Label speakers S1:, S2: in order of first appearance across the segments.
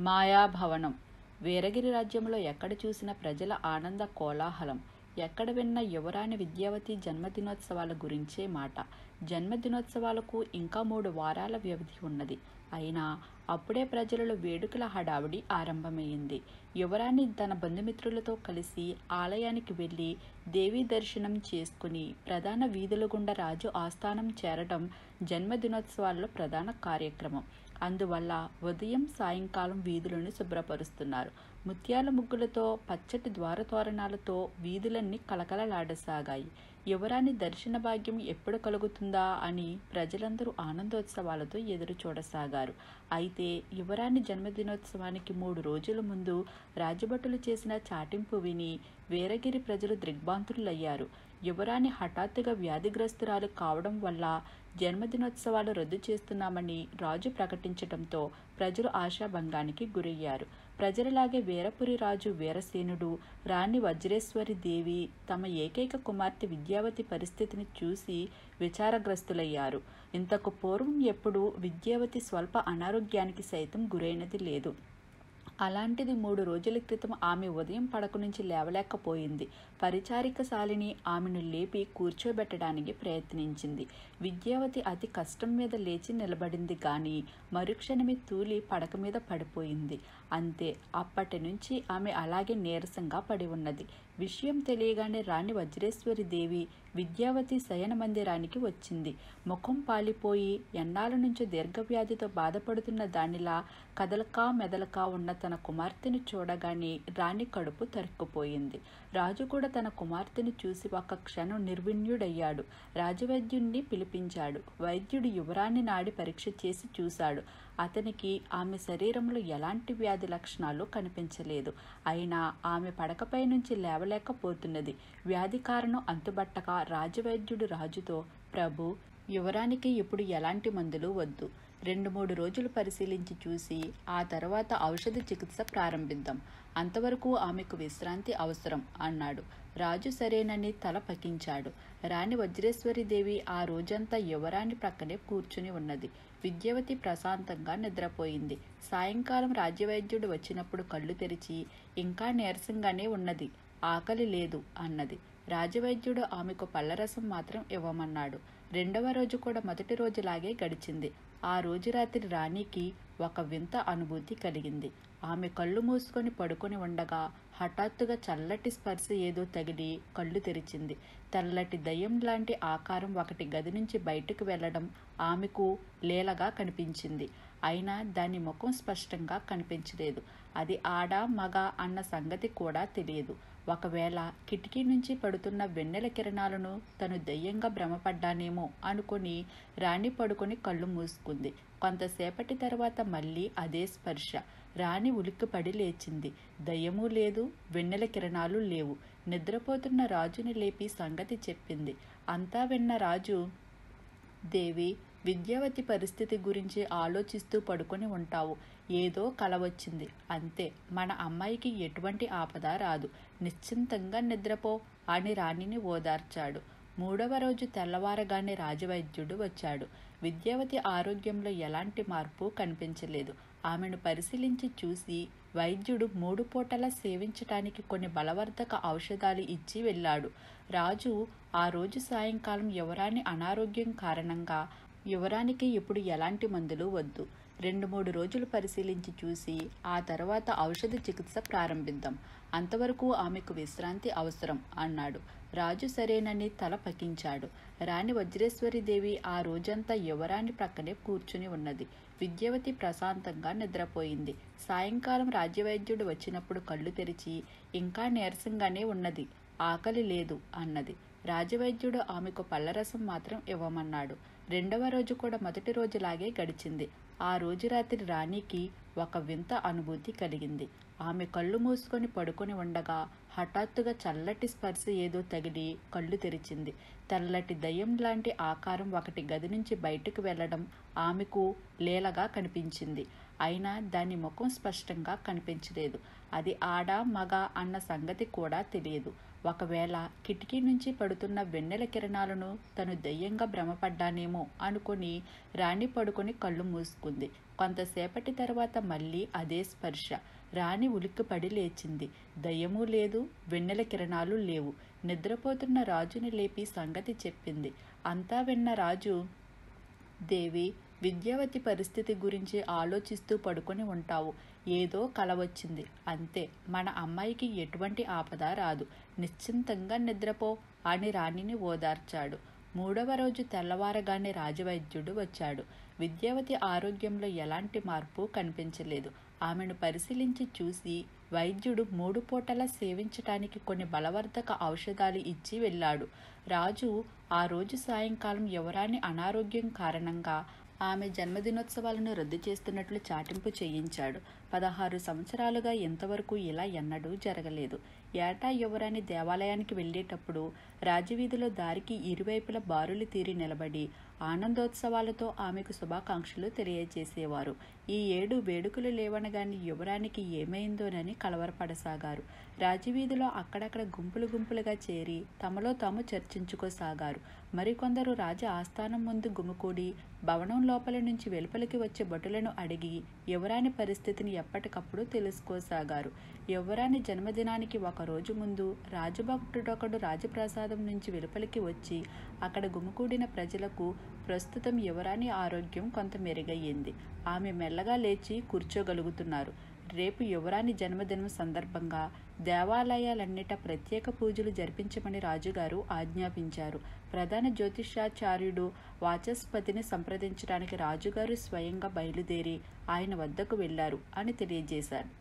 S1: మాయాభవనం వీరగిరి రాజ్యంలో ఎక్కడ చూసిన ప్రజల ఆనంద కోలాహలం ఎక్కడ విన్న యువరాణి విద్యావతి జన్మదినోత్సవాల గురించే మాట జన్మదినోత్సవాలకు ఇంకా మూడు వారాల వ్యవధి ఉన్నది అయినా అప్పుడే ప్రజలలో వేడుకల హడావిడి ఆరంభమైంది యువరాణి తన బంధుమిత్రులతో కలిసి ఆలయానికి వెళ్ళి దేవీ దర్శనం చేసుకుని ప్రధాన వీధుల గుండా రాజు ఆస్థానం చేరడం జన్మదినోత్సవాల్లో ప్రధాన కార్యక్రమం అందువల్ల ఉదయం సాయంకాలం వీధులను శుభ్రపరుస్తున్నారు ముత్యాల ముగ్గులతో పచ్చటి ద్వారతోరణాలతో వీధులన్నీ కలకలలాడసాగాయి యువరాణి దర్శన భాగ్యం ఎప్పుడు కలుగుతుందా అని ప్రజలందరూ ఆనందోత్సవాలతో ఎదురు చూడసాగారు అయితే యువరాణి జన్మదినోత్సవానికి మూడు రోజుల ముందు రాజభటులు చేసిన చాటింపు విని వీరగిరి ప్రజలు దిగ్భాంతులయ్యారు యువరాణి హఠాత్తుగా వ్యాధిగ్రస్తురాలు కావడం వల్ల జన్మదినోత్సవాలు రద్దు చేస్తున్నామని రాజు ప్రకటించడంతో ప్రజలు ఆశాభంగానికి గురయ్యారు ప్రజలలాగే వీరపురి రాజు వీరసేనుడు రాణి వజ్రేశ్వరి దేవి తమ ఏకైక కుమార్తె విద్యావతి పరిస్థితిని చూసి విచారగ్రస్తులయ్యారు ఇంతకు పూర్వం ఎప్పుడు విద్యావతి స్వల్ప అనారోగ్యానికి సైతం గురైనది లేదు అలాంటిది మూడు రోజుల క్రితం ఆమె ఉదయం పడక నుంచి లేవలేకపోయింది పరిచారిక శాలిని ఆమెను లేపి కూర్చోబెట్టడానికి ప్రయత్నించింది విద్యావతి అతి కష్టం మీద లేచి నిలబడింది కానీ మరుక్షణమే తూలి పడక మీద పడిపోయింది అంతే అప్పటి నుంచి ఆమె అలాగే నీరసంగా పడి ఉన్నది విషయం తెలియగానే రాణి వజ్రేశ్వరి దేవి విద్యావతి శయన మందిరానికి వచ్చింది ముఖం పాలిపోయి ఎన్నాళ్ళ నుంచి దీర్ఘవ్యాధితో బాధపడుతున్న దానిలా కదలకా మెదలకా ఉన్న తన కుమార్తెను చూడగానే రాణి కడుపు తరుక్కుపోయింది రాజు కూడా తన కుమార్తెను చూసి ఒక క్షణం నిర్విణ్యుడయ్యాడు రాజవైద్యుణ్ణి పిలిపించాడు వైద్యుడు యువరాణి నాడి పరీక్ష చేసి చూశాడు అతనికి ఆమె శరీరంలో ఎలాంటి వ్యాధి లక్షణాలు కనిపించలేదు అయినా ఆమె పడకపై నుంచి లేవలేకపోతున్నది వ్యాధి కారణం అంతుబట్టక రాజవైద్యుడు రాజుతో ప్రభు యువరానికి ఇప్పుడు ఎలాంటి మందులు వద్దు రెండు మూడు రోజులు పరిశీలించి చూసి ఆ తర్వాత ఔషధ చికిత్స ప్రారంభిద్దాం అంతవరకు ఆమెకు విశ్రాంతి అవసరం అన్నాడు రాజు సరేనని తల పకించాడు రాణి వజ్రేశ్వరి దేవి ఆ రోజంతా యువరాణి ప్రక్కనే కూర్చుని ఉన్నది విద్యావతి ప్రశాంతంగా నిద్రపోయింది సాయంకాలం రాజ్యవైద్యుడు వచ్చినప్పుడు కళ్ళు తెరిచి ఇంకా నీరసంగానే ఉన్నది ఆకలి లేదు అన్నది రాజవైద్యుడు ఆమెకు పళ్ళరసం మాత్రం ఇవ్వమన్నాడు రెండవ రోజు కూడా మొదటి రోజులాగే గడిచింది ఆ రోజు రాత్రి రాణికి ఒక వింత అనుభూతి కలిగింది ఆమె కళ్ళు మూసుకొని పడుకొని ఉండగా హఠాత్తుగా చల్లటి స్పర్శ ఏదో తగిలి కళ్ళు తెరిచింది తెల్లటి దయ్యం లాంటి ఆకారం ఒకటి గది నుంచి బయటకు వెళ్లడం ఆమెకు లీలగా కనిపించింది అయినా దాని ముఖం స్పష్టంగా కనిపించలేదు అది ఆడ మగ అన్న సంగతి కూడా తెలియదు ఒకవేళ కిటికీ నుంచి పడుతున్న వెన్నెల కిరణాలను తను దయ్యంగా భ్రమపడ్డానేమో అనుకుని రాణి పడుకొని కళ్ళు మూసుకుంది కొంతసేపటి తర్వాత మళ్ళీ అదే స్పర్శ రాణి ఉలిక్కిపడి లేచింది దయ్యమూ లేదు వెన్నెల కిరణాలు లేవు నిద్రపోతున్న రాజుని లేపి సంగతి చెప్పింది అంతా విన్న రాజు దేవి విద్యావతి పరిస్థితి గురించి ఆలోచిస్తూ పడుకొని ఉంటావు ఏదో కల వచ్చింది అంతే మన అమ్మాయికి ఎటువంటి ఆపద రాదు నిశ్చింతంగా నిద్రపో అని రాణిని ఓదార్చాడు మూడవ రోజు తెల్లవారగానే రాజవైద్యుడు వచ్చాడు విద్యావతి ఆరోగ్యంలో ఎలాంటి మార్పు కనిపించలేదు ఆమెను పరిశీలించి చూసి వైద్యుడు మూడు పూటలా సేవించటానికి కొన్ని బలవర్ధక ఔషధాలు ఇచ్చి వెళ్ళాడు రాజు ఆ రోజు సాయంకాలం యువరాణి అనారోగ్యం కారణంగా యువరానికి ఇప్పుడు ఎలాంటి మందులు వద్దు రెండు మూడు రోజులు పరిశీలించి చూసి ఆ తర్వాత ఔషధ చికిత్స ప్రారంభిద్దాం అంతవరకు ఆమెకు విశ్రాంతి అవసరం అన్నాడు రాజు సరేనని తల పకించాడు రాణి వజ్రేశ్వరి దేవి ఆ రోజంతా యువరాణి ప్రక్కనే కూర్చుని ఉన్నది విద్యావతి ప్రశాంతంగా నిద్రపోయింది సాయంకాలం రాజ్యవైద్యుడు వచ్చినప్పుడు కళ్ళు తెరిచి ఇంకా నీరసంగానే ఉన్నది ఆకలి లేదు అన్నది రాజవైద్యుడు ఆమెకు పళ్ళరసం మాత్రం ఇవ్వమన్నాడు రెండవ రోజు కూడా మొదటి రోజులాగే గడిచింది ఆ రోజు రాత్రి రాణికి ఒక వింత అనుభూతి కలిగింది ఆమె కళ్ళు మూసుకొని పడుకొని ఉండగా హఠాత్తుగా చల్లటి స్పర్శ ఏదో తగిలి కళ్ళు తెరిచింది తెల్లటి దయ్యం లాంటి ఆకారం ఒకటి గది నుంచి బయటకు వెళ్లడం ఆమెకు లీలగా కనిపించింది అయినా దాని ముఖం స్పష్టంగా కనిపించలేదు అది ఆడ మగ అన్న సంగతి కూడా తెలియదు ఒకవేళ కిటికీ నుంచి పడుతున్న వెన్నెల కిరణాలను తను దయ్యంగా భ్రమపడ్డానేమో అనుకుని రాణి పడుకొని కళ్ళు మూసుకుంది కొంతసేపటి తర్వాత మళ్ళీ అదే స్పర్శ రాణి ఉలిక్కిపడి లేచింది దయ్యమూ లేదు వెన్నెల కిరణాలు లేవు నిద్రపోతున్న రాజుని లేపి సంగతి చెప్పింది అంతా విన్న రాజు దేవి విద్యావతి పరిస్థితి గురించి ఆలోచిస్తూ పడుకొని ఉంటావు ఏదో కల వచ్చింది అంతే మన అమ్మాయికి ఎటువంటి ఆపద రాదు నిశ్చింతంగా నిద్రపో అని రాణిని ఓదార్చాడు మూడవ రోజు తెల్లవారగానే రాజవైద్యుడు వచ్చాడు విద్యావతి ఆరోగ్యంలో ఎలాంటి మార్పు కనిపించలేదు ఆమెను పరిశీలించి చూసి వైద్యుడు మూడు పూటలా సేవించటానికి కొన్ని బలవర్ధక ఔషధాలు ఇచ్చి వెళ్ళాడు రాజు ఆ రోజు సాయంకాలం యువరాణి అనారోగ్యం కారణంగా ఆమె జన్మదినోత్సవాలను రద్దు చేస్తున్నట్లు చాటింపు చేయించాడు పదహారు సంవత్సరాలుగా ఇంతవరకు ఇలా ఎన్నడూ జరగలేదు ఏటా యువరాణి దేవాలయానికి వెళ్ళేటప్పుడు రాజవీధిలో దారికి ఇరువైపుల బారులు తీరి నిలబడి ఆనందోత్సవాలతో ఆమెకు శుభాకాంక్షలు తెలియజేసేవారు ఈ ఏడు వేడుకలు లేవనగాని యువరానికి ఏమైందోనని కలవరపడసాగారు రాజవీధిలో అక్కడక్కడ గుంపులు గుంపులుగా చేరి తమలో తాము చర్చించుకోసాగారు మరికొందరు రాజ ఆస్థానం ముందు గుమికూడి భవనం లోపల నుంచి వెలుపలికి వచ్చే భటులను అడిగి యువరాని పరిస్థితిని ఎప్పటికప్పుడు తెలుసుకోసాగారు యువరాని జన్మదినానికి ఒక రోజు ముందు రాజభక్తుడొకడు రాజప్రసాదం నుంచి వెలుపలికి వచ్చి అక్కడ గుమికూడిన ప్రజలకు ప్రస్తుతం యువరాని ఆరోగ్యం కొంత మెరుగయ్యింది ఆమె మెల్లగా లేచి కూర్చోగలుగుతున్నారు రేపు యువరాని జన్మదినం సందర్భంగా దేవాలయాలన్నిట ప్రత్యేక పూజలు జరిపించమని రాజుగారు ఆజ్ఞాపించారు ప్రధాన జ్యోతిషాచార్యుడు వాచస్పతిని సంప్రదించడానికి రాజుగారు స్వయంగా బయలుదేరి ఆయన వద్దకు వెళ్లారు అని తెలియజేశారు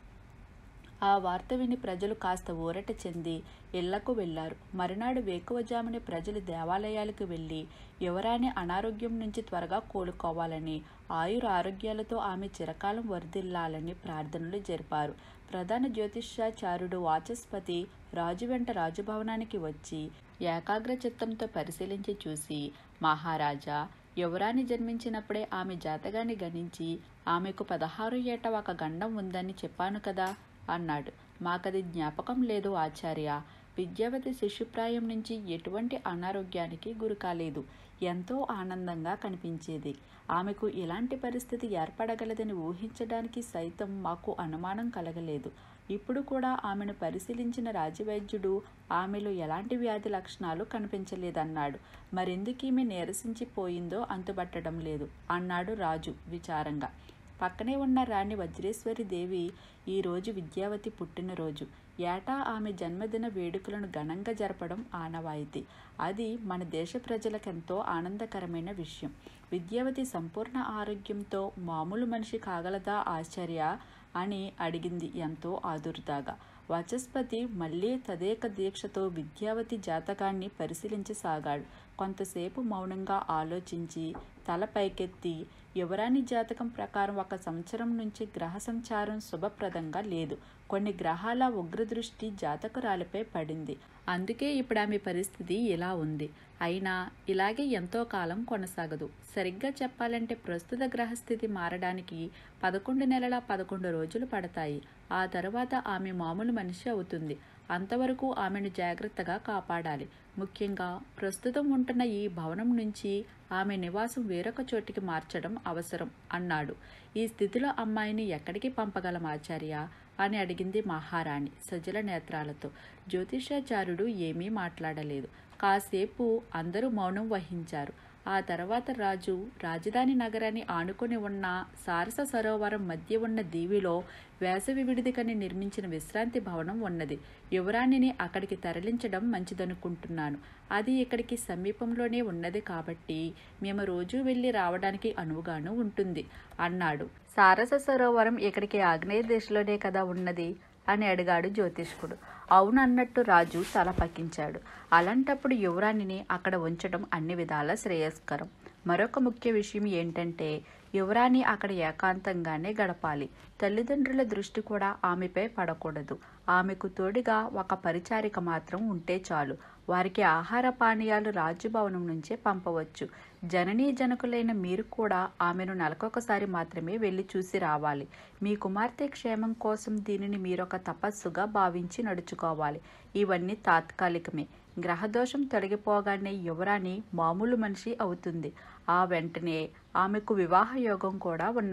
S1: ఆ వార్త విని ప్రజలు కాస్త ఊరట చెంది ఇళ్లకు వెళ్లారు మరునాడు వేకువజామునే ప్రజలు దేవాలయాలకు వెళ్లి యువరాణి అనారోగ్యం నుంచి త్వరగా కోలుకోవాలని ఆయుర ఆరోగ్యాలతో ఆమె చిరకాలం వర్ధిల్లాలని ప్రార్థనలు జరిపారు ప్రధాన జ్యోతిష్యాచార్యుడు వాచస్పతి రాజు వెంట రాజభవనానికి వచ్చి ఏకాగ్ర చిత్తంతో పరిశీలించి చూసి మహారాజా యువరాణి జన్మించినప్పుడే ఆమె జాతకాన్ని గణించి ఆమెకు పదహారు ఏట ఒక గండం ఉందని చెప్పాను కదా అన్నాడు మాకది జ్ఞాపకం లేదు ఆచార్య విద్యావతి శిశుప్రాయం నుంచి ఎటువంటి అనారోగ్యానికి గురి కాలేదు ఎంతో ఆనందంగా కనిపించేది ఆమెకు ఇలాంటి పరిస్థితి ఏర్పడగలదని ఊహించడానికి సైతం మాకు అనుమానం కలగలేదు ఇప్పుడు కూడా ఆమెను పరిశీలించిన రాజవైద్యుడు ఆమెలో ఎలాంటి వ్యాధి లక్షణాలు కనిపించలేదన్నాడు మరెందుకు ఈమె నీరసించిపోయిందో అంతుబట్టడం లేదు అన్నాడు రాజు విచారంగా పక్కనే ఉన్న రాణి వజ్రేశ్వరి దేవి ఈరోజు విద్యావతి పుట్టినరోజు ఏటా ఆమె జన్మదిన వేడుకలను ఘనంగా జరపడం ఆనవాయితీ అది మన దేశ ప్రజలకెంతో ఆనందకరమైన విషయం విద్యావతి సంపూర్ణ ఆరోగ్యంతో మామూలు మనిషి కాగలదా ఆశ్చర్య అని అడిగింది ఎంతో ఆదుర్దాగా వాచస్పతి మళ్ళీ తదేక దీక్షతో విద్యావతి జాతకాన్ని పరిశీలించసాగాడు కొంతసేపు మౌనంగా ఆలోచించి తల పైకెత్తి యువరాణి జాతకం ప్రకారం ఒక సంవత్సరం నుంచి గ్రహ సంచారం శుభప్రదంగా లేదు కొన్ని గ్రహాల ఉగ్రదృష్టి జాతకురాలిపై పడింది అందుకే ఇప్పుడు ఆమె పరిస్థితి ఇలా ఉంది అయినా ఇలాగే ఎంతో కాలం కొనసాగదు సరిగ్గా చెప్పాలంటే ప్రస్తుత గ్రహస్థితి మారడానికి పదకొండు నెలల పదకొండు రోజులు పడతాయి ఆ తర్వాత ఆమె మామూలు మనిషి అవుతుంది అంతవరకు ఆమెను జాగ్రత్తగా కాపాడాలి ముఖ్యంగా ప్రస్తుతం ఉంటున్న ఈ భవనం నుంచి ఆమె నివాసం వేరొక చోటికి మార్చడం అవసరం అన్నాడు ఈ స్థితిలో అమ్మాయిని ఎక్కడికి పంపగలం ఆచార్య అని అడిగింది మహారాణి సజల నేత్రాలతో జ్యోతిషాచార్యుడు ఏమీ మాట్లాడలేదు కాసేపు అందరూ మౌనం వహించారు ఆ తర్వాత రాజు రాజధాని నగరాన్ని ఆనుకొని ఉన్న సారస సరోవరం మధ్య ఉన్న దీవిలో వేసవి విడిదికని నిర్మించిన విశ్రాంతి భవనం ఉన్నది యువరాణిని అక్కడికి తరలించడం మంచిదనుకుంటున్నాను అది ఇక్కడికి సమీపంలోనే ఉన్నది కాబట్టి మేము రోజు వెళ్ళి రావడానికి అనువుగాను ఉంటుంది అన్నాడు సారస సరోవరం ఇక్కడికి ఆగ్నేయ దిశలోనే కదా ఉన్నది అని అడిగాడు జ్యోతిష్కుడు అవునన్నట్టు రాజు తల పక్కించాడు అలాంటప్పుడు యువరాణిని అక్కడ ఉంచడం అన్ని విధాల శ్రేయస్కరం మరొక ముఖ్య విషయం ఏంటంటే యువరాణి అక్కడ ఏకాంతంగానే గడపాలి తల్లిదండ్రుల దృష్టి కూడా ఆమెపై పడకూడదు ఆమెకు తోడుగా ఒక పరిచారిక మాత్రం ఉంటే చాలు వారికి ఆహార పానీయాలు రాజ్యభవనం నుంచే పంపవచ్చు జననీ జనకులైన మీరు కూడా ఆమెను నెలకొకసారి మాత్రమే వెళ్ళి చూసి రావాలి మీ కుమార్తె క్షేమం కోసం దీనిని మీరొక తపస్సుగా భావించి నడుచుకోవాలి ఇవన్నీ తాత్కాలికమే గ్రహదోషం తొలగిపోగానే యువరాణి మామూలు మనిషి అవుతుంది ఆ వెంటనే ఆమెకు వివాహ యోగం కూడా ఉన్నది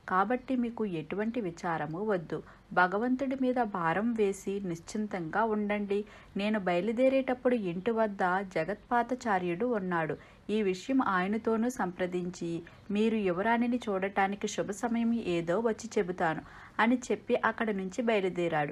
S1: కాబట్టి మీకు ఎటువంటి విచారము వద్దు భగవంతుడి మీద భారం వేసి నిశ్చింతంగా ఉండండి నేను బయలుదేరేటప్పుడు ఇంటి వద్ద జగత్పాతచార్యుడు ఉన్నాడు ఈ విషయం ఆయనతోనూ సంప్రదించి మీరు యువరాణిని చూడటానికి శుభ సమయం ఏదో వచ్చి చెబుతాను అని చెప్పి అక్కడి నుంచి బయలుదేరాడు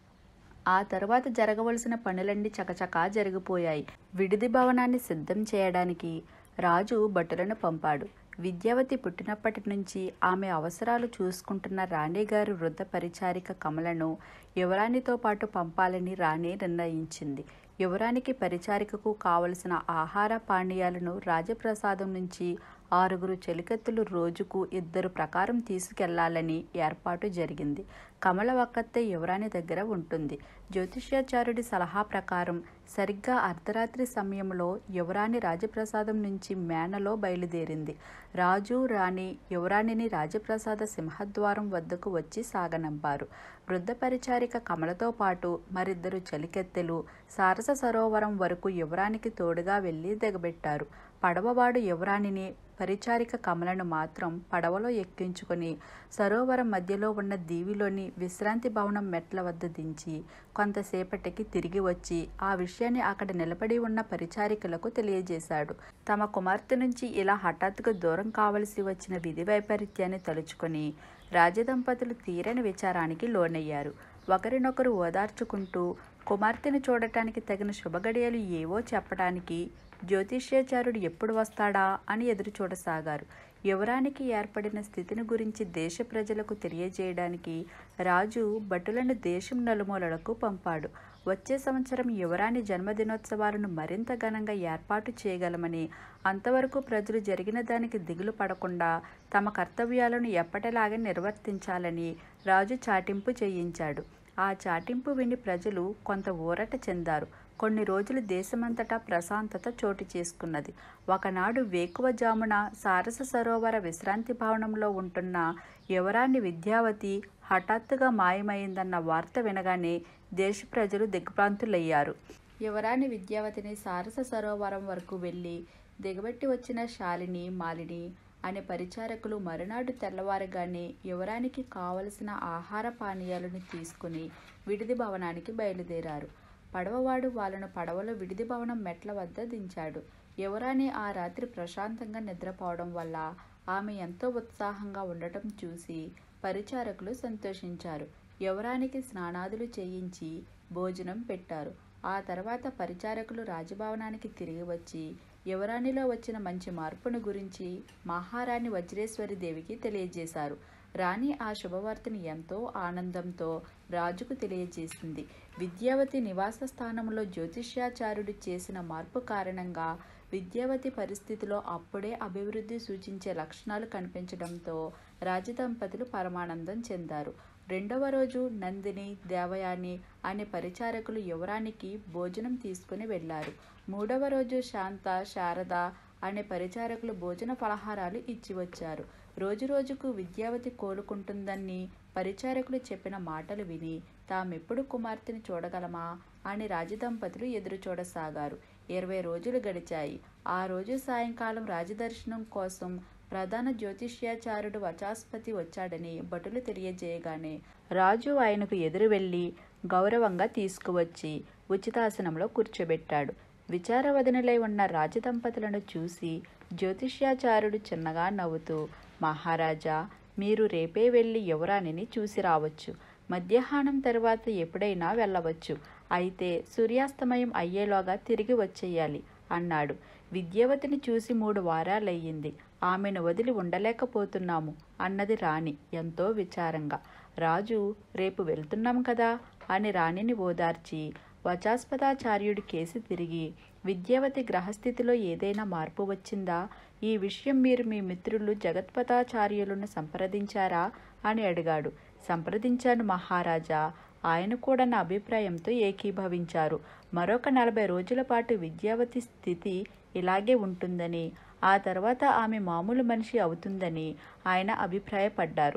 S1: ఆ తర్వాత జరగవలసిన పనులన్నీ చకచకా జరిగిపోయాయి విడిది భవనాన్ని సిద్ధం చేయడానికి రాజు భటులను పంపాడు విద్యావతి పుట్టినప్పటి నుంచి ఆమె అవసరాలు చూసుకుంటున్న రాణిగారి వృద్ధ పరిచారిక కమలను యువరాణితో పాటు పంపాలని రాణి నిర్ణయించింది యువరానికి పరిచారికకు కావలసిన ఆహార పానీయాలను రాజప్రసాదం నుంచి ఆరుగురు చెలికత్తులు రోజుకు ఇద్దరు ప్రకారం తీసుకెళ్లాలని ఏర్పాటు జరిగింది కమల ఒక్కతే యువరాణి దగ్గర ఉంటుంది జ్యోతిష్యాచార్యుడి సలహా ప్రకారం సరిగ్గా అర్ధరాత్రి సమయంలో యువరాణి రాజప్రసాదం నుంచి మేనలో బయలుదేరింది రాజు రాణి యువరాణిని రాజప్రసాద సింహద్వారం వద్దకు వచ్చి సాగనంపారు వృద్ధ పరిచారిక కమలతో పాటు మరిద్దరు చలికెత్తెలు సారస సరోవరం వరకు యువరానికి తోడుగా వెళ్లి దిగబెట్టారు పడవవాడు యువరాణిని పరిచారిక కమలను మాత్రం పడవలో ఎక్కించుకొని సరోవరం మధ్యలో ఉన్న దీవిలోని విశ్రాంతి భవనం మెట్ల వద్ద దించి కొంతసేపటికి తిరిగి వచ్చి ఆ విషయాన్ని అక్కడ నిలబడి ఉన్న పరిచారికలకు తెలియజేశాడు తమ కుమార్తె నుంచి ఇలా హఠాత్తుగా దూరం కావలసి వచ్చిన విధి వైపరీత్యాన్ని తలుచుకొని రాజదంపతులు తీరని విచారానికి లోనయ్యారు ఒకరినొకరు ఓదార్చుకుంటూ కుమార్తెను చూడటానికి తగిన శుభగడియలు ఏవో చెప్పడానికి జ్యోతిష్యాచార్యుడు ఎప్పుడు వస్తాడా అని ఎదురు చూడసాగారు యువరానికి ఏర్పడిన స్థితిని గురించి దేశ ప్రజలకు తెలియజేయడానికి రాజు భటులను దేశం నలుమూలలకు పంపాడు వచ్చే సంవత్సరం యువరాణి జన్మదినోత్సవాలను మరింత ఘనంగా ఏర్పాటు చేయగలమని అంతవరకు ప్రజలు జరిగిన దానికి దిగులు పడకుండా తమ కర్తవ్యాలను ఎప్పటిలాగే నిర్వర్తించాలని రాజు చాటింపు చేయించాడు ఆ చాటింపు విని ప్రజలు కొంత ఊరట చెందారు కొన్ని రోజులు దేశమంతటా ప్రశాంతత చోటు చేసుకున్నది ఒకనాడు వేకువజామున సారస సరోవర విశ్రాంతి భవనంలో ఉంటున్న యువరాణి విద్యావతి హఠాత్తుగా మాయమైందన్న వార్త వినగానే దేశ ప్రజలు దిగ్భ్రాంతులయ్యారు యువరాణి విద్యావతిని సారస సరోవరం వరకు వెళ్ళి దిగబెట్టి వచ్చిన శాలిని మాలిని అనే పరిచారకులు మరునాడు తెల్లవారగానే యువరానికి కావలసిన ఆహార పానీయాలను తీసుకుని విడిది భవనానికి బయలుదేరారు పడవవాడు వాళ్ళను పడవలో విడిది భవనం మెట్ల వద్ద దించాడు యువరాణి ఆ రాత్రి ప్రశాంతంగా నిద్రపోవడం వల్ల ఆమె ఎంతో ఉత్సాహంగా ఉండటం చూసి పరిచారకులు సంతోషించారు యువరానికి స్నానాదులు చేయించి భోజనం పెట్టారు ఆ తర్వాత పరిచారకులు రాజభవనానికి తిరిగి వచ్చి యువరాణిలో వచ్చిన మంచి మార్పును గురించి మహారాణి వజ్రేశ్వరి దేవికి తెలియజేశారు రాణి ఆ శుభవార్తని ఎంతో ఆనందంతో రాజుకు తెలియజేసింది విద్యావతి నివాస స్థానంలో జ్యోతిష్యాచార్యుడు చేసిన మార్పు కారణంగా విద్యావతి పరిస్థితిలో అప్పుడే అభివృద్ధి సూచించే లక్షణాలు కనిపించడంతో రాజదంపతులు పరమానందం చెందారు రెండవ రోజు నందిని దేవయాని అనే పరిచారకులు యువరానికి భోజనం తీసుకుని వెళ్లారు మూడవ రోజు శాంత శారద అనే పరిచారకులు భోజన ఫలహారాలు ఇచ్చి వచ్చారు రోజు రోజుకు విద్యావతి కోలుకుంటుందని పరిచారకులు చెప్పిన మాటలు విని తామెప్పుడు కుమార్తెని చూడగలమా అని రాజదంపతులు ఎదురు చూడసాగారు ఇరవై రోజులు గడిచాయి ఆ రోజు సాయంకాలం రాజదర్శనం కోసం ప్రధాన జ్యోతిష్యాచార్యుడు వచాస్పతి వచ్చాడని భటులు తెలియజేయగానే రాజు ఆయనకు ఎదురు వెళ్ళి గౌరవంగా తీసుకువచ్చి ఉచితాసనంలో కూర్చోబెట్టాడు విచారవదనులై ఉన్న రాజదంపతులను చూసి జ్యోతిష్యాచార్యుడు చిన్నగా నవ్వుతూ మహారాజా మీరు రేపే వెళ్ళి యువరాణిని చూసి రావచ్చు మధ్యాహ్నం తర్వాత ఎప్పుడైనా వెళ్ళవచ్చు అయితే సూర్యాస్తమయం అయ్యేలోగా తిరిగి వచ్చేయాలి అన్నాడు విద్యావతిని చూసి మూడు వారాలయ్యింది ఆమెను వదిలి ఉండలేకపోతున్నాము అన్నది రాణి ఎంతో విచారంగా రాజు రేపు వెళ్తున్నాం కదా అని రాణిని ఓదార్చి వచాస్పదాచార్యుడి కేసి తిరిగి విద్యావతి గ్రహస్థితిలో ఏదైనా మార్పు వచ్చిందా ఈ విషయం మీరు మీ మిత్రులు జగత్పతాచార్యులను సంప్రదించారా అని అడిగాడు సంప్రదించాను మహారాజా ఆయన కూడా నా అభిప్రాయంతో ఏకీభవించారు మరొక నలభై రోజుల పాటు విద్యావతి స్థితి ఇలాగే ఉంటుందని ఆ తర్వాత ఆమె మామూలు మనిషి అవుతుందని ఆయన అభిప్రాయపడ్డారు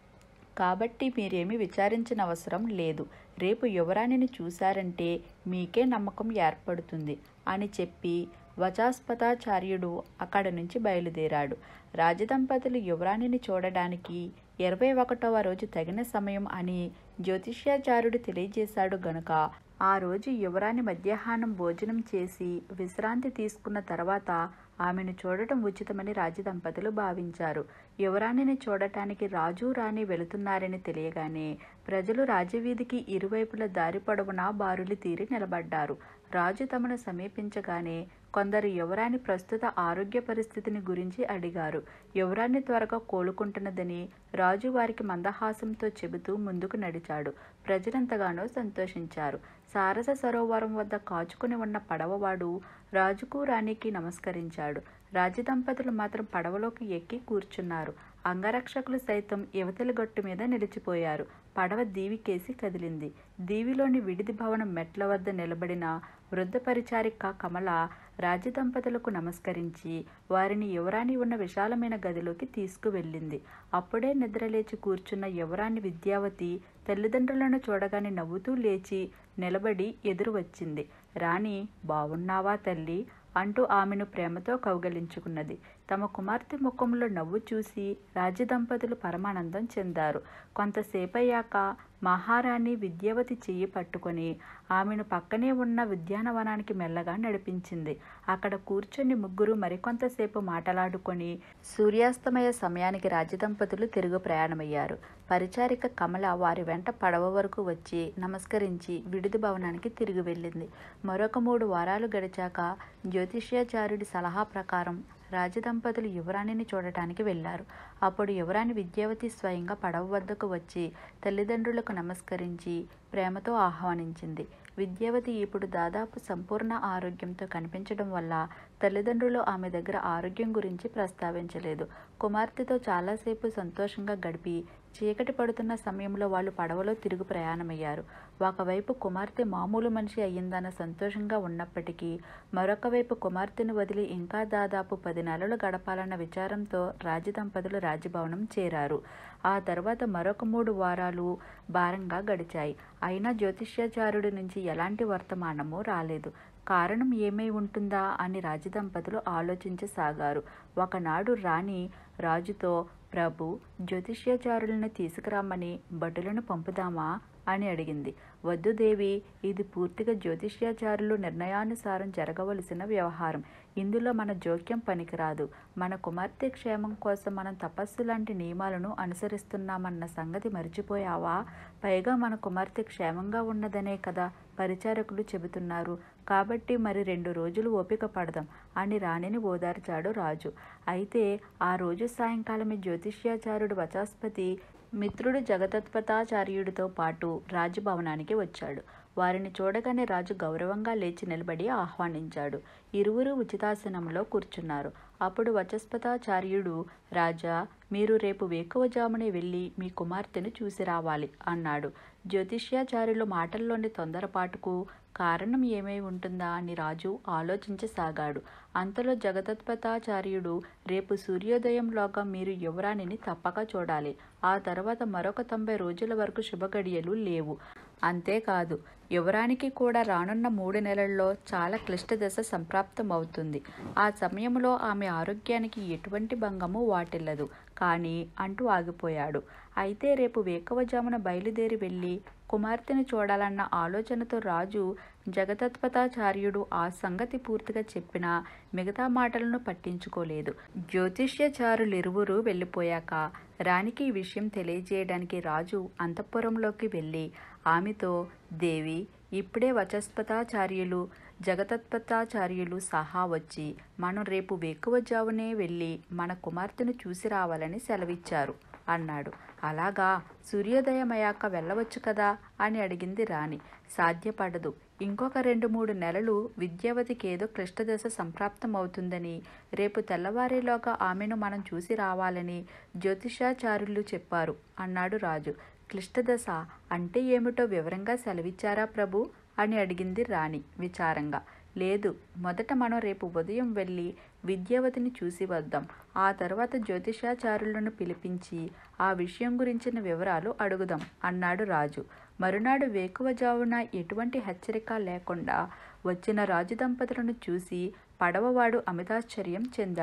S1: కాబట్టి మీరేమీ విచారించిన అవసరం లేదు రేపు యువరాణిని చూశారంటే మీకే నమ్మకం ఏర్పడుతుంది అని చెప్పి వచాస్పతాచార్యుడు అక్కడి నుంచి బయలుదేరాడు రాజదంపతులు యువరాణిని చూడడానికి ఇరవై ఒకటవ రోజు తగిన సమయం అని జ్యోతిష్యాచార్యుడు తెలియజేశాడు గనుక ఆ రోజు యువరాణి మధ్యాహ్నం భోజనం చేసి విశ్రాంతి తీసుకున్న తర్వాత ఆమెను చూడటం ఉచితమని రాజదంపతులు భావించారు యువరాణిని చూడటానికి రాజు రాణి వెళుతున్నారని తెలియగానే ప్రజలు రాజవీధికి ఇరువైపుల దారి పొడవునా బారులు తీరి నిలబడ్డారు రాజు తమను సమీపించగానే కొందరు యువరాణి ప్రస్తుత ఆరోగ్య పరిస్థితిని గురించి అడిగారు యువరాణి త్వరగా కోలుకుంటున్నదని రాజు వారికి మందహాసంతో చెబుతూ ముందుకు నడిచాడు ప్రజలంతగానో సంతోషించారు సారస సరోవరం వద్ద కాచుకుని ఉన్న పడవవాడు రాజుకు రాణికి నమస్కరించాడు రాజదంపతులు మాత్రం పడవలోకి ఎక్కి కూర్చున్నారు అంగరక్షకులు సైతం యువతల గట్టు మీద నిలిచిపోయారు పడవ దీవికేసి కదిలింది దీవిలోని విడిది భవనం మెట్ల వద్ద నిలబడిన వృద్ధ పరిచారిక కమల రాజదంపతులకు నమస్కరించి వారిని యువరాణి ఉన్న విశాలమైన గదిలోకి తీసుకువెళ్ళింది అప్పుడే నిద్రలేచి కూర్చున్న యువరాణి విద్యావతి తల్లిదండ్రులను చూడగానే నవ్వుతూ లేచి నిలబడి ఎదురు వచ్చింది రాణి బావున్నావా తల్లి అంటూ ఆమెను ప్రేమతో కౌగలించుకున్నది తమ కుమార్తె ముఖంలో నవ్వు చూసి రాజదంపతులు పరమానందం చెందారు కొంతసేపయ్యాక మహారాణి విద్యావతి చెయ్యి పట్టుకొని ఆమెను పక్కనే ఉన్న ఉద్యానవనానికి మెల్లగా నడిపించింది అక్కడ కూర్చొని ముగ్గురు మరికొంతసేపు మాటలాడుకొని సూర్యాస్తమయ సమయానికి రాజదంపతులు తిరుగు ప్రయాణమయ్యారు పరిచారిక కమల వారి వెంట పడవ వరకు వచ్చి నమస్కరించి విడిది భవనానికి తిరిగి వెళ్ళింది మరొక మూడు వారాలు గడిచాక జ్యోతిష్యాచార్యుడి సలహా ప్రకారం రాజదంపతులు యువరాణిని చూడటానికి వెళ్లారు అప్పుడు యువరాణి విద్యావతి స్వయంగా పడవ వద్దకు వచ్చి తల్లిదండ్రులకు నమస్కరించి ప్రేమతో ఆహ్వానించింది విద్యావతి ఇప్పుడు దాదాపు సంపూర్ణ ఆరోగ్యంతో కనిపించడం వల్ల తల్లిదండ్రులు ఆమె దగ్గర ఆరోగ్యం గురించి ప్రస్తావించలేదు కుమార్తెతో చాలాసేపు సంతోషంగా గడిపి చీకటి పడుతున్న సమయంలో వాళ్ళు పడవలో తిరుగు ప్రయాణమయ్యారు ఒకవైపు కుమార్తె మామూలు మనిషి అయ్యిందన్న సంతోషంగా ఉన్నప్పటికీ మరొక వైపు కుమార్తెను వదిలి ఇంకా దాదాపు పది నెలలు గడపాలన్న విచారంతో రాజదంపతులు రాజభవనం చేరారు ఆ తర్వాత మరొక మూడు వారాలు భారంగా గడిచాయి అయినా జ్యోతిష్యాచార్యుడి నుంచి ఎలాంటి వర్తమానమూ రాలేదు కారణం ఏమై ఉంటుందా అని రాజదంపతులు ఆలోచించసాగారు ఒకనాడు రాణి రాజుతో ప్రభు జ్యోతిష్యాచారులను తీసుకురమ్మని భటులను పంపుదామా అని అడిగింది వద్దు దేవి ఇది పూర్తిగా జ్యోతిష్యాచారులు నిర్ణయానుసారం జరగవలసిన వ్యవహారం ఇందులో మన జోక్యం పనికిరాదు మన కుమార్తె క్షేమం కోసం మనం తపస్సు లాంటి నియమాలను అనుసరిస్తున్నామన్న సంగతి మర్చిపోయావా పైగా మన కుమార్తె క్షేమంగా ఉన్నదనే కదా పరిచారకులు చెబుతున్నారు కాబట్టి మరి రెండు రోజులు ఓపిక పడదాం అని రాణిని ఓదార్చాడు రాజు అయితే ఆ రోజు సాయంకాలమే జ్యోతిష్యాచార్యుడు వచాస్పతి మిత్రుడు జగతత్పతాచార్యుడితో పాటు రాజభవనానికి వచ్చాడు వారిని చూడగానే రాజు గౌరవంగా లేచి నిలబడి ఆహ్వానించాడు ఇరువురు ఉచితాసనంలో కూర్చున్నారు అప్పుడు వచస్పతాచార్యుడు రాజా మీరు రేపు వేకువజామునే వెళ్ళి మీ కుమార్తెను చూసి రావాలి అన్నాడు జ్యోతిష్యాచార్యుల మాటల్లోని తొందరపాటుకు కారణం ఏమై ఉంటుందా అని రాజు ఆలోచించసాగాడు అంతలో జగతత్పతాచార్యుడు రేపు సూర్యోదయంలోగా మీరు యువరాణిని తప్పక చూడాలి ఆ తర్వాత మరొక తొంభై రోజుల వరకు శుభగడియలు లేవు అంతేకాదు యువరానికి కూడా రానున్న మూడు నెలల్లో చాలా క్లిష్ట దశ సంప్రాప్తమవుతుంది ఆ సమయంలో ఆమె ఆరోగ్యానికి ఎటువంటి భంగము వాటిల్లదు కానీ అంటూ ఆగిపోయాడు అయితే రేపు వేకవజామున బయలుదేరి వెళ్ళి కుమార్తెను చూడాలన్న ఆలోచనతో రాజు జగతత్పతాచార్యుడు ఆ సంగతి పూర్తిగా చెప్పినా మిగతా మాటలను పట్టించుకోలేదు జ్యోతిష్యచారులిరువురు వెళ్ళిపోయాక రాణికి ఈ విషయం తెలియజేయడానికి రాజు అంతఃపురంలోకి వెళ్ళి ఆమెతో దేవి ఇప్పుడే వచస్పతాచార్యులు జగతత్పతాచార్యులు సహా వచ్చి మనం రేపు వేకువజామునే వెళ్ళి మన కుమార్తెను చూసి రావాలని సెలవిచ్చారు అన్నాడు అలాగా సూర్యోదయమయ్యాక వెళ్ళవచ్చు కదా అని అడిగింది రాణి సాధ్యపడదు ఇంకొక రెండు మూడు నెలలు విద్యావతికి ఏదో క్లిష్టదశ సంప్రాప్తమవుతుందని రేపు తెల్లవారేలోగా ఆమెను మనం చూసి రావాలని జ్యోతిషాచార్యులు చెప్పారు అన్నాడు రాజు క్లిష్టదశ అంటే ఏమిటో వివరంగా సెలవిచ్చారా ప్రభు అని అడిగింది రాణి విచారంగా లేదు మొదట మనం రేపు ఉదయం వెళ్ళి విద్యావతిని చూసి వద్దాం ఆ తర్వాత జ్యోతిషాచారులను పిలిపించి ఆ విషయం గురించిన వివరాలు అడుగుదాం అన్నాడు రాజు మరునాడు వేకువజామున ఎటువంటి హెచ్చరిక లేకుండా వచ్చిన రాజు దంపతులను చూసి పడవవాడు అమితాశ్చర్యం చెందాడు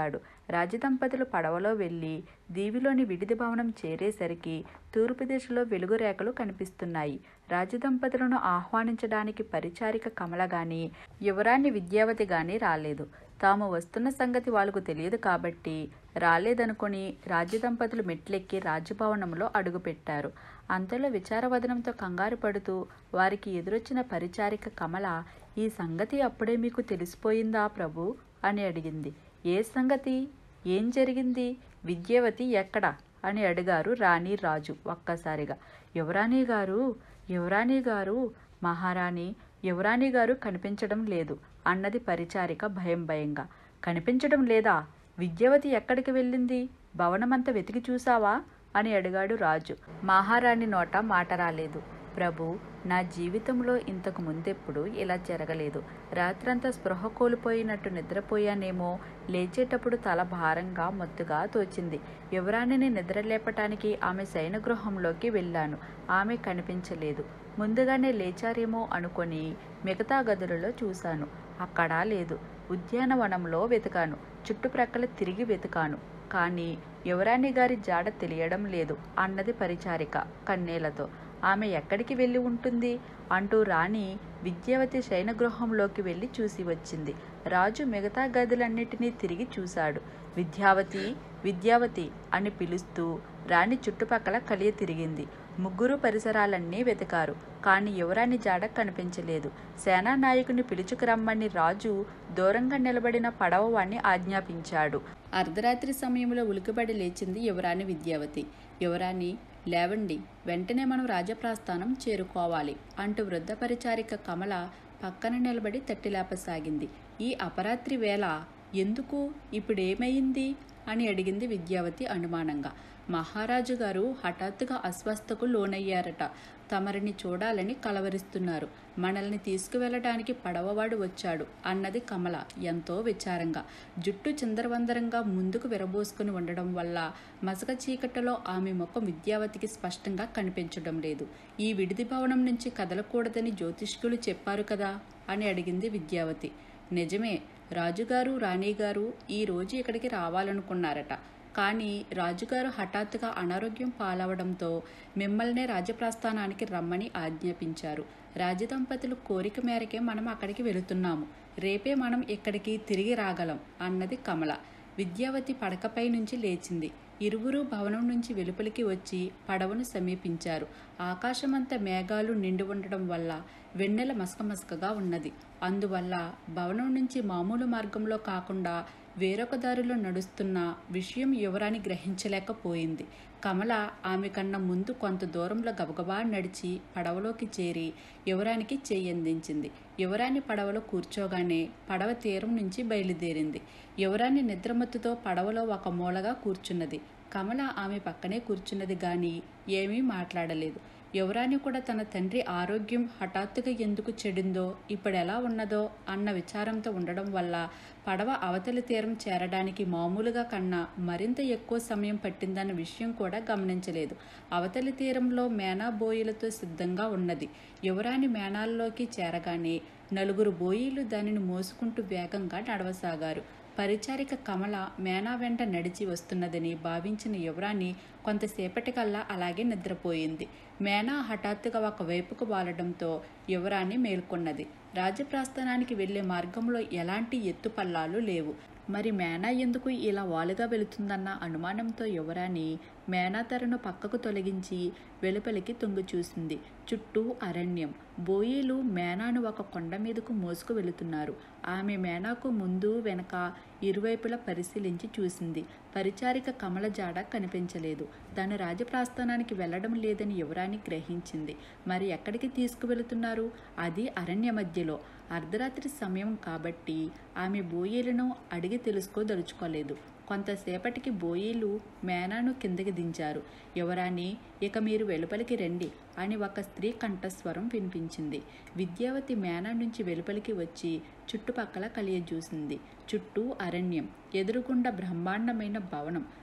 S1: రాజదంపతులు పడవలో వెళ్ళి దీవిలోని విడిది భవనం చేరేసరికి తూర్పు దిశలో వెలుగు రేఖలు కనిపిస్తున్నాయి రాజదంపతులను ఆహ్వానించడానికి పరిచారిక కమల గాని యువరాణి విద్యావతి గాని రాలేదు తాము వస్తున్న సంగతి వాళ్ళకు తెలియదు కాబట్టి రాలేదనుకుని రాజదంపతులు మెట్లెక్కి రాజభవనంలో అడుగుపెట్టారు అంతలో విచారవదనంతో కంగారు పడుతూ వారికి ఎదురొచ్చిన పరిచారిక కమల ఈ సంగతి అప్పుడే మీకు తెలిసిపోయిందా ప్రభు అని అడిగింది ఏ సంగతి ఏం జరిగింది విద్యావతి ఎక్కడ అని అడిగారు రాణి రాజు ఒక్కసారిగా యువరాణి గారు యువరాణి గారు మహారాణి యువరాణి గారు కనిపించడం లేదు అన్నది పరిచారిక భయం భయంగా కనిపించడం లేదా విద్యావతి ఎక్కడికి వెళ్ళింది భవనమంతా వెతికి చూసావా అని అడిగాడు రాజు మహారాణి నోట మాట రాలేదు ప్రభు నా జీవితంలో ఇంతకు ముందెప్పుడు ఇలా జరగలేదు రాత్రంతా స్పృహ కోల్పోయినట్టు నిద్రపోయానేమో లేచేటప్పుడు తల భారంగా మత్తుగా తోచింది యువరాణిని నిద్రలేపటానికి ఆమె శయనగృహంలోకి వెళ్ళాను ఆమె కనిపించలేదు ముందుగానే లేచారేమో అనుకొని మిగతా గదులలో చూశాను అక్కడా లేదు ఉద్యానవనంలో వెతికాను చుట్టుప్రక్కల తిరిగి వెతికాను కానీ యువరాణి గారి జాడ తెలియడం లేదు అన్నది పరిచారిక కన్నేలతో ఆమె ఎక్కడికి వెళ్ళి ఉంటుంది అంటూ రాణి విద్యావతి శయనగృహంలోకి వెళ్ళి చూసి వచ్చింది రాజు మిగతా గదులన్నిటినీ తిరిగి చూశాడు విద్యావతి విద్యావతి అని పిలుస్తూ రాణి చుట్టుపక్కల కలియ తిరిగింది ముగ్గురు పరిసరాలన్నీ వెతికారు కానీ యువరాణి జాడ కనిపించలేదు సేనానాయకుని పిలుచుకురమ్మని రాజు దూరంగా నిలబడిన పడవవాణ్ణి ఆజ్ఞాపించాడు అర్ధరాత్రి సమయంలో ఉలికిపడి లేచింది యువరాణి విద్యావతి యువరాణి లేవండి వెంటనే మనం రాజప్రాస్థానం చేరుకోవాలి అంటూ వృద్ధ పరిచారిక కమల పక్కన నిలబడి తట్టిలేపసాగింది ఈ అపరాత్రి వేళ ఎందుకు ఇప్పుడేమైంది అని అడిగింది విద్యావతి అనుమానంగా మహారాజు గారు హఠాత్తుగా అస్వస్థకు లోనయ్యారట తమరిని చూడాలని కలవరిస్తున్నారు మనల్ని తీసుకువెళ్ళడానికి పడవవాడు వచ్చాడు అన్నది కమల ఎంతో విచారంగా జుట్టు చిందరవందరంగా ముందుకు విరబోసుకుని ఉండడం వల్ల మసక చీకటిలో ఆమె ముఖం విద్యావతికి స్పష్టంగా కనిపించడం లేదు ఈ విడిది భవనం నుంచి కదలకూడదని జ్యోతిష్కులు చెప్పారు కదా అని అడిగింది విద్యావతి నిజమే రాజుగారు రాణిగారు ఈ రోజు ఇక్కడికి రావాలనుకున్నారట కానీ రాజుగారు హఠాత్తుగా అనారోగ్యం పాలవడంతో మిమ్మల్నే రాజప్రస్థానానికి రమ్మని ఆజ్ఞాపించారు రాజదంపతులు కోరిక మేరకే మనం అక్కడికి వెళుతున్నాము రేపే మనం ఇక్కడికి తిరిగి రాగలం అన్నది కమల విద్యావతి పడకపై నుంచి లేచింది ఇరువురు భవనం నుంచి వెలుపలికి వచ్చి పడవను సమీపించారు ఆకాశమంతా మేఘాలు నిండి ఉండడం వల్ల వెన్నెల మసకమసకగా ఉన్నది అందువల్ల భవనం నుంచి మామూలు మార్గంలో కాకుండా వేరొక దారిలో నడుస్తున్న విషయం యువరాణి గ్రహించలేకపోయింది కమల ఆమె కన్నా ముందు కొంత దూరంలో గబగబా నడిచి పడవలోకి చేరి యువరానికి చెయ్యందించింది యువరాణి పడవలో కూర్చోగానే పడవ తీరం నుంచి బయలుదేరింది యువరాణి నిద్రమత్తుతో పడవలో ఒక మూలగా కూర్చున్నది కమల ఆమె పక్కనే కూర్చున్నది గాని ఏమీ మాట్లాడలేదు యువరాణి కూడా తన తండ్రి ఆరోగ్యం హఠాత్తుగా ఎందుకు చెడిందో ఇప్పుడు ఎలా ఉన్నదో అన్న విచారంతో ఉండడం వల్ల పడవ అవతలి తీరం చేరడానికి మామూలుగా కన్నా మరింత ఎక్కువ సమయం పట్టిందన్న విషయం కూడా గమనించలేదు అవతలి తీరంలో మేనా బోయిలతో సిద్ధంగా ఉన్నది యువరాణి మేనాల్లోకి చేరగానే నలుగురు బోయిలు దానిని మోసుకుంటూ వేగంగా నడవసాగారు పరిచారిక కమల మేనా వెంట నడిచి వస్తున్నదని భావించిన యువరాణి కొంతసేపటికల్లా అలాగే నిద్రపోయింది మేనా హఠాత్తుగా ఒక వైపుకు వాలడంతో యువరాణి మేల్కొన్నది రాజప్రాస్థానానికి వెళ్లే మార్గంలో ఎలాంటి ఎత్తుపల్లాలు లేవు మరి మేనా ఎందుకు ఇలా వాలుగా వెళుతుందన్న అనుమానంతో యువరాణి మేనా తెరను పక్కకు తొలగించి వెలుపలికి తొంగి చూసింది చుట్టూ అరణ్యం బోయీలు మేనాను ఒక కొండ మీదకు మోసుకు వెళుతున్నారు ఆమె మేనాకు ముందు వెనక ఇరువైపులా పరిశీలించి చూసింది పరిచారిక కమల జాడ కనిపించలేదు దాని రాజప్రాస్థానానికి వెళ్ళడం లేదని యువరాణి గ్రహించింది మరి ఎక్కడికి తీసుకువెళుతున్నారు అది అరణ్య మధ్యలో అర్ధరాత్రి సమయం కాబట్టి ఆమె బోయీలను అడిగి తెలుసుకోదలుచుకోలేదు కొంతసేపటికి బోయీలు మేనాను కిందకి దించారు యువరాణి ఇక మీరు వెలుపలికి రండి అని ఒక స్త్రీ కంఠస్వరం వినిపించింది విద్యావతి మేనా నుంచి వెలుపలికి వచ్చి చుట్టుపక్కల కలియజూసింది చుట్టూ అరణ్యం ఎదురుగుండా బ్రహ్మాండమైన భవనం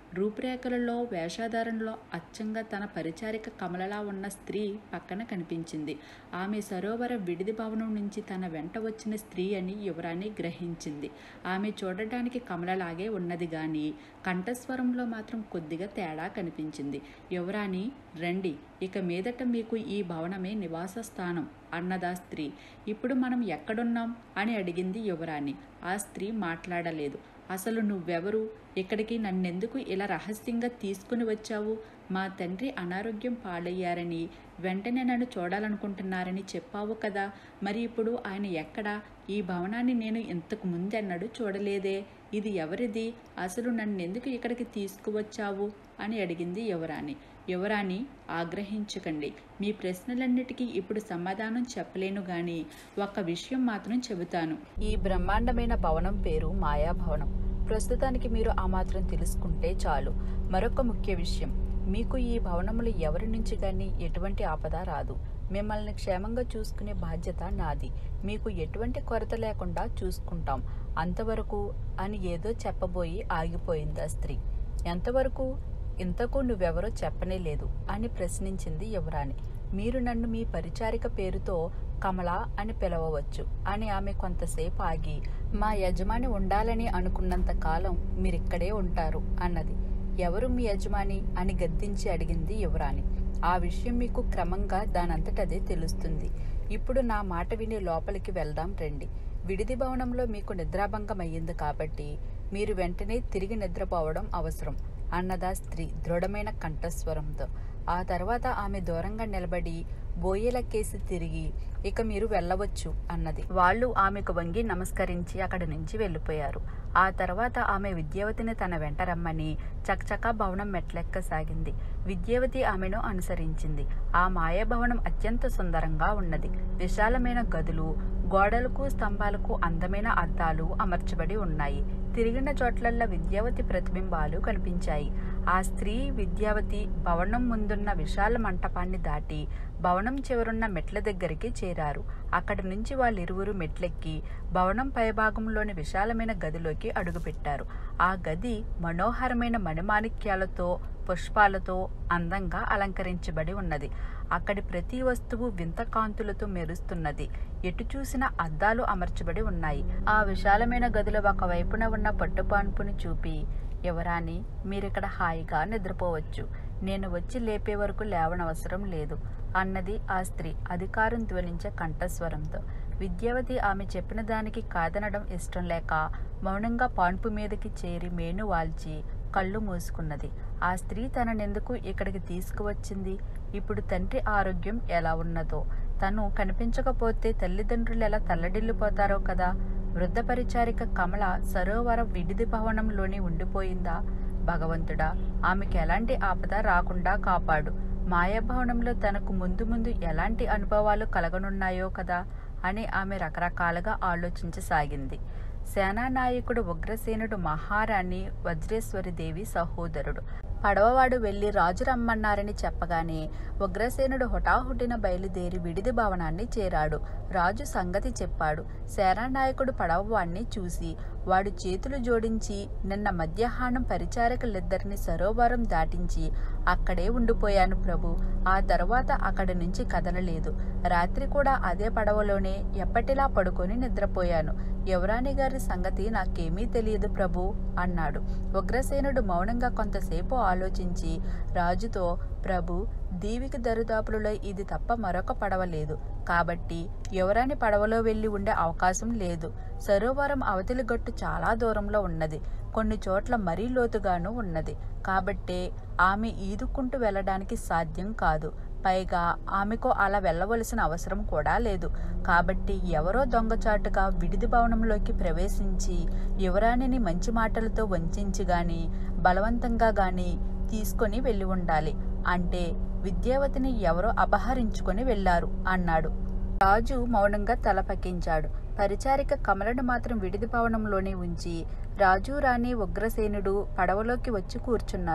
S1: రూపురేఖలలో వేషధారణలో అచ్చంగా తన పరిచారిక కమలలా ఉన్న స్త్రీ పక్కన కనిపించింది ఆమె సరోవర విడిది భవనం నుంచి తన వెంట వచ్చిన స్త్రీ అని యువరాణి గ్రహించింది ఆమె చూడటానికి కమలలాగే ఉన్నది గాని కంఠస్వరంలో మాత్రం కొద్దిగా తేడా కనిపించింది యువరాణి రండి ఇక మీదట మీకు ఈ భవనమే నివాస స్థానం అన్నదా స్త్రీ ఇప్పుడు మనం ఎక్కడున్నాం అని అడిగింది యువరాణి ఆ స్త్రీ మాట్లాడలేదు అసలు నువ్వెవరు ఇక్కడికి నన్నెందుకు ఇలా రహస్యంగా తీసుకుని వచ్చావు మా తండ్రి అనారోగ్యం పాలయ్యారని వెంటనే నన్ను చూడాలనుకుంటున్నారని చెప్పావు కదా మరి ఇప్పుడు ఆయన ఎక్కడా ఈ భవనాన్ని నేను ఇంతకు ముందెన్నడూ చూడలేదే ఇది ఎవరిది అసలు నన్నెందుకు ఇక్కడికి తీసుకువచ్చావు అని అడిగింది యువరాణి యువరాణి ఆగ్రహించకండి మీ ప్రశ్నలన్నిటికీ ఇప్పుడు సమాధానం చెప్పలేను గాని ఒక్క విషయం మాత్రం చెబుతాను ఈ బ్రహ్మాండమైన భవనం పేరు మాయాభవనం ప్రస్తుతానికి మీరు ఆ మాత్రం తెలుసుకుంటే చాలు మరొక ముఖ్య విషయం మీకు ఈ భవనములు ఎవరి నుంచి కానీ ఎటువంటి ఆపద రాదు మిమ్మల్ని క్షేమంగా చూసుకునే బాధ్యత నాది మీకు ఎటువంటి కొరత లేకుండా చూసుకుంటాం అంతవరకు అని ఏదో చెప్పబోయి ఆగిపోయింది ఆ స్త్రీ ఎంతవరకు ఇంతకు నువ్వెవరో చెప్పనే లేదు అని ప్రశ్నించింది యువరాణి మీరు నన్ను మీ పరిచారిక పేరుతో కమల అని పిలవవచ్చు అని ఆమె కొంతసేపు ఆగి మా యజమాని ఉండాలని అనుకున్నంత కాలం మీరిక్కడే ఉంటారు అన్నది ఎవరు మీ యజమాని అని గద్దించి అడిగింది యువరాణి ఆ విషయం మీకు క్రమంగా దానంతటదే తెలుస్తుంది ఇప్పుడు నా మాట విని లోపలికి వెళ్దాం రండి విడిది భవనంలో మీకు నిద్రాభంగం అయ్యింది కాబట్టి మీరు వెంటనే తిరిగి నిద్రపోవడం అవసరం అన్నదా స్త్రీ దృఢమైన కంఠస్వరంతో ఆ తర్వాత ఆమె దూరంగా నిలబడి బోయేలకేసి తిరిగి ఇక మీరు వెళ్ళవచ్చు అన్నది వాళ్ళు ఆమెకు వంగి నమస్కరించి అక్కడి నుంచి వెళ్ళిపోయారు ఆ తర్వాత ఆమె విద్యావతిని తన వెంట రమ్మని చకచకా భవనం మెట్లెక్కసాగింది విద్యావతి ఆమెను అనుసరించింది ఆ మాయ భవనం అత్యంత సుందరంగా ఉన్నది విశాలమైన గదులు గోడలకు స్తంభాలకు అందమైన అద్దాలు అమర్చబడి ఉన్నాయి తిరిగిన చోట్లల్లా విద్యావతి ప్రతిబింబాలు కనిపించాయి ఆ స్త్రీ విద్యావతి భవనం ముందున్న విశాల మంటపాన్ని దాటి భవనం చివరున్న మెట్ల దగ్గరికి చేరారు అక్కడి నుంచి వాళ్ళిరువురు మెట్లెక్కి భవనం పైభాగంలోని విశాలమైన గదిలోకి అడుగుపెట్టారు ఆ గది మనోహరమైన మణిమాణిక్యాలతో పుష్పాలతో అందంగా అలంకరించబడి ఉన్నది అక్కడి ప్రతి వస్తువు వింత కాంతులతో మెరుస్తున్నది ఎటు చూసిన అద్దాలు అమర్చబడి ఉన్నాయి ఆ విశాలమైన గదిలో ఒకవైపున ఉన్న పట్టుపాన్పుని చూపి ఎవరాని మీరిక్కడ హాయిగా నిద్రపోవచ్చు నేను వచ్చి లేపే వరకు లేవనవసరం లేదు అన్నది ఆ స్త్రీ అధికారం ధ్వనించే కంఠస్వరంతో విద్యావతి ఆమె చెప్పిన దానికి కాదనడం ఇష్టం లేక మౌనంగా పాన్పు మీదకి చేరి మేను వాల్చి కళ్ళు మూసుకున్నది ఆ స్త్రీ తననెందుకు ఇక్కడికి తీసుకువచ్చింది ఇప్పుడు తండ్రి ఆరోగ్యం ఎలా ఉన్నదో తను కనిపించకపోతే తల్లిదండ్రులు ఎలా తల్లడిల్లిపోతారో కదా వృద్ధ పరిచారిక కమల సరోవర విడిది భవనంలోనే ఉండిపోయిందా భగవంతుడా ఆమెకి ఎలాంటి ఆపద రాకుండా కాపాడు మాయాభవనంలో తనకు ముందు ముందు ఎలాంటి అనుభవాలు కలగనున్నాయో కదా అని ఆమె రకరకాలుగా ఆలోచించసాగింది సేనానాయకుడు ఉగ్రసేనుడు మహారాణి వజ్రేశ్వరిదేవి సహోదరుడు పడవవాడు వెళ్లి రాజు రమ్మన్నారని చెప్పగానే ఉగ్రసేనుడు హుటాహుటిన బయలుదేరి విడిది భవనాన్ని చేరాడు రాజు సంగతి చెప్పాడు సేనానాయకుడు పడవవాణ్ణి చూసి వాడు చేతులు జోడించి నిన్న మధ్యాహ్నం పరిచారకులిద్దరిని సరోవరం దాటించి అక్కడే ఉండిపోయాను ప్రభు ఆ తర్వాత అక్కడి నుంచి కదలలేదు రాత్రి కూడా అదే పడవలోనే ఎప్పటిలా పడుకొని నిద్రపోయాను యువరాణి గారి సంగతి నాకేమీ తెలియదు ప్రభు అన్నాడు ఉగ్రసేనుడు మౌనంగా కొంతసేపు ఆలోచించి రాజుతో ప్రభు దీవికి దరిదాపులలో ఇది తప్ప మరొక పడవ లేదు కాబట్టి యువరాణి పడవలో వెళ్లి ఉండే అవకాశం లేదు సరోవరం అవతలి గట్టు చాలా దూరంలో ఉన్నది కొన్ని చోట్ల మరీ లోతుగాను ఉన్నది కాబట్టే ఆమె ఈదుకుంటూ వెళ్ళడానికి సాధ్యం కాదు పైగా ఆమెకు అలా వెళ్ళవలసిన అవసరం కూడా లేదు కాబట్టి ఎవరో దొంగచాటుగా విడిది భవనంలోకి ప్రవేశించి యువరాణిని మంచి మాటలతో వంచి గాని బలవంతంగా గాని తీసుకొని వెళ్ళి ఉండాలి అంటే విద్యావతిని ఎవరో అపహరించుకొని వెళ్లారు అన్నాడు రాజు మౌనంగా తల పక్కించాడు పరిచారిక కమలను మాత్రం విడిది భవనంలోనే ఉంచి రాజు రాణి ఉగ్రసేనుడు పడవలోకి వచ్చి కూర్చున్నారు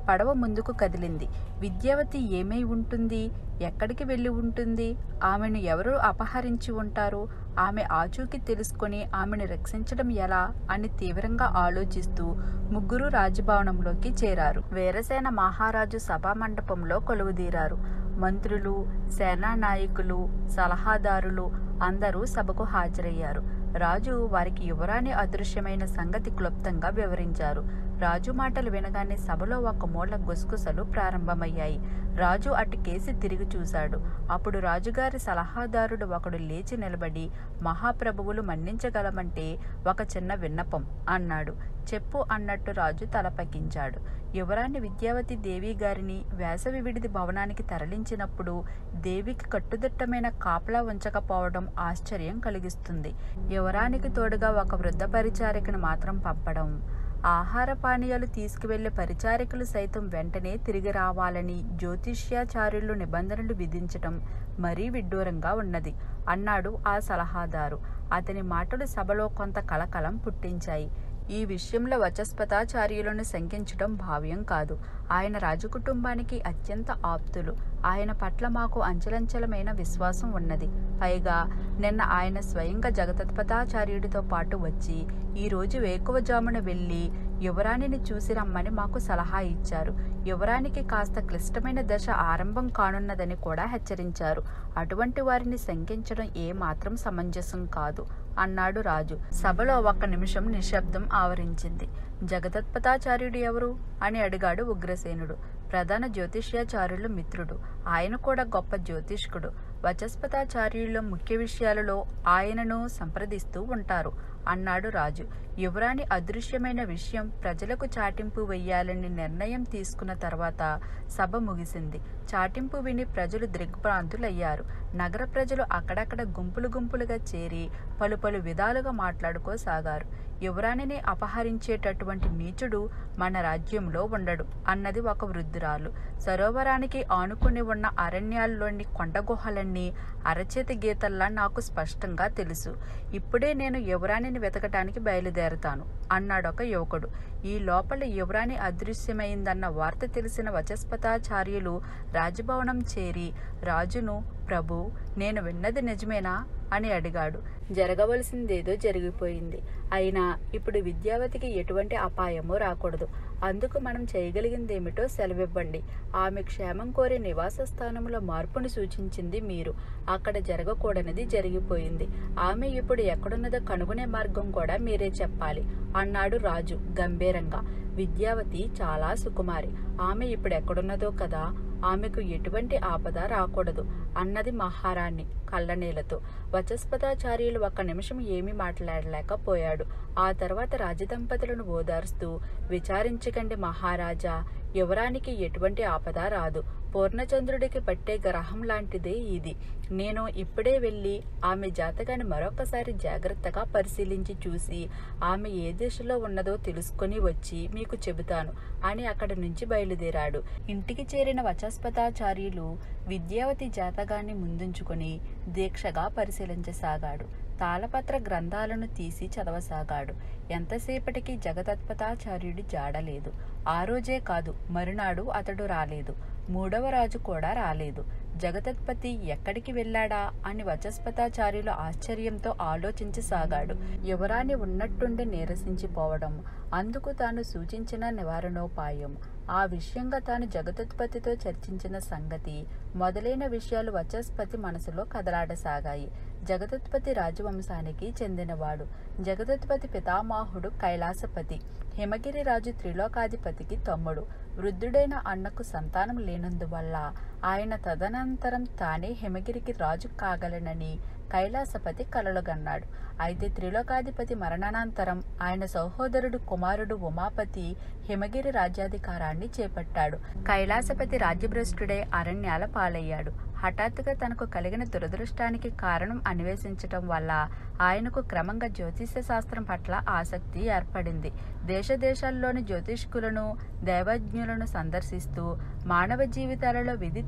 S1: పడవ ముందుకు కదిలింది విద్యావతి ఏమై ఉంటుంది ఎక్కడికి వెళ్ళి ఉంటుంది ఆమెను ఎవరు అపహరించి ఉంటారు ఆమె ఆచూకీ తెలుసుకొని ఆమెను రక్షించడం ఎలా అని తీవ్రంగా ఆలోచిస్తూ ముగ్గురు రాజభవనంలోకి చేరారు వీరసేన మహారాజు సభా మండపంలో కొలువుదీరారు మంత్రులు సేనా నాయకులు సలహాదారులు అందరూ సభకు హాజరయ్యారు రాజు వారికి యువరాణి అదృశ్యమైన సంగతి క్లుప్తంగా వివరించారు రాజు మాటలు వినగానే సభలో ఒక మూల గుసగుసలు ప్రారంభమయ్యాయి రాజు అటు కేసి తిరిగి చూశాడు అప్పుడు రాజుగారి సలహాదారుడు ఒకడు లేచి నిలబడి మహాప్రభువులు మన్నించగలమంటే ఒక చిన్న విన్నపం అన్నాడు చెప్పు అన్నట్టు రాజు తలపకించాడు యువరాణి విద్యావతి దేవి గారిని వేసవి విడిది భవనానికి తరలించినప్పుడు దేవికి కట్టుదిట్టమైన కాపలా ఉంచకపోవడం ఆశ్చర్యం కలిగిస్తుంది యువరానికి తోడుగా ఒక వృద్ధ పరిచారికను మాత్రం పంపడం ఆహార పానీయాలు తీసుకువెళ్లే పరిచారికలు సైతం వెంటనే తిరిగి రావాలని జ్యోతిష్యాచార్యులు నిబంధనలు విధించటం మరీ విడ్డూరంగా ఉన్నది అన్నాడు ఆ సలహాదారు అతని మాటలు సభలో కొంత కలకలం పుట్టించాయి ఈ విషయంలో వచస్పతాచార్యులను శంకించడం భావ్యం కాదు ఆయన రాజకుటుంబానికి అత్యంత ఆప్తులు ఆయన పట్ల మాకు అంచలంచలమైన విశ్వాసం ఉన్నది పైగా నిన్న ఆయన స్వయంగా జగతత్పతాచార్యుడితో పాటు వచ్చి ఈ రోజు వేకువజామున వెళ్ళి యువరాణిని చూసి రమ్మని మాకు సలహా ఇచ్చారు యువరానికి కాస్త క్లిష్టమైన దశ ఆరంభం కానున్నదని కూడా హెచ్చరించారు అటువంటి వారిని శంకించడం ఏ మాత్రం సమంజసం కాదు అన్నాడు రాజు సభలో ఒక్క నిమిషం నిశ్శబ్దం ఆవరించింది జగదత్పతాచార్యుడు ఎవరు అని అడిగాడు ఉగ్రసేనుడు ప్రధాన జ్యోతిష్యాచార్యుల మిత్రుడు ఆయన కూడా గొప్ప జ్యోతిష్కుడు వచస్పతాచార్యుల ముఖ్య విషయాలలో ఆయనను సంప్రదిస్తూ ఉంటారు అన్నాడు రాజు యువరాణి అదృశ్యమైన విషయం ప్రజలకు చాటింపు వెయ్యాలని నిర్ణయం తీసుకున్న తర్వాత సభ ముగిసింది చాటింపు విని ప్రజలు దిగ్భ్రాంతులయ్యారు నగర ప్రజలు అక్కడక్కడ గుంపులు గుంపులుగా చేరి పలు పలు విధాలుగా మాట్లాడుకోసాగారు యువరాణిని అపహరించేటటువంటి నీచుడు మన రాజ్యంలో ఉండడు అన్నది ఒక వృద్ధురాలు సరోవరానికి ఆనుకుని ఉన్న అరణ్యాల్లోని కొండగుహలన్నీ అరచేతి గీతల్లా నాకు స్పష్టంగా తెలుసు ఇప్పుడే నేను యువరాణిని వెతకటానికి బయలుదేరతాను అన్నాడొక యువకుడు ఈ లోపల యువరాణి అదృశ్యమైందన్న వార్త తెలిసిన వచస్పతాచార్యులు రాజభవనం చేరి రాజును ప్రభు నేను విన్నది నిజమేనా అని అడిగాడు జరగవలసిందేదో జరిగిపోయింది అయినా ఇప్పుడు విద్యావతికి ఎటువంటి అపాయమూ రాకూడదు అందుకు మనం చేయగలిగిందేమిటో సెలవివ్వండి ఆమె క్షేమం కోరే నివాస స్థానంలో మార్పును సూచించింది మీరు అక్కడ జరగకూడనిది జరిగిపోయింది ఆమె ఇప్పుడు ఎక్కడున్నదో కనుగొనే మార్గం కూడా మీరే చెప్పాలి అన్నాడు రాజు గంభీరంగా విద్యావతి చాలా సుకుమారి ఆమె ఇప్పుడు ఎక్కడున్నదో కదా ఆమెకు ఎటువంటి ఆపద రాకూడదు అన్నది మహారాణి కళ్ళనీలతో వచస్పతాచార్యులు ఒక్క నిమిషం ఏమీ మాట్లాడలేకపోయాడు ఆ తర్వాత రాజదంపతులను ఓదార్స్తూ విచారించకండి మహారాజా యువరానికి ఎటువంటి ఆపద రాదు పూర్ణచంద్రుడికి పట్టే గ్రహం లాంటిదే ఇది నేను ఇప్పుడే వెళ్ళి ఆమె జాతకాన్ని మరొకసారి జాగ్రత్తగా పరిశీలించి చూసి ఆమె ఏ దిశలో ఉన్నదో తెలుసుకొని వచ్చి మీకు చెబుతాను అని అక్కడి నుంచి బయలుదేరాడు ఇంటికి చేరిన వచస్పతాచార్యులు విద్యావతి జాతకాన్ని ముందుంచుకొని దీక్షగా పరిశీలించసాగాడు తాళపత్ర గ్రంథాలను తీసి చదవసాగాడు ఎంతసేపటికి జగతత్పతాచార్యుడి జాడలేదు ఆ రోజే కాదు మరునాడు అతడు రాలేదు మూడవ రాజు కూడా రాలేదు జగతత్పతి ఎక్కడికి వెళ్ళాడా అని వచస్పతాచార్యులు ఆశ్చర్యంతో ఆలోచించసాగాడు యువరాణి ఉన్నట్టుండి నీరసించిపోవడం అందుకు తాను సూచించిన నివారణోపాయం ఆ విషయంగా తాను జగతుత్పత్తితో చర్చించిన సంగతి మొదలైన విషయాలు వచస్పతి మనసులో కదలాడసాగాయి జగదుత్పత్తి రాజవంశానికి చెందినవాడు జగదుత్పత్తి పితామహుడు కైలాసపతి హిమగిరి రాజు త్రిలోకాధిపతికి తమ్ముడు వృద్ధుడైన అన్నకు సంతానం లేనందువల్ల ఆయన తదనంతరం తానే హిమగిరికి రాజు కాగలనని కైలాసపతి కలలుగన్నాడు అయితే త్రిలోకాధిపతి మరణానంతరం ఆయన సహోదరుడు కుమారుడు ఉమాపతి హిమగిరి రాజ్యాధికారాన్ని చేపట్టాడు కైలాసపతి రాజ్యభ్రష్టుడై అరణ్యాల పాలయ్యాడు హఠాత్తుగా తనకు కలిగిన దురదృష్టానికి కారణం అన్వేషించటం వల్ల ఆయనకు క్రమంగా జ్యోతిష్య శాస్త్రం పట్ల ఆసక్తి ఏర్పడింది దేశ దేశాల్లోని జ్యోతిష్కులను దైవజ్ఞులను సందర్శిస్తూ మానవ జీవితాలలో విధి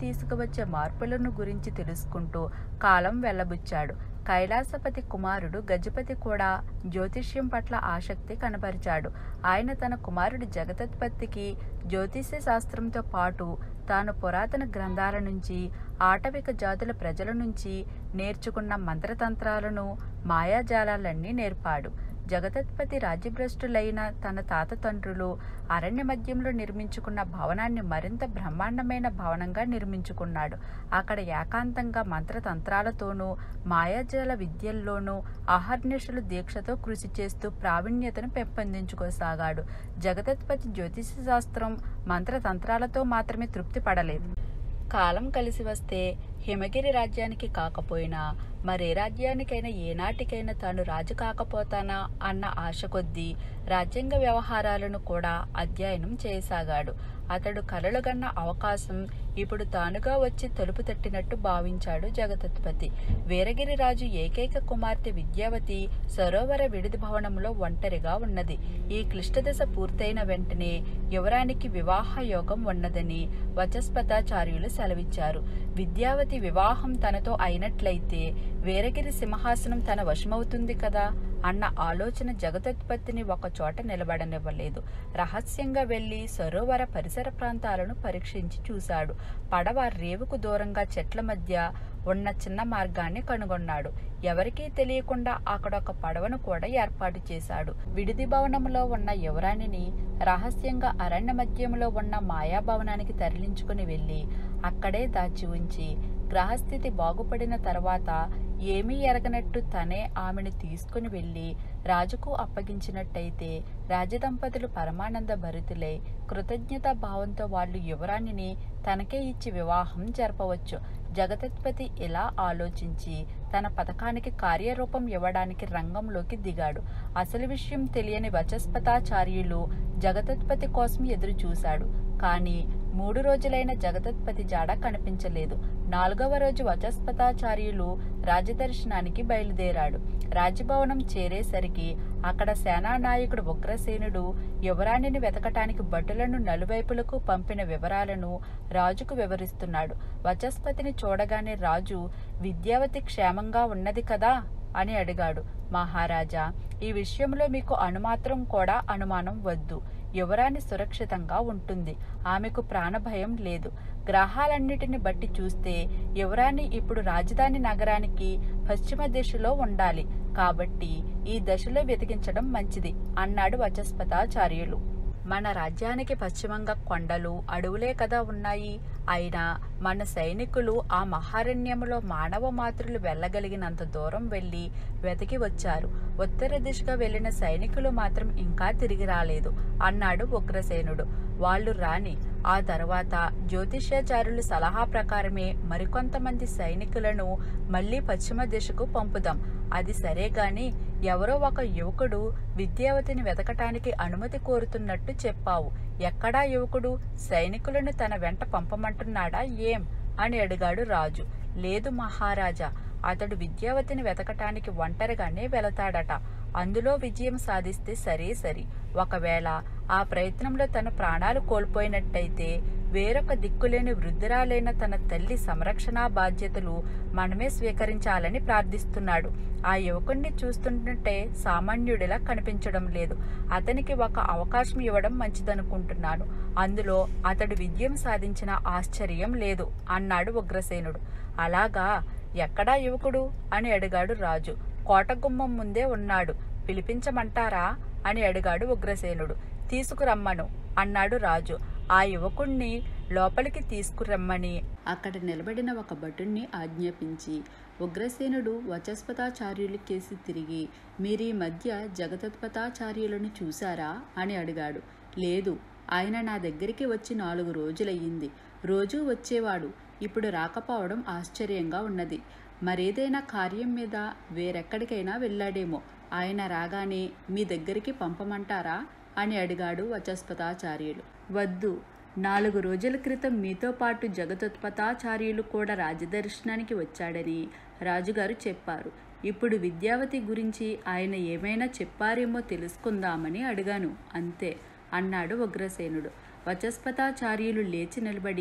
S1: తీసుకువచ్చే మార్పులను గురించి తెలుసుకుంటూ కాలం వెళ్ళబుచ్చాడు కైలాసపతి కుమారుడు గజపతి కూడా జ్యోతిష్యం పట్ల ఆసక్తి కనబరిచాడు ఆయన తన కుమారుడు జగతత్పత్తికి జ్యోతిష్య శాస్త్రంతో పాటు తాను పురాతన గ్రంథాల నుంచి ఆటవిక జాతుల ప్రజల నుంచి నేర్చుకున్న మంత్రతంత్రాలను మాయాజాలాలన్నీ నేర్పాడు జగతత్పతి రాజ్యభ్రష్టులైన తన తాత తండ్రులు అరణ్య మధ్యంలో నిర్మించుకున్న భవనాన్ని మరింత బ్రహ్మాండమైన భవనంగా నిర్మించుకున్నాడు అక్కడ ఏకాంతంగా మంత్రతంత్రాలతోనూ మాయాజాల విద్యల్లోనూ అహర్నిశలు దీక్షతో కృషి చేస్తూ ప్రావీణ్యతను పెంపొందించుకోసాగాడు జగతత్పతి జ్యోతిష శాస్త్రం మంత్రతంత్రాలతో మాత్రమే తృప్తి పడలేదు కాలం కలిసి వస్తే హిమగిరి రాజ్యానికి కాకపోయినా మరే రాజ్యానికైనా ఏనాటికైనా తాను రాజు కాకపోతానా అన్న ఆశ కొద్దీ రాజ్యాంగ వ్యవహారాలను కూడా అధ్యయనం చేయసాగాడు అతడు కలలుగన్న అవకాశం ఇప్పుడు తానుగా వచ్చి తలుపు తట్టినట్టు భావించాడు జగతత్పతి వీరగిరి రాజు ఏకైక కుమార్తె విద్యావతి సరోవర విడిది భవనంలో ఒంటరిగా ఉన్నది ఈ క్లిష్టదశ పూర్తయిన వెంటనే యువరానికి వివాహ యోగం ఉన్నదని వచస్పతాచార్యులు సెలవిచ్చారు విద్యావతి వివాహం తనతో అయినట్లయితే వీరగిరి సింహాసనం తన వశమవుతుంది కదా అన్న ఆలోచన జగదత్పత్తిని ఒక చోట నిలబడనివ్వలేదు రహస్యంగా వెళ్లి సరోవర పరిసర ప్రాంతాలను పరీక్షించి చూశాడు పడవ రేవుకు దూరంగా చెట్ల మధ్య ఉన్న చిన్న మార్గాన్ని కనుగొన్నాడు ఎవరికీ తెలియకుండా అక్కడ ఒక పడవను కూడా ఏర్పాటు చేశాడు విడిది భవనంలో ఉన్న యువరాణిని రహస్యంగా అరణ్య మధ్యంలో ఉన్న మాయాభవనానికి తరలించుకుని వెళ్లి అక్కడే దాచి ఉంచి గ్రహస్థితి బాగుపడిన తర్వాత ఏమీ ఎరగనట్టు తనే ఆమెను తీసుకుని వెళ్లి రాజుకు అప్పగించినట్టయితే రాజదంపతులు పరమానంద భరితులై కృతజ్ఞతా భావంతో వాళ్ళు యువరాణిని తనకే ఇచ్చి వివాహం జరపవచ్చు జగతత్పతి ఇలా ఆలోచించి తన పథకానికి కార్యరూపం ఇవ్వడానికి రంగంలోకి దిగాడు అసలు విషయం తెలియని వచస్పతాచార్యులు జగతత్పతి కోసం ఎదురు చూశాడు కానీ మూడు రోజులైన జగతత్పతి జాడ కనిపించలేదు నాలుగవ రోజు వచస్పతాచార్యులు రాజదర్శనానికి బయలుదేరాడు రాజభవనం చేరేసరికి అక్కడ సేనానాయకుడు ఉగ్రసేనుడు యువరాణిని వెతకటానికి భటులను నలువైపులకు పంపిన వివరాలను రాజుకు వివరిస్తున్నాడు వచస్పతిని చూడగానే రాజు విద్యావతి క్షేమంగా ఉన్నది కదా అని అడిగాడు మహారాజా ఈ విషయంలో మీకు అనుమాత్రం కూడా అనుమానం వద్దు యువరాణి సురక్షితంగా ఉంటుంది ఆమెకు ప్రాణభయం లేదు గ్రహాలన్నిటిని బట్టి చూస్తే యువరాణి ఇప్పుడు రాజధాని నగరానికి పశ్చిమ దిశలో ఉండాలి కాబట్టి ఈ దశలో వెతికించడం మంచిది అన్నాడు వచస్పతాచార్యులు మన రాజ్యానికి పశ్చిమంగా కొండలు అడవులే కదా ఉన్నాయి అయినా మన సైనికులు ఆ మహారణ్యములో మానవ మాతృలు వెళ్ళగలిగినంత దూరం వెళ్లి వెతికి వచ్చారు ఉత్తర దిశగా వెళ్లిన సైనికులు మాత్రం ఇంకా తిరిగి రాలేదు అన్నాడు ఉగ్రసేనుడు వాళ్ళు రాని ఆ తర్వాత జ్యోతిష్యాచారుల సలహా ప్రకారమే మరికొంతమంది సైనికులను మళ్లీ పశ్చిమ దిశకు పంపుదాం అది సరే గాని ఎవరో ఒక యువకుడు విద్యావతిని వెతకటానికి అనుమతి కోరుతున్నట్టు చెప్పావు ఎక్కడా యువకుడు సైనికులను తన వెంట పంపమంటున్నాడా ఏం అని అడిగాడు రాజు లేదు మహారాజా అతడు విద్యావతిని వెతకటానికి ఒంటరిగానే వెళతాడట అందులో విజయం సాధిస్తే సరే సరి ఒకవేళ ఆ ప్రయత్నంలో తన ప్రాణాలు కోల్పోయినట్టయితే వేరొక దిక్కులేని వృద్ధురాలైన తన తల్లి సంరక్షణ బాధ్యతలు మనమే స్వీకరించాలని ప్రార్థిస్తున్నాడు ఆ యువకుణ్ణి చూస్తుంటే సామాన్యుడిలా కనిపించడం లేదు అతనికి ఒక అవకాశం ఇవ్వడం మంచిదనుకుంటున్నాను అందులో అతడు విజయం సాధించిన ఆశ్చర్యం లేదు అన్నాడు ఉగ్రసేనుడు అలాగా ఎక్కడా యువకుడు అని అడిగాడు రాజు కోటగుమ్మం ముందే ఉన్నాడు పిలిపించమంటారా అని అడిగాడు ఉగ్రసేనుడు తీసుకురమ్మను అన్నాడు రాజు ఆ యువకుణ్ణి లోపలికి తీసుకురమ్మని అక్కడ నిలబడిన ఒక భటుణ్ణి ఆజ్ఞాపించి ఉగ్రసేనుడు వచస్పతాచార్యుల కేసి తిరిగి మీరీ మధ్య జగతత్పతాచార్యులను చూశారా అని అడిగాడు లేదు ఆయన నా దగ్గరికి వచ్చి నాలుగు రోజులయ్యింది రోజూ వచ్చేవాడు ఇప్పుడు రాకపోవడం ఆశ్చర్యంగా ఉన్నది మరేదైనా కార్యం మీద వేరెక్కడికైనా వెళ్ళాడేమో ఆయన రాగానే మీ దగ్గరికి పంపమంటారా అని అడిగాడు వచస్పతాచార్యులు వద్దు నాలుగు రోజుల క్రితం మీతో పాటు జగతోత్పతాచార్యులు కూడా రాజదర్శనానికి వచ్చాడని రాజుగారు చెప్పారు ఇప్పుడు విద్యావతి గురించి ఆయన ఏమైనా చెప్పారేమో తెలుసుకుందామని అడిగాను అంతే అన్నాడు ఉగ్రసేనుడు వచస్పతాచార్యులు లేచి నిలబడి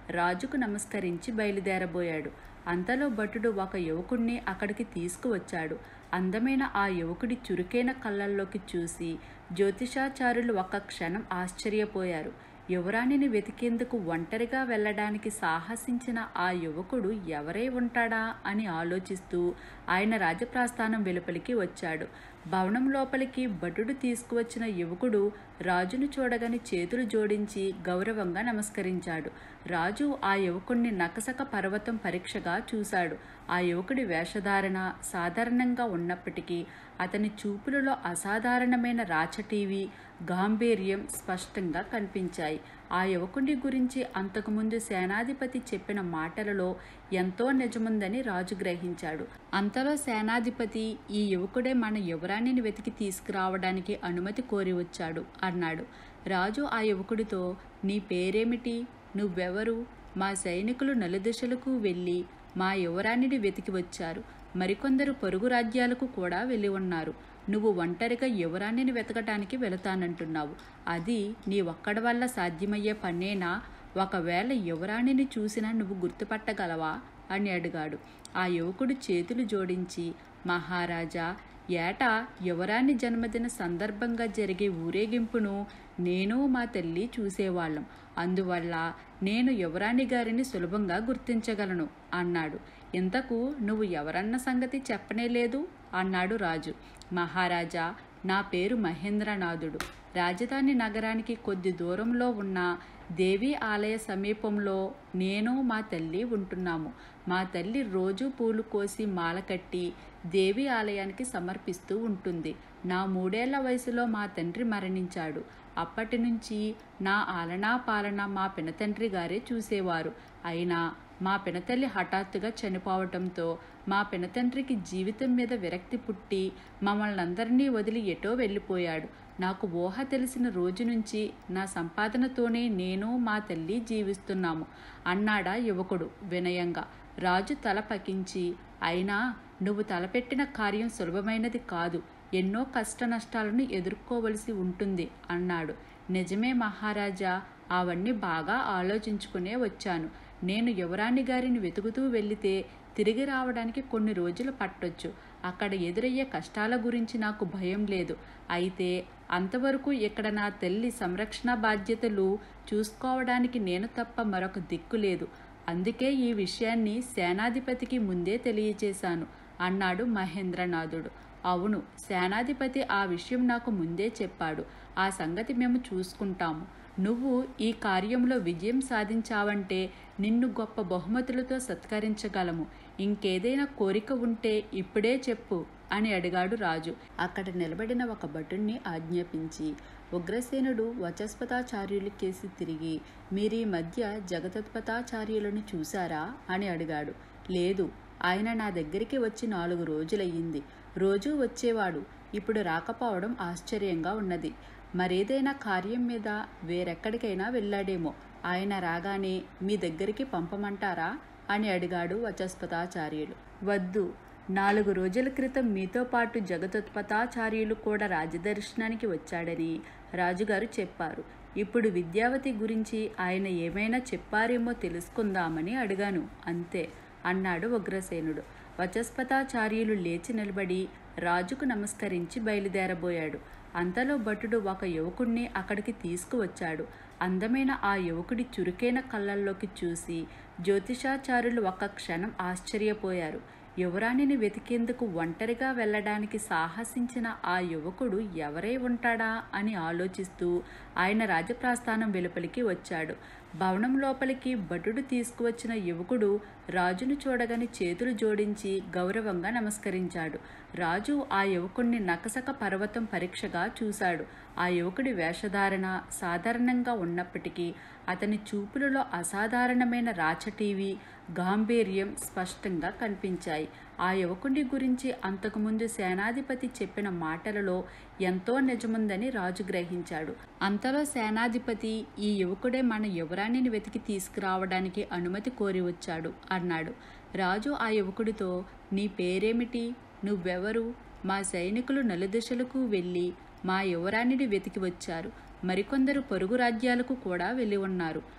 S1: రాజుకు నమస్కరించి బయలుదేరబోయాడు అంతలో భటుడు ఒక యువకుణ్ణి అక్కడికి తీసుకువచ్చాడు అందమైన ఆ యువకుడి చురుకైన కళ్ళల్లోకి చూసి జ్యోతిషాచారులు ఒక్క క్షణం ఆశ్చర్యపోయారు యువరాణిని వెతికేందుకు ఒంటరిగా వెళ్ళడానికి సాహసించిన ఆ యువకుడు ఎవరై ఉంటాడా అని ఆలోచిస్తూ ఆయన రాజప్రాస్థానం వెలుపలికి వచ్చాడు భవనం లోపలికి భటుడు తీసుకువచ్చిన యువకుడు రాజును చూడగానే చేతులు జోడించి గౌరవంగా నమస్కరించాడు రాజు ఆ యువకుణ్ణి నకసక పర్వతం పరీక్షగా చూశాడు ఆ యువకుడి వేషధారణ సాధారణంగా ఉన్నప్పటికీ అతని చూపులలో అసాధారణమైన రాచటీవి గాంభీర్యం స్పష్టంగా కనిపించాయి ఆ యువకుడి గురించి అంతకుముందు సేనాధిపతి చెప్పిన మాటలలో ఎంతో నిజముందని రాజు గ్రహించాడు అంతలో సేనాధిపతి ఈ యువకుడే మన యువరాణిని వెతికి తీసుకురావడానికి అనుమతి కోరి వచ్చాడు అన్నాడు రాజు ఆ యువకుడితో నీ పేరేమిటి నువ్వెవరు మా సైనికులు నలుదిశలకు వెళ్ళి మా యువరాణిని వెతికి వచ్చారు మరికొందరు పొరుగు రాజ్యాలకు కూడా వెళ్ళి ఉన్నారు నువ్వు ఒంటరిగా యువరాణిని వెతకటానికి వెళతానంటున్నావు అది నీ ఒక్కడి వల్ల సాధ్యమయ్యే పనేనా ఒకవేళ యువరాణిని చూసినా నువ్వు గుర్తుపట్టగలవా అని అడిగాడు ఆ యువకుడు చేతులు జోడించి మహారాజా ఏటా యువరాణి జన్మదిన సందర్భంగా జరిగే ఊరేగింపును నేను మా తల్లి చూసేవాళ్ళం అందువల్ల నేను యువరాణి గారిని సులభంగా గుర్తించగలను అన్నాడు ఇంతకు నువ్వు ఎవరన్న సంగతి చెప్పనే లేదు అన్నాడు రాజు మహారాజా నా పేరు మహేంద్రనాథుడు రాజధాని నగరానికి కొద్ది దూరంలో ఉన్న దేవి ఆలయ సమీపంలో నేను మా తల్లి ఉంటున్నాము మా తల్లి రోజు పూలు కోసి మాల కట్టి దేవి ఆలయానికి సమర్పిస్తూ ఉంటుంది నా మూడేళ్ల వయసులో మా తండ్రి మరణించాడు అప్పటి నుంచి నా ఆలనా పాలన మా పినతండ్రి గారే చూసేవారు అయినా మా పినతల్లి హఠాత్తుగా చనిపోవటంతో మా పినతండ్రికి జీవితం మీద విరక్తి పుట్టి మమ్మల్ని అందరినీ వదిలి ఎటో వెళ్ళిపోయాడు నాకు ఊహ తెలిసిన రోజు నుంచి నా సంపాదనతోనే నేను మా తల్లి జీవిస్తున్నాము అన్నాడా యువకుడు వినయంగా రాజు తల పకించి అయినా నువ్వు తలపెట్టిన కార్యం సులభమైనది కాదు ఎన్నో కష్ట నష్టాలను ఎదుర్కోవలసి ఉంటుంది అన్నాడు నిజమే మహారాజా అవన్నీ బాగా ఆలోచించుకునే వచ్చాను నేను యువరాణి గారిని వెతుకుతూ వెళితే తిరిగి రావడానికి కొన్ని రోజులు పట్టొచ్చు అక్కడ ఎదురయ్యే కష్టాల గురించి నాకు భయం లేదు అయితే అంతవరకు ఇక్కడ నా తల్లి సంరక్షణ బాధ్యతలు చూసుకోవడానికి నేను తప్ప మరొక దిక్కు లేదు అందుకే ఈ విషయాన్ని సేనాధిపతికి ముందే తెలియచేశాను అన్నాడు మహేంద్రనాథుడు అవును సేనాధిపతి ఆ విషయం నాకు ముందే చెప్పాడు ఆ సంగతి మేము చూసుకుంటాము నువ్వు ఈ కార్యంలో విజయం సాధించావంటే నిన్ను గొప్ప బహుమతులతో సత్కరించగలము ఇంకేదైనా కోరిక ఉంటే ఇప్పుడే చెప్పు అని అడిగాడు రాజు అక్కడ నిలబడిన ఒక భటుణ్ణి ఆజ్ఞాపించి ఉగ్రసేనుడు వచస్పతాచార్యుల కేసి తిరిగి మీరీ మధ్య జగతత్పతాచార్యులను చూశారా అని అడిగాడు లేదు ఆయన నా దగ్గరికి వచ్చి నాలుగు రోజులయ్యింది రోజూ వచ్చేవాడు ఇప్పుడు రాకపోవడం ఆశ్చర్యంగా ఉన్నది మరేదైనా కార్యం మీద వేరెక్కడికైనా వెళ్ళాడేమో ఆయన రాగానే మీ దగ్గరికి పంపమంటారా అని అడిగాడు వచస్పతాచార్యులు వద్దు నాలుగు రోజుల క్రితం మీతో పాటు జగతోత్పతాచార్యులు కూడా రాజదర్శనానికి వచ్చాడని రాజుగారు చెప్పారు ఇప్పుడు విద్యావతి గురించి ఆయన ఏమైనా చెప్పారేమో తెలుసుకుందామని అడిగాను అంతే అన్నాడు ఉగ్రసేనుడు వచస్పతాచార్యులు లేచి నిలబడి రాజుకు నమస్కరించి బయలుదేరబోయాడు అంతలో భటుడు ఒక యువకుణ్ణి అక్కడికి తీసుకువచ్చాడు అందమైన ఆ యువకుడి చురుకైన కళ్ళల్లోకి చూసి జ్యోతిషాచారులు ఒక్క క్షణం ఆశ్చర్యపోయారు యువరాణిని వెతికేందుకు ఒంటరిగా వెళ్ళడానికి సాహసించిన ఆ యువకుడు ఎవరై ఉంటాడా అని ఆలోచిస్తూ ఆయన రాజప్రాస్థానం వెలుపలికి వచ్చాడు భవనం లోపలికి భటుడు తీసుకువచ్చిన యువకుడు రాజును చూడగానే చేతులు జోడించి గౌరవంగా నమస్కరించాడు రాజు ఆ యువకుణ్ణి నకసక పర్వతం పరీక్షగా చూశాడు ఆ యువకుడి వేషధారణ సాధారణంగా ఉన్నప్పటికీ అతని చూపులలో అసాధారణమైన రాచటీవి గాంభీర్యం స్పష్టంగా కనిపించాయి ఆ యువకుడి గురించి అంతకుముందు సేనాధిపతి చెప్పిన మాటలలో ఎంతో నిజముందని రాజు గ్రహించాడు అంతలో సేనాధిపతి ఈ యువకుడే మన యువరాణిని వెతికి తీసుకురావడానికి అనుమతి కోరి వచ్చాడు అన్నాడు రాజు ఆ యువకుడితో నీ పేరేమిటి నువ్వెవరు మా సైనికులు నలుదిశలకు వెళ్ళి మా యువరాణిని వెతికి వచ్చారు మరికొందరు పొరుగు రాజ్యాలకు కూడా వెళ్ళి ఉన్నారు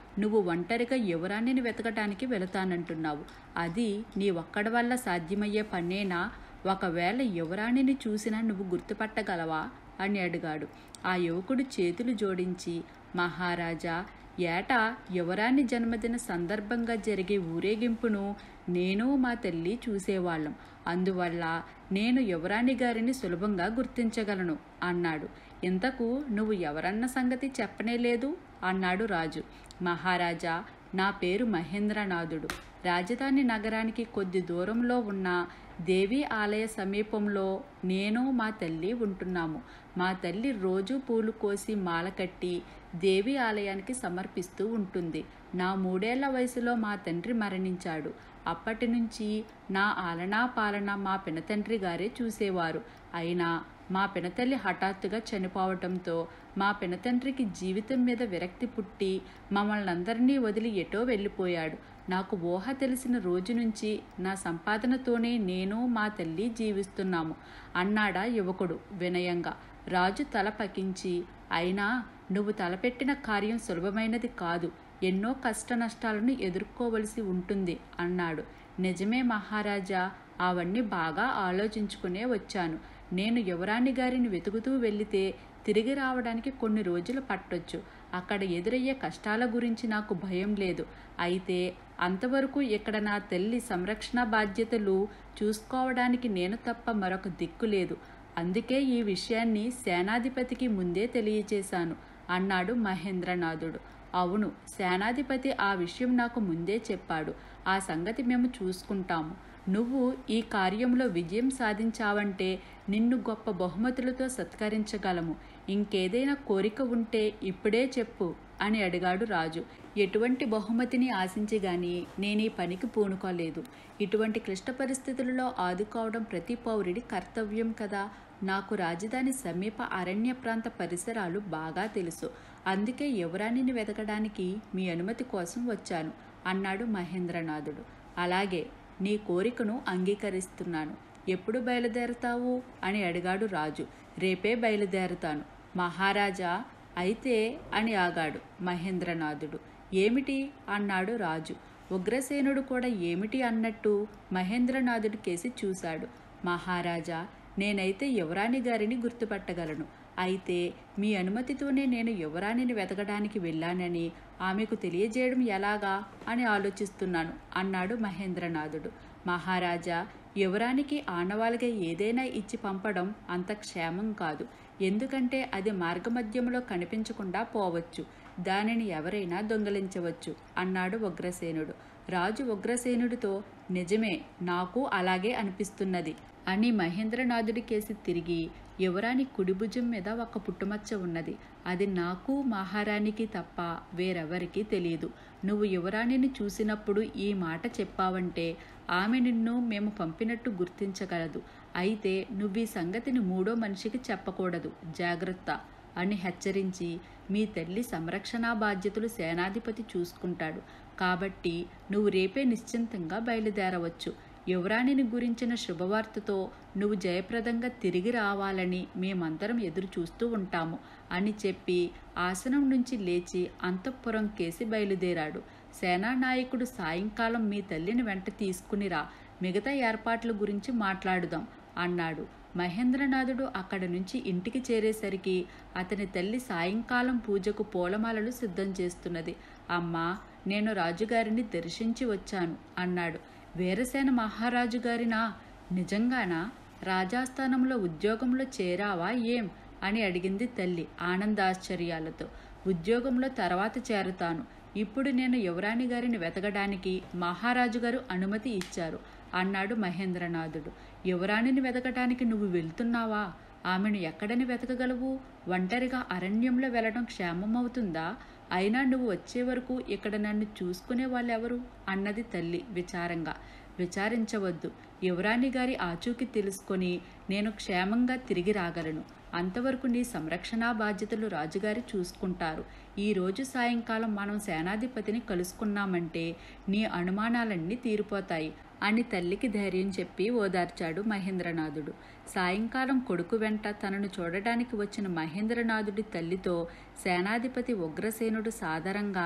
S1: నువ్వు ఒంటరిగా యువరాణిని వెతకటానికి వెళతానంటున్నావు అది నీ ఒక్కడి వల్ల సాధ్యమయ్యే పనేనా ఒకవేళ యువరాణిని చూసినా నువ్వు గుర్తుపట్టగలవా అని అడిగాడు ఆ యువకుడు చేతులు జోడించి మహారాజా ఏటా యువరాణి జన్మదిన సందర్భంగా జరిగే ఊరేగింపును నేను మా తల్లి చూసేవాళ్ళం అందువల్ల నేను యువరాణి గారిని సులభంగా గుర్తించగలను అన్నాడు ఇంతకు నువ్వు ఎవరన్న సంగతి చెప్పనే లేదు అన్నాడు రాజు మహారాజా నా పేరు మహేంద్రనాథుడు రాజధాని నగరానికి కొద్ది దూరంలో ఉన్న దేవి ఆలయ సమీపంలో నేను మా తల్లి ఉంటున్నాము మా తల్లి రోజు పూలు కోసి మాల కట్టి దేవి ఆలయానికి సమర్పిస్తూ ఉంటుంది నా మూడేళ్ల వయసులో మా తండ్రి మరణించాడు అప్పటి నుంచి నా ఆలనా పాలన మా పినతండ్రి గారే చూసేవారు అయినా మా పినతల్లి హఠాత్తుగా చనిపోవటంతో మా పినతండ్రికి జీవితం మీద విరక్తి పుట్టి మమ్మల్ని అందరినీ వదిలి ఎటో వెళ్ళిపోయాడు నాకు ఊహ తెలిసిన రోజు నుంచి నా సంపాదనతోనే నేను మా తల్లి జీవిస్తున్నాము అన్నాడా యువకుడు వినయంగా రాజు తల పకించి అయినా నువ్వు తలపెట్టిన కార్యం సులభమైనది కాదు ఎన్నో కష్ట నష్టాలను ఎదుర్కోవలసి ఉంటుంది అన్నాడు నిజమే మహారాజా అవన్నీ బాగా ఆలోచించుకునే వచ్చాను నేను యువరాణి గారిని వెతుకుతూ వెళితే తిరిగి రావడానికి కొన్ని రోజులు పట్టొచ్చు అక్కడ ఎదురయ్యే కష్టాల గురించి నాకు భయం లేదు అయితే అంతవరకు ఇక్కడ నా తల్లి సంరక్షణ బాధ్యతలు చూసుకోవడానికి నేను తప్ప మరొక దిక్కు లేదు అందుకే ఈ విషయాన్ని సేనాధిపతికి ముందే తెలియచేశాను అన్నాడు మహేంద్రనాథుడు అవును సేనాధిపతి ఆ విషయం నాకు ముందే చెప్పాడు ఆ సంగతి మేము చూసుకుంటాము నువ్వు ఈ కార్యంలో విజయం సాధించావంటే నిన్ను గొప్ప బహుమతులతో సత్కరించగలము ఇంకేదైనా కోరిక ఉంటే ఇప్పుడే చెప్పు అని అడిగాడు రాజు ఎటువంటి బహుమతిని ఆశించి గాని నేను ఈ పనికి పూనుకోలేదు ఇటువంటి క్లిష్ట పరిస్థితులలో ఆదుకోవడం ప్రతి పౌరుడి కర్తవ్యం కదా నాకు రాజధాని సమీప అరణ్య ప్రాంత పరిసరాలు బాగా తెలుసు అందుకే యువరాణిని వెతకడానికి మీ అనుమతి కోసం వచ్చాను అన్నాడు మహేంద్రనాథుడు అలాగే నీ కోరికను అంగీకరిస్తున్నాను ఎప్పుడు బయలుదేరతావు అని అడిగాడు రాజు రేపే బయలుదేరుతాను మహారాజా అయితే అని ఆగాడు మహేంద్రనాథుడు ఏమిటి అన్నాడు రాజు ఉగ్రసేనుడు కూడా ఏమిటి అన్నట్టు మహేంద్రనాథుడి కేసి చూశాడు మహారాజా నేనైతే యువరాణి గారిని గుర్తుపట్టగలను అయితే మీ అనుమతితోనే నేను యువరాణిని వెతకడానికి వెళ్ళానని ఆమెకు తెలియజేయడం ఎలాగా అని ఆలోచిస్తున్నాను అన్నాడు మహేంద్రనాథుడు మహారాజా యువరానికి ఆనవాలుగా ఏదైనా ఇచ్చి పంపడం అంత క్షేమం కాదు ఎందుకంటే అది మార్గమధ్యంలో కనిపించకుండా పోవచ్చు దానిని ఎవరైనా దొంగలించవచ్చు అన్నాడు ఉగ్రసేనుడు రాజు ఉగ్రసేనుడితో నిజమే నాకు అలాగే అనిపిస్తున్నది అని మహేంద్రనాథుడి కేసి తిరిగి యువరాణి కుడిభుజం మీద ఒక పుట్టుమచ్చ ఉన్నది అది నాకు మహారాణికి తప్ప వేరెవరికీ తెలియదు నువ్వు యువరాణిని చూసినప్పుడు ఈ మాట చెప్పావంటే ఆమె నిన్ను మేము పంపినట్టు గుర్తించగలదు అయితే నువ్వు ఈ సంగతిని మూడో మనిషికి చెప్పకూడదు జాగ్రత్త అని హెచ్చరించి మీ తల్లి సంరక్షణా బాధ్యతలు సేనాధిపతి చూసుకుంటాడు కాబట్టి నువ్వు రేపే నిశ్చింతంగా బయలుదేరవచ్చు యువరాణిని గురించిన శుభవార్తతో నువ్వు జయప్రదంగా తిరిగి రావాలని మేమందరం ఎదురు చూస్తూ ఉంటాము అని చెప్పి ఆసనం నుంచి లేచి అంతఃపురం కేసి బయలుదేరాడు సేనానాయకుడు సాయంకాలం మీ తల్లిని వెంట తీసుకునిరా మిగతా ఏర్పాట్ల గురించి మాట్లాడుదాం అన్నాడు మహేంద్రనాథుడు అక్కడి నుంచి ఇంటికి చేరేసరికి అతని తల్లి సాయంకాలం పూజకు పూలమాలలు సిద్ధం చేస్తున్నది అమ్మా నేను రాజుగారిని దర్శించి వచ్చాను అన్నాడు వీరసేన మహారాజు గారినా నిజంగానా రాజాస్థానంలో ఉద్యోగంలో చేరావా ఏం అని అడిగింది తల్లి ఆనందాశ్చర్యాలతో ఉద్యోగంలో తర్వాత చేరుతాను ఇప్పుడు నేను యువరాణి గారిని వెతకడానికి మహారాజు గారు అనుమతి ఇచ్చారు అన్నాడు మహేంద్రనాథుడు యువరాణిని వెతకటానికి నువ్వు వెళ్తున్నావా ఆమెను ఎక్కడని వెతకగలవు ఒంటరిగా అరణ్యంలో వెళ్ళడం క్షేమమవుతుందా అయినా నువ్వు వచ్చే వరకు ఇక్కడ నన్ను చూసుకునే వాళ్ళెవరు అన్నది తల్లి విచారంగా విచారించవద్దు యువరాణి గారి ఆచూకీ తెలుసుకొని నేను క్షేమంగా తిరిగి రాగలను అంతవరకు నీ సంరక్షణా బాధ్యతలు రాజుగారి చూసుకుంటారు ఈ రోజు సాయంకాలం మనం సేనాధిపతిని కలుసుకున్నామంటే నీ అనుమానాలన్నీ తీరిపోతాయి అని తల్లికి ధైర్యం చెప్పి ఓదార్చాడు మహేంద్రనాథుడు సాయంకాలం కొడుకు వెంట తనను చూడడానికి వచ్చిన మహేంద్రనాథుడి తల్లితో సేనాధిపతి ఉగ్రసేనుడు సాదరంగా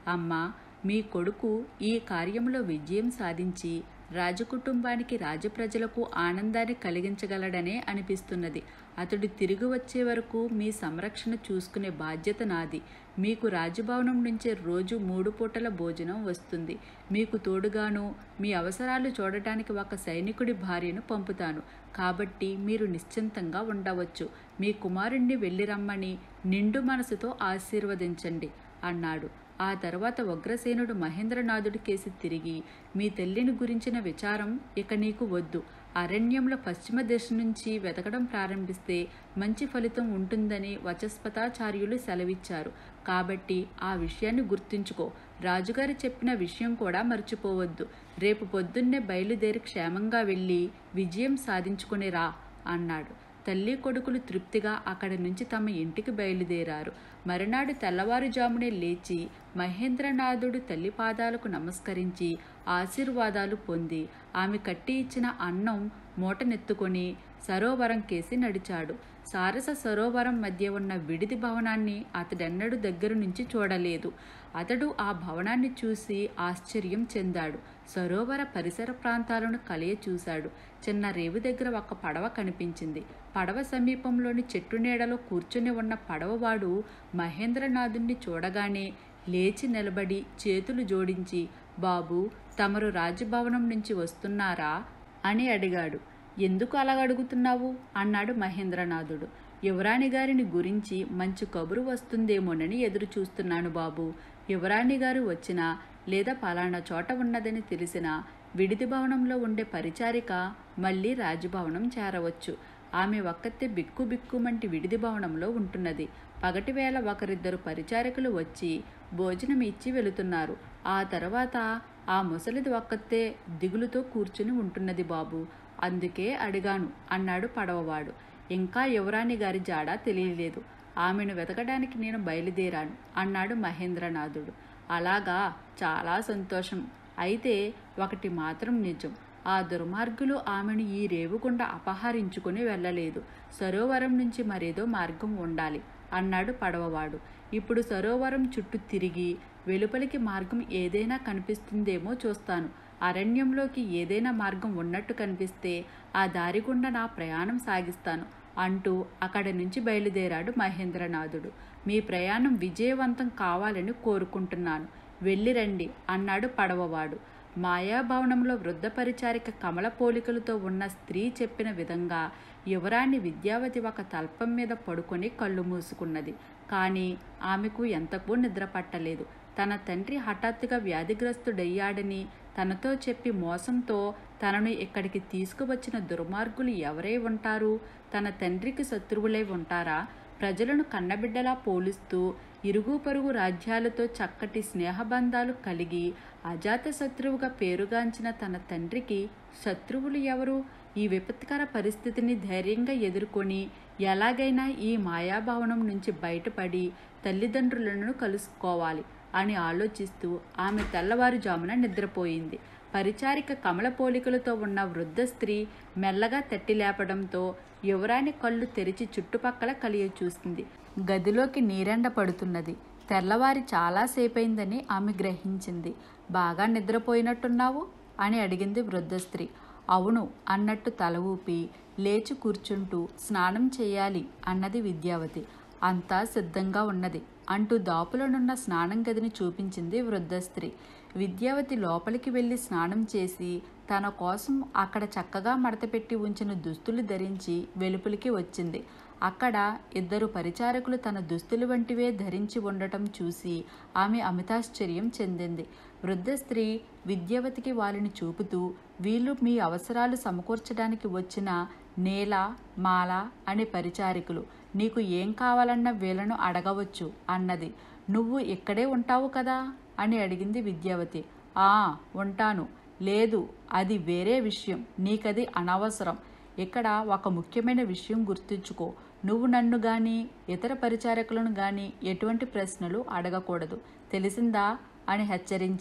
S1: అమ్మా మీ కొడుకు ఈ కార్యంలో విజయం సాధించి రాజకుటుంబానికి రాజప్రజలకు ఆనందాన్ని కలిగించగలడనే అనిపిస్తున్నది అతడు తిరిగి వచ్చే వరకు మీ సంరక్షణ చూసుకునే బాధ్యత నాది మీకు రాజభవనం నుంచే రోజు మూడు పూటల భోజనం వస్తుంది మీకు తోడుగాను మీ అవసరాలు చూడటానికి ఒక సైనికుడి భార్యను పంపుతాను కాబట్టి మీరు నిశ్చింతంగా ఉండవచ్చు మీ కుమారుణ్ణి వెళ్ళి రమ్మని నిండు మనసుతో ఆశీర్వదించండి అన్నాడు ఆ తర్వాత ఉగ్రసేనుడు మహేంద్రనాథుడి కేసి తిరిగి మీ తల్లిని గురించిన విచారం ఇక నీకు వద్దు అరణ్యంలో పశ్చిమ దిశ నుంచి వెతకడం ప్రారంభిస్తే మంచి ఫలితం ఉంటుందని వచస్పతాచార్యులు సెలవిచ్చారు కాబట్టి ఆ విషయాన్ని గుర్తుంచుకో రాజుగారు చెప్పిన విషయం కూడా మర్చిపోవద్దు రేపు పొద్దున్నే బయలుదేరి క్షేమంగా వెళ్ళి విజయం సాధించుకుని రా అన్నాడు తల్లి కొడుకులు తృప్తిగా అక్కడి నుంచి తమ ఇంటికి బయలుదేరారు మరునాడు తెల్లవారుజామునే లేచి మహేంద్రనాథుడు తల్లి పాదాలకు నమస్కరించి ఆశీర్వాదాలు పొంది ఆమె కట్టి ఇచ్చిన అన్నం మూటనెత్తుకొని సరోవరం కేసి నడిచాడు సారస సరోవరం మధ్య ఉన్న విడిది భవనాన్ని అతడెన్నడూ దగ్గర నుంచి చూడలేదు అతడు ఆ భవనాన్ని చూసి ఆశ్చర్యం చెందాడు సరోవర పరిసర ప్రాంతాలను కలియ చూశాడు చిన్న రేవు దగ్గర ఒక పడవ కనిపించింది పడవ సమీపంలోని చెట్టు నీడలో కూర్చుని ఉన్న పడవవాడు మహేంద్రనాథుణ్ణి చూడగానే లేచి నిలబడి చేతులు జోడించి బాబు తమరు రాజభవనం నుంచి వస్తున్నారా అని అడిగాడు ఎందుకు అలా అడుగుతున్నావు అన్నాడు మహేంద్రనాథుడు యువరాణి గారిని గురించి మంచి కబురు వస్తుందేమోనని ఎదురు చూస్తున్నాను బాబు యువరాణి గారు వచ్చినా లేదా పలానా చోట ఉన్నదని తెలిసినా విడిది భవనంలో ఉండే పరిచారిక మళ్ళీ రాజభవనం చేరవచ్చు ఆమె ఒక్కతే బిక్కు బిక్కుమంటి విడిది భవనంలో ఉంటున్నది పగటివేళ ఒకరిద్దరు పరిచారకులు వచ్చి భోజనం ఇచ్చి వెళుతున్నారు ఆ తర్వాత ఆ ముసలిది ఒక్కతే దిగులుతో కూర్చుని ఉంటున్నది బాబు అందుకే అడిగాను అన్నాడు పడవవాడు ఇంకా యువరాణి గారి జాడ తెలియలేదు ఆమెను వెతకడానికి నేను బయలుదేరాను అన్నాడు మహేంద్రనాథుడు అలాగా చాలా సంతోషం అయితే ఒకటి మాత్రం నిజం ఆ దుర్మార్గులు ఆమెను ఈ రేవుగుండా అపహరించుకుని వెళ్ళలేదు సరోవరం నుంచి మరేదో మార్గం ఉండాలి అన్నాడు పడవవాడు ఇప్పుడు సరోవరం చుట్టూ తిరిగి వెలుపలికి మార్గం ఏదైనా కనిపిస్తుందేమో చూస్తాను అరణ్యంలోకి ఏదైనా మార్గం ఉన్నట్టు కనిపిస్తే ఆ దారి గుండా నా ప్రయాణం సాగిస్తాను అంటూ అక్కడి నుంచి బయలుదేరాడు మహేంద్రనాథుడు మీ ప్రయాణం విజయవంతం కావాలని కోరుకుంటున్నాను వెళ్ళిరండి అన్నాడు పడవవాడు మాయాభవనంలో వృద్ధ పరిచారిక కమల పోలికలతో ఉన్న స్త్రీ చెప్పిన విధంగా యువరాణి విద్యావతి ఒక తల్పం మీద పడుకొని కళ్ళు మూసుకున్నది కానీ ఆమెకు ఎంతకు నిద్ర పట్టలేదు తన తండ్రి హఠాత్తుగా వ్యాధిగ్రస్తుడయ్యాడని తనతో చెప్పి మోసంతో తనను ఇక్కడికి తీసుకువచ్చిన దుర్మార్గులు ఎవరై ఉంటారు తన తండ్రికి శత్రువులై ఉంటారా ప్రజలను కన్నబిడ్డలా పోలుస్తూ ఇరుగు పొరుగు రాజ్యాలతో చక్కటి స్నేహబంధాలు కలిగి అజాత శత్రువుగా పేరుగాంచిన తన తండ్రికి శత్రువులు ఎవరు ఈ విపత్కర పరిస్థితిని ధైర్యంగా ఎదుర్కొని ఎలాగైనా ఈ మాయాభవనం నుంచి బయటపడి తల్లిదండ్రులను కలుసుకోవాలి అని ఆలోచిస్తూ ఆమె తెల్లవారుజామున నిద్రపోయింది పరిచారిక కమల పోలికలతో ఉన్న వృద్ధ స్త్రీ మెల్లగా తట్టి లేపడంతో యువరాణి కళ్ళు తెరిచి చుట్టుపక్కల కలియ చూసింది గదిలోకి నీరెండ పడుతున్నది తెల్లవారి చాలాసేపైందని ఆమె గ్రహించింది బాగా నిద్రపోయినట్టున్నావు అని అడిగింది వృద్ధ స్త్రీ అవును అన్నట్టు తల ఊపి లేచి కూర్చుంటూ స్నానం చేయాలి అన్నది విద్యావతి అంతా సిద్ధంగా ఉన్నది అంటూ దాపులనున్న స్నానం గదిని చూపించింది వృద్ధ స్త్రీ విద్యావతి లోపలికి వెళ్ళి స్నానం చేసి తన కోసం అక్కడ చక్కగా మడతపెట్టి ఉంచిన దుస్తులు ధరించి వెలుపలికి వచ్చింది అక్కడ ఇద్దరు పరిచారకులు తన దుస్తులు వంటివే ధరించి ఉండటం చూసి ఆమె అమితాశ్చర్యం చెందింది వృద్ధ స్త్రీ విద్యావతికి వారిని చూపుతూ వీళ్ళు మీ అవసరాలు సమకూర్చడానికి వచ్చిన నేల మాల అనే పరిచారికులు నీకు ఏం కావాలన్న వీళ్ళను అడగవచ్చు అన్నది నువ్వు ఇక్కడే ఉంటావు కదా అని అడిగింది విద్యావతి ఆ ఉంటాను లేదు అది వేరే విషయం నీకది అనవసరం ఇక్కడ ఒక ముఖ్యమైన విషయం గుర్తుంచుకో నువ్వు నన్ను గాని ఇతర పరిచారకులను గాని ఎటువంటి ప్రశ్నలు అడగకూడదు తెలిసిందా అని హెచ్చరించి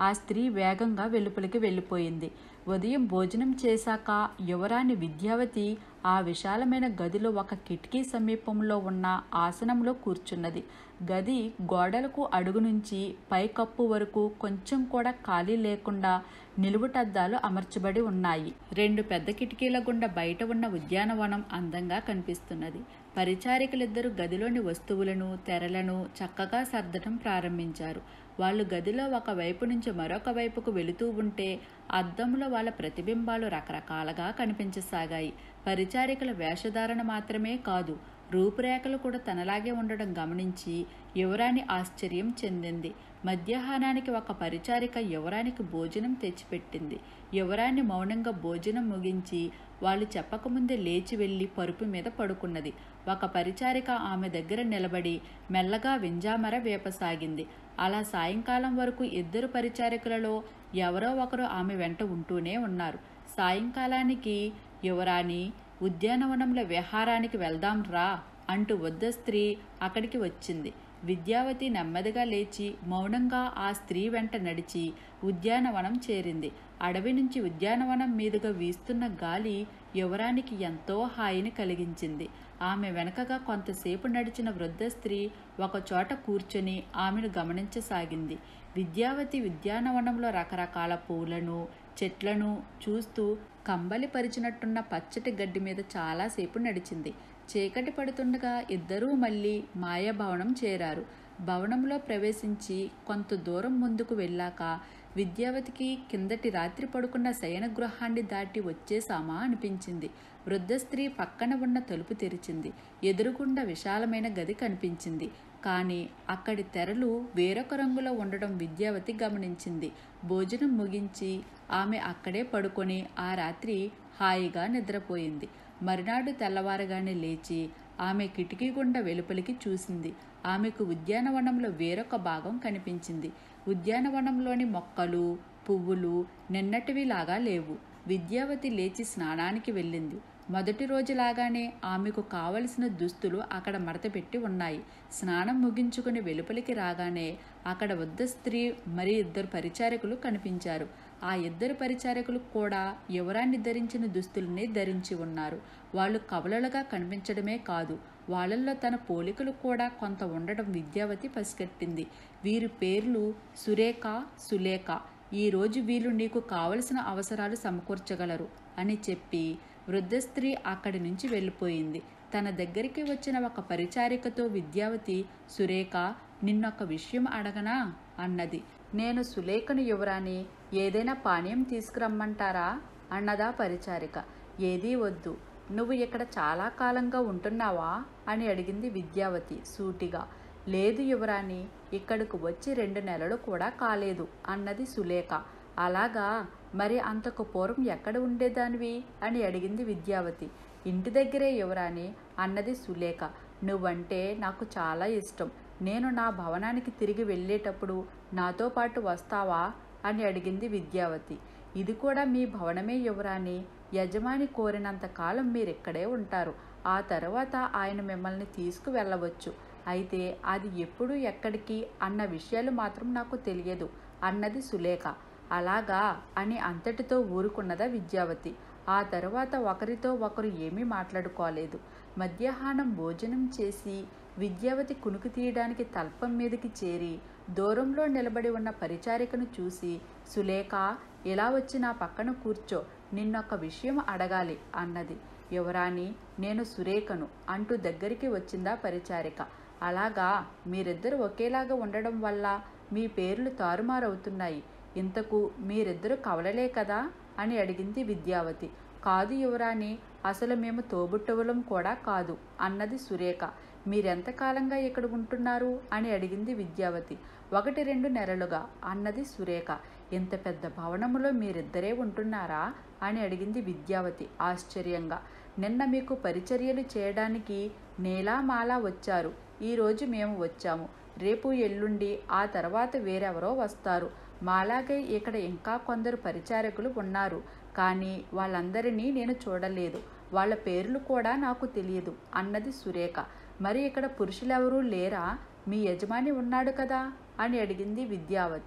S1: ఆ స్త్రీ వేగంగా వెలుపలికి వెళ్ళిపోయింది ఉదయం భోజనం చేశాక యువరాణి విద్యావతి ఆ విశాలమైన గదిలో ఒక కిటికీ సమీపంలో ఉన్న ఆసనంలో కూర్చున్నది గది గోడలకు అడుగు నుంచి పైకప్పు వరకు కొంచెం కూడా ఖాళీ లేకుండా నిలువుటద్దాలు అమర్చబడి ఉన్నాయి రెండు పెద్ద కిటికీల గుండా బయట ఉన్న ఉద్యానవనం అందంగా కనిపిస్తున్నది పరిచారికలిద్దరూ గదిలోని వస్తువులను తెరలను చక్కగా సర్దటం ప్రారంభించారు వాళ్ళు గదిలో ఒక వైపు నుంచి మరొక వైపుకు వెళుతూ ఉంటే అద్దంలో వాళ్ళ ప్రతిబింబాలు రకరకాలుగా కనిపించసాగాయి పరిచారికల వేషధారణ మాత్రమే కాదు రూపురేఖలు కూడా తనలాగే ఉండడం గమనించి యువరాణి ఆశ్చర్యం చెందింది మధ్యాహ్నానికి ఒక పరిచారిక యువరానికి భోజనం తెచ్చిపెట్టింది యువరాణి మౌనంగా భోజనం ముగించి వాళ్ళు చెప్పకముందే లేచి వెళ్ళి పరుపు మీద పడుకున్నది ఒక పరిచారిక ఆమె దగ్గర నిలబడి మెల్లగా వింజామర వేపసాగింది అలా సాయంకాలం వరకు ఇద్దరు పరిచారికలలో ఎవరో ఒకరు ఆమె వెంట ఉంటూనే ఉన్నారు సాయంకాలానికి యువరాణి ఉద్యానవనంలో విహారానికి వెళ్దాం రా అంటూ వద్ద స్త్రీ అక్కడికి వచ్చింది విద్యావతి నెమ్మదిగా లేచి మౌనంగా ఆ స్త్రీ వెంట నడిచి ఉద్యానవనం చేరింది అడవి నుంచి ఉద్యానవనం మీదుగా వీస్తున్న గాలి యువరానికి ఎంతో హాయిని కలిగించింది ఆమె వెనకగా కొంతసేపు నడిచిన వృద్ధ స్త్రీ ఒకచోట కూర్చొని ఆమెను గమనించసాగింది విద్యావతి ఉద్యానవనంలో రకరకాల పూలను చెట్లను చూస్తూ కంబలి పరిచినట్టున్న పచ్చటి గడ్డి మీద చాలాసేపు నడిచింది చీకటి పడుతుండగా ఇద్దరూ మళ్ళీ మాయాభవనం చేరారు భవనంలో ప్రవేశించి కొంత దూరం ముందుకు వెళ్ళాక విద్యావతికి కిందటి రాత్రి పడుకున్న శయన గృహాన్ని దాటి వచ్చేసామా అనిపించింది వృద్ధ స్త్రీ పక్కన ఉన్న తలుపు తెరిచింది ఎదురుగుండా విశాలమైన గది కనిపించింది కానీ అక్కడి తెరలు వేరొక రంగులో ఉండడం విద్యావతి గమనించింది భోజనం ముగించి ఆమె అక్కడే పడుకొని ఆ రాత్రి హాయిగా నిద్రపోయింది మరునాడు తెల్లవారగానే లేచి ఆమె కిటికీ గుండా వెలుపలికి చూసింది ఆమెకు ఉద్యానవనంలో వేరొక భాగం కనిపించింది ఉద్యానవనంలోని మొక్కలు పువ్వులు నిన్నటివిలాగా లేవు విద్యావతి లేచి స్నానానికి వెళ్ళింది మొదటి రోజులాగానే ఆమెకు కావలసిన దుస్తులు అక్కడ మడతపెట్టి ఉన్నాయి స్నానం ముగించుకుని వెలుపలికి రాగానే అక్కడ వద్ద స్త్రీ మరి ఇద్దరు పరిచారకులు కనిపించారు ఆ ఇద్దరు పరిచారకులు కూడా యువరాన్ని ధరించిన దుస్తులనే ధరించి ఉన్నారు వాళ్ళు కవలలుగా కనిపించడమే కాదు వాళ్ళల్లో తన పోలికలు కూడా కొంత ఉండడం విద్యావతి పసిగట్టింది వీరి పేర్లు సురేఖ సులేఖ ఈరోజు వీళ్ళు నీకు కావలసిన అవసరాలు సమకూర్చగలరు అని చెప్పి వృద్ధ స్త్రీ అక్కడి నుంచి వెళ్ళిపోయింది తన దగ్గరికి వచ్చిన ఒక పరిచారికతో విద్యావతి సురేఖ నిన్నొక విషయం అడగనా అన్నది నేను సులేఖను యువరాని ఏదైనా పానీయం తీసుకురమ్మంటారా అన్నదా పరిచారిక ఏదీ వద్దు నువ్వు ఇక్కడ చాలా కాలంగా ఉంటున్నావా అని అడిగింది విద్యావతి సూటిగా లేదు యువరాని ఇక్కడకు వచ్చి రెండు నెలలు కూడా కాలేదు అన్నది సులేఖ అలాగా మరి అంతకు పూర్వం ఎక్కడ ఉండేదానివి అని అడిగింది విద్యావతి ఇంటి దగ్గరే యువరాని అన్నది సులేఖ నువ్వంటే నాకు చాలా ఇష్టం నేను నా భవనానికి తిరిగి వెళ్ళేటప్పుడు నాతో పాటు వస్తావా అని అడిగింది విద్యావతి ఇది కూడా మీ భవనమే యువరాని యజమాని కోరినంత కాలం మీరిక్కడే ఉంటారు ఆ తర్వాత ఆయన మిమ్మల్ని తీసుకువెళ్ళవచ్చు అయితే అది ఎప్పుడు ఎక్కడికి అన్న విషయాలు మాత్రం నాకు తెలియదు అన్నది సులేఖ అలాగా అని అంతటితో ఊరుకున్నదా విద్యావతి ఆ తర్వాత ఒకరితో ఒకరు ఏమీ మాట్లాడుకోలేదు మధ్యాహ్నం భోజనం చేసి విద్యావతి కునుకు తీయడానికి తల్పం మీదకి చేరి దూరంలో నిలబడి ఉన్న పరిచారికను చూసి సులేఖ ఇలా వచ్చి నా పక్కన కూర్చో నిన్నొక విషయం అడగాలి అన్నది యువరాణి నేను సురేఖను అంటూ దగ్గరికి వచ్చిందా పరిచారిక అలాగా మీరిద్దరు ఒకేలాగా ఉండడం వల్ల మీ పేర్లు తారుమారవుతున్నాయి ఇంతకు మీరిద్దరు కవలలే కదా అని అడిగింది విద్యావతి కాదు యువరాణి అసలు మేము తోబుట్టువులం కూడా కాదు అన్నది సురేఖ మీరెంతకాలంగా ఇక్కడ ఉంటున్నారు అని అడిగింది విద్యావతి ఒకటి రెండు నెలలుగా అన్నది సురేఖ ఇంత పెద్ద భవనములో మీరిద్దరే ఉంటున్నారా అని అడిగింది విద్యావతి ఆశ్చర్యంగా నిన్న మీకు పరిచర్యలు చేయడానికి నేలామాలా వచ్చారు ఈరోజు మేము వచ్చాము రేపు ఎల్లుండి ఆ తర్వాత వేరెవరో వస్తారు మాలాగే ఇక్కడ ఇంకా కొందరు పరిచారకులు ఉన్నారు కానీ వాళ్ళందరినీ నేను చూడలేదు వాళ్ళ పేర్లు కూడా నాకు తెలియదు అన్నది సురేఖ మరి ఇక్కడ పురుషులెవరూ లేరా మీ యజమాని ఉన్నాడు కదా అని అడిగింది విద్యావతి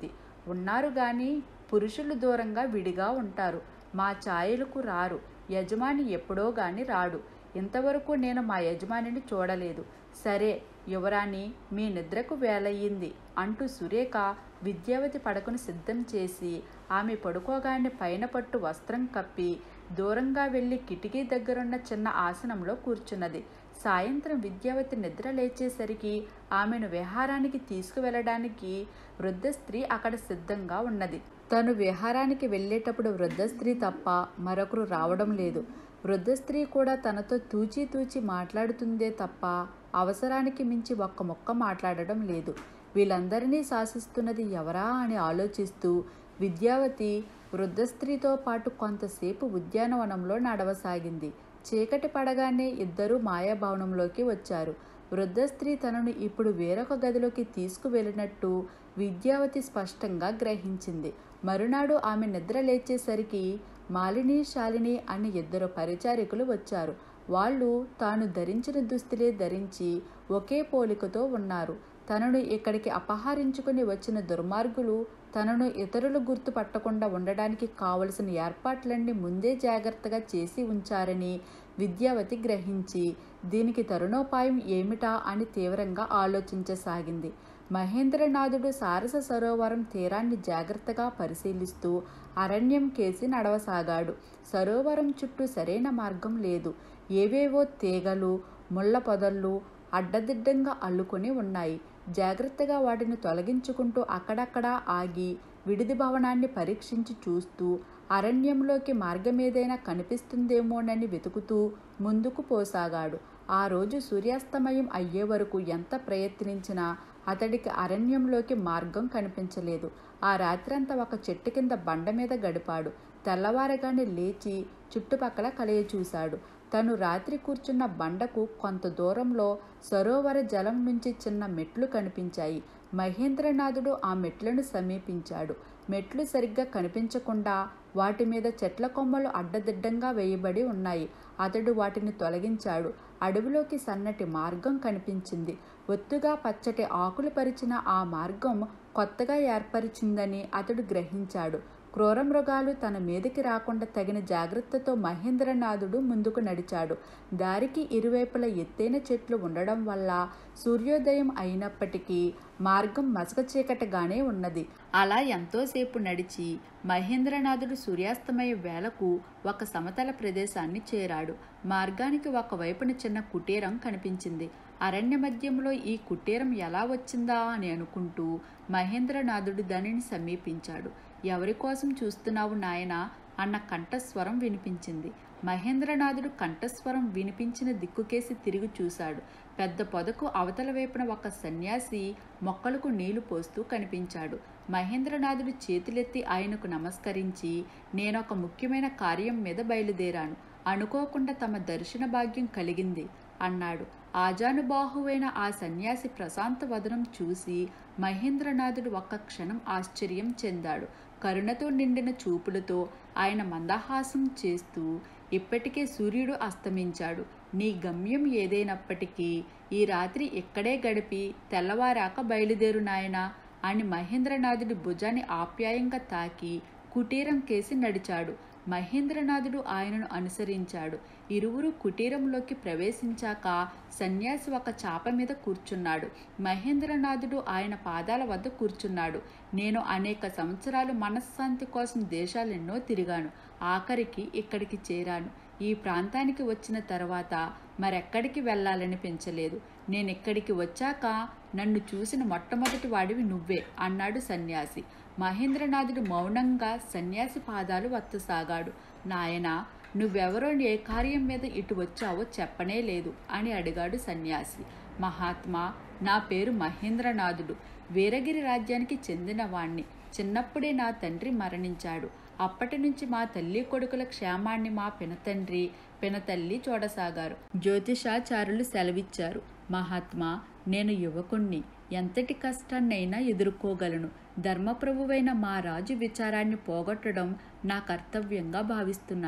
S1: ఉన్నారు గాని పురుషులు దూరంగా విడిగా ఉంటారు మా ఛాయలకు రారు యజమాని ఎప్పుడో గాని రాడు ఇంతవరకు నేను మా యజమానిని చూడలేదు సరే యువరాణి మీ నిద్రకు వేలయ్యింది అంటూ సురేఖ విద్యావతి పడకను సిద్ధం చేసి ఆమె పడుకోగానే పైన పట్టు వస్త్రం కప్పి దూరంగా వెళ్ళి కిటికీ దగ్గరున్న చిన్న ఆసనంలో కూర్చున్నది సాయంత్రం విద్యావతి నిద్ర లేచేసరికి ఆమెను విహారానికి తీసుకువెళ్ళడానికి వృద్ధ స్త్రీ అక్కడ సిద్ధంగా ఉన్నది తను విహారానికి వెళ్ళేటప్పుడు వృద్ధ స్త్రీ తప్ప మరొకరు రావడం లేదు వృద్ధ స్త్రీ కూడా తనతో తూచి తూచి మాట్లాడుతుందే తప్ప అవసరానికి మించి ఒక్క మొక్క మాట్లాడడం లేదు వీళ్ళందరినీ శాసిస్తున్నది ఎవరా అని ఆలోచిస్తూ విద్యావతి వృద్ధ స్త్రీతో పాటు కొంతసేపు ఉద్యానవనంలో నడవసాగింది చీకటి పడగానే ఇద్దరూ మాయాభవనంలోకి వచ్చారు వృద్ధ స్త్రీ తనను ఇప్పుడు వేరొక గదిలోకి తీసుకువెళ్ళినట్టు విద్యావతి స్పష్టంగా గ్రహించింది మరునాడు ఆమె నిద్ర లేచేసరికి మాలిని శాలిని అని ఇద్దరు పరిచారికులు వచ్చారు వాళ్ళు తాను ధరించిన దుస్తులే ధరించి ఒకే పోలికతో ఉన్నారు తనను ఇక్కడికి అపహరించుకుని వచ్చిన దుర్మార్గులు తనను ఇతరులు గుర్తుపట్టకుండా ఉండడానికి కావలసిన ఏర్పాట్లన్నీ ముందే జాగ్రత్తగా చేసి ఉంచారని విద్యావతి గ్రహించి దీనికి తరుణోపాయం ఏమిటా అని తీవ్రంగా ఆలోచించసాగింది మహేంద్రనాథుడు సారస సరోవరం తీరాన్ని జాగ్రత్తగా పరిశీలిస్తూ అరణ్యం కేసి నడవసాగాడు సరోవరం చుట్టూ సరైన మార్గం లేదు ఏవేవో తీగలు ముళ్ళ పొదళ్ళు అడ్డదిడ్డంగా అల్లుకొని ఉన్నాయి జాగ్రత్తగా వాటిని తొలగించుకుంటూ అక్కడక్కడా ఆగి విడిది భవనాన్ని పరీక్షించి చూస్తూ అరణ్యంలోకి మార్గమేదైనా కనిపిస్తుందేమోనని వెతుకుతూ ముందుకు పోసాగాడు ఆ రోజు సూర్యాస్తమయం అయ్యే వరకు ఎంత ప్రయత్నించినా అతడికి అరణ్యంలోకి మార్గం కనిపించలేదు ఆ రాత్రంతా ఒక చెట్టు కింద బండ మీద గడిపాడు తెల్లవారగానే లేచి చుట్టుపక్కల కలయ చూశాడు తను రాత్రి కూర్చున్న బండకు కొంత దూరంలో సరోవర జలం నుంచి చిన్న మెట్లు కనిపించాయి మహేంద్రనాథుడు ఆ మెట్లను సమీపించాడు మెట్లు సరిగ్గా కనిపించకుండా వాటి మీద చెట్ల కొమ్మలు అడ్డదిడ్డంగా వేయబడి ఉన్నాయి అతడు వాటిని తొలగించాడు అడవిలోకి సన్నటి మార్గం కనిపించింది ఒత్తుగా పచ్చటి ఆకులు పరిచిన ఆ మార్గం కొత్తగా ఏర్పరిచిందని అతడు గ్రహించాడు క్రూరమృగాలు తన మీదకి రాకుండా తగిన జాగ్రత్తతో మహేంద్రనాథుడు ముందుకు నడిచాడు దారికి ఇరువైపుల ఎత్తైన చెట్లు ఉండడం వల్ల సూర్యోదయం అయినప్పటికీ మార్గం మసక చీకటిగానే ఉన్నది అలా ఎంతోసేపు నడిచి మహేంద్రనాథుడు సూర్యాస్తమయ వేళకు ఒక సమతల ప్రదేశాన్ని చేరాడు మార్గానికి ఒకవైపున చిన్న కుటీరం కనిపించింది అరణ్య మధ్యంలో ఈ కుటీరం ఎలా వచ్చిందా అని అనుకుంటూ మహేంద్రనాథుడు దానిని సమీపించాడు ఎవరి కోసం చూస్తున్నావు నాయనా అన్న కంఠస్వరం వినిపించింది మహేంద్రనాథుడు కంఠస్వరం వినిపించిన దిక్కుకేసి తిరిగి చూశాడు పెద్ద పొదకు అవతల వైపున ఒక సన్యాసి మొక్కలకు నీళ్లు పోస్తూ కనిపించాడు మహేంద్రనాథుడు చేతులెత్తి ఆయనకు నమస్కరించి నేనొక ముఖ్యమైన కార్యం మీద బయలుదేరాను అనుకోకుండా తమ దర్శన భాగ్యం కలిగింది అన్నాడు ఆజానుబాహువైన ఆ సన్యాసి ప్రశాంత వదనం చూసి మహేంద్రనాథుడు ఒక్క క్షణం ఆశ్చర్యం చెందాడు కరుణతో నిండిన చూపులతో ఆయన మందహాసం చేస్తూ ఇప్పటికే సూర్యుడు అస్తమించాడు నీ గమ్యం ఏదైనప్పటికీ ఈ రాత్రి ఇక్కడే గడిపి తెల్లవారాక బయలుదేరు నాయనా అని మహేంద్రనాథుడి భుజాన్ని ఆప్యాయంగా తాకి కుటీరం కేసి నడిచాడు మహేంద్రనాథుడు ఆయనను అనుసరించాడు ఇరువురు కుటీరంలోకి ప్రవేశించాక సన్యాసి ఒక చాప మీద కూర్చున్నాడు మహేంద్రనాథుడు ఆయన పాదాల వద్ద కూర్చున్నాడు నేను అనేక సంవత్సరాలు మనశ్శాంతి కోసం దేశాలెన్నో తిరిగాను ఆఖరికి ఇక్కడికి చేరాను ఈ ప్రాంతానికి వచ్చిన తర్వాత మరెక్కడికి వెళ్ళాలనిపించలేదు నేను ఇక్కడికి వచ్చాక నన్ను చూసిన మొట్టమొదటి వాడివి నువ్వే అన్నాడు సన్యాసి మహేంద్రనాథుడు మౌనంగా సన్యాసి పాదాలు వత్తసాగాడు నాయనా నువ్వెవరో ఏ కార్యం మీద ఇటు వచ్చావో చెప్పనే లేదు అని అడిగాడు సన్యాసి మహాత్మా నా పేరు మహేంద్రనాథుడు వీరగిరి రాజ్యానికి చెందినవాణ్ణి చిన్నప్పుడే నా తండ్రి మరణించాడు అప్పటి నుంచి మా తల్లి కొడుకుల క్షేమాన్ని మా పినతండ్రి పినతల్లి చూడసాగారు జ్యోతిషాచారులు సెలవిచ్చారు మహాత్మా నేను యువకుణ్ణి ఎంతటి కష్టాన్నైనా ఎదుర్కోగలను ధర్మప్రభువైన మా రాజు విచారాన్ని పోగొట్టడం నా కర్తవ్యంగా భావిస్తున్నాను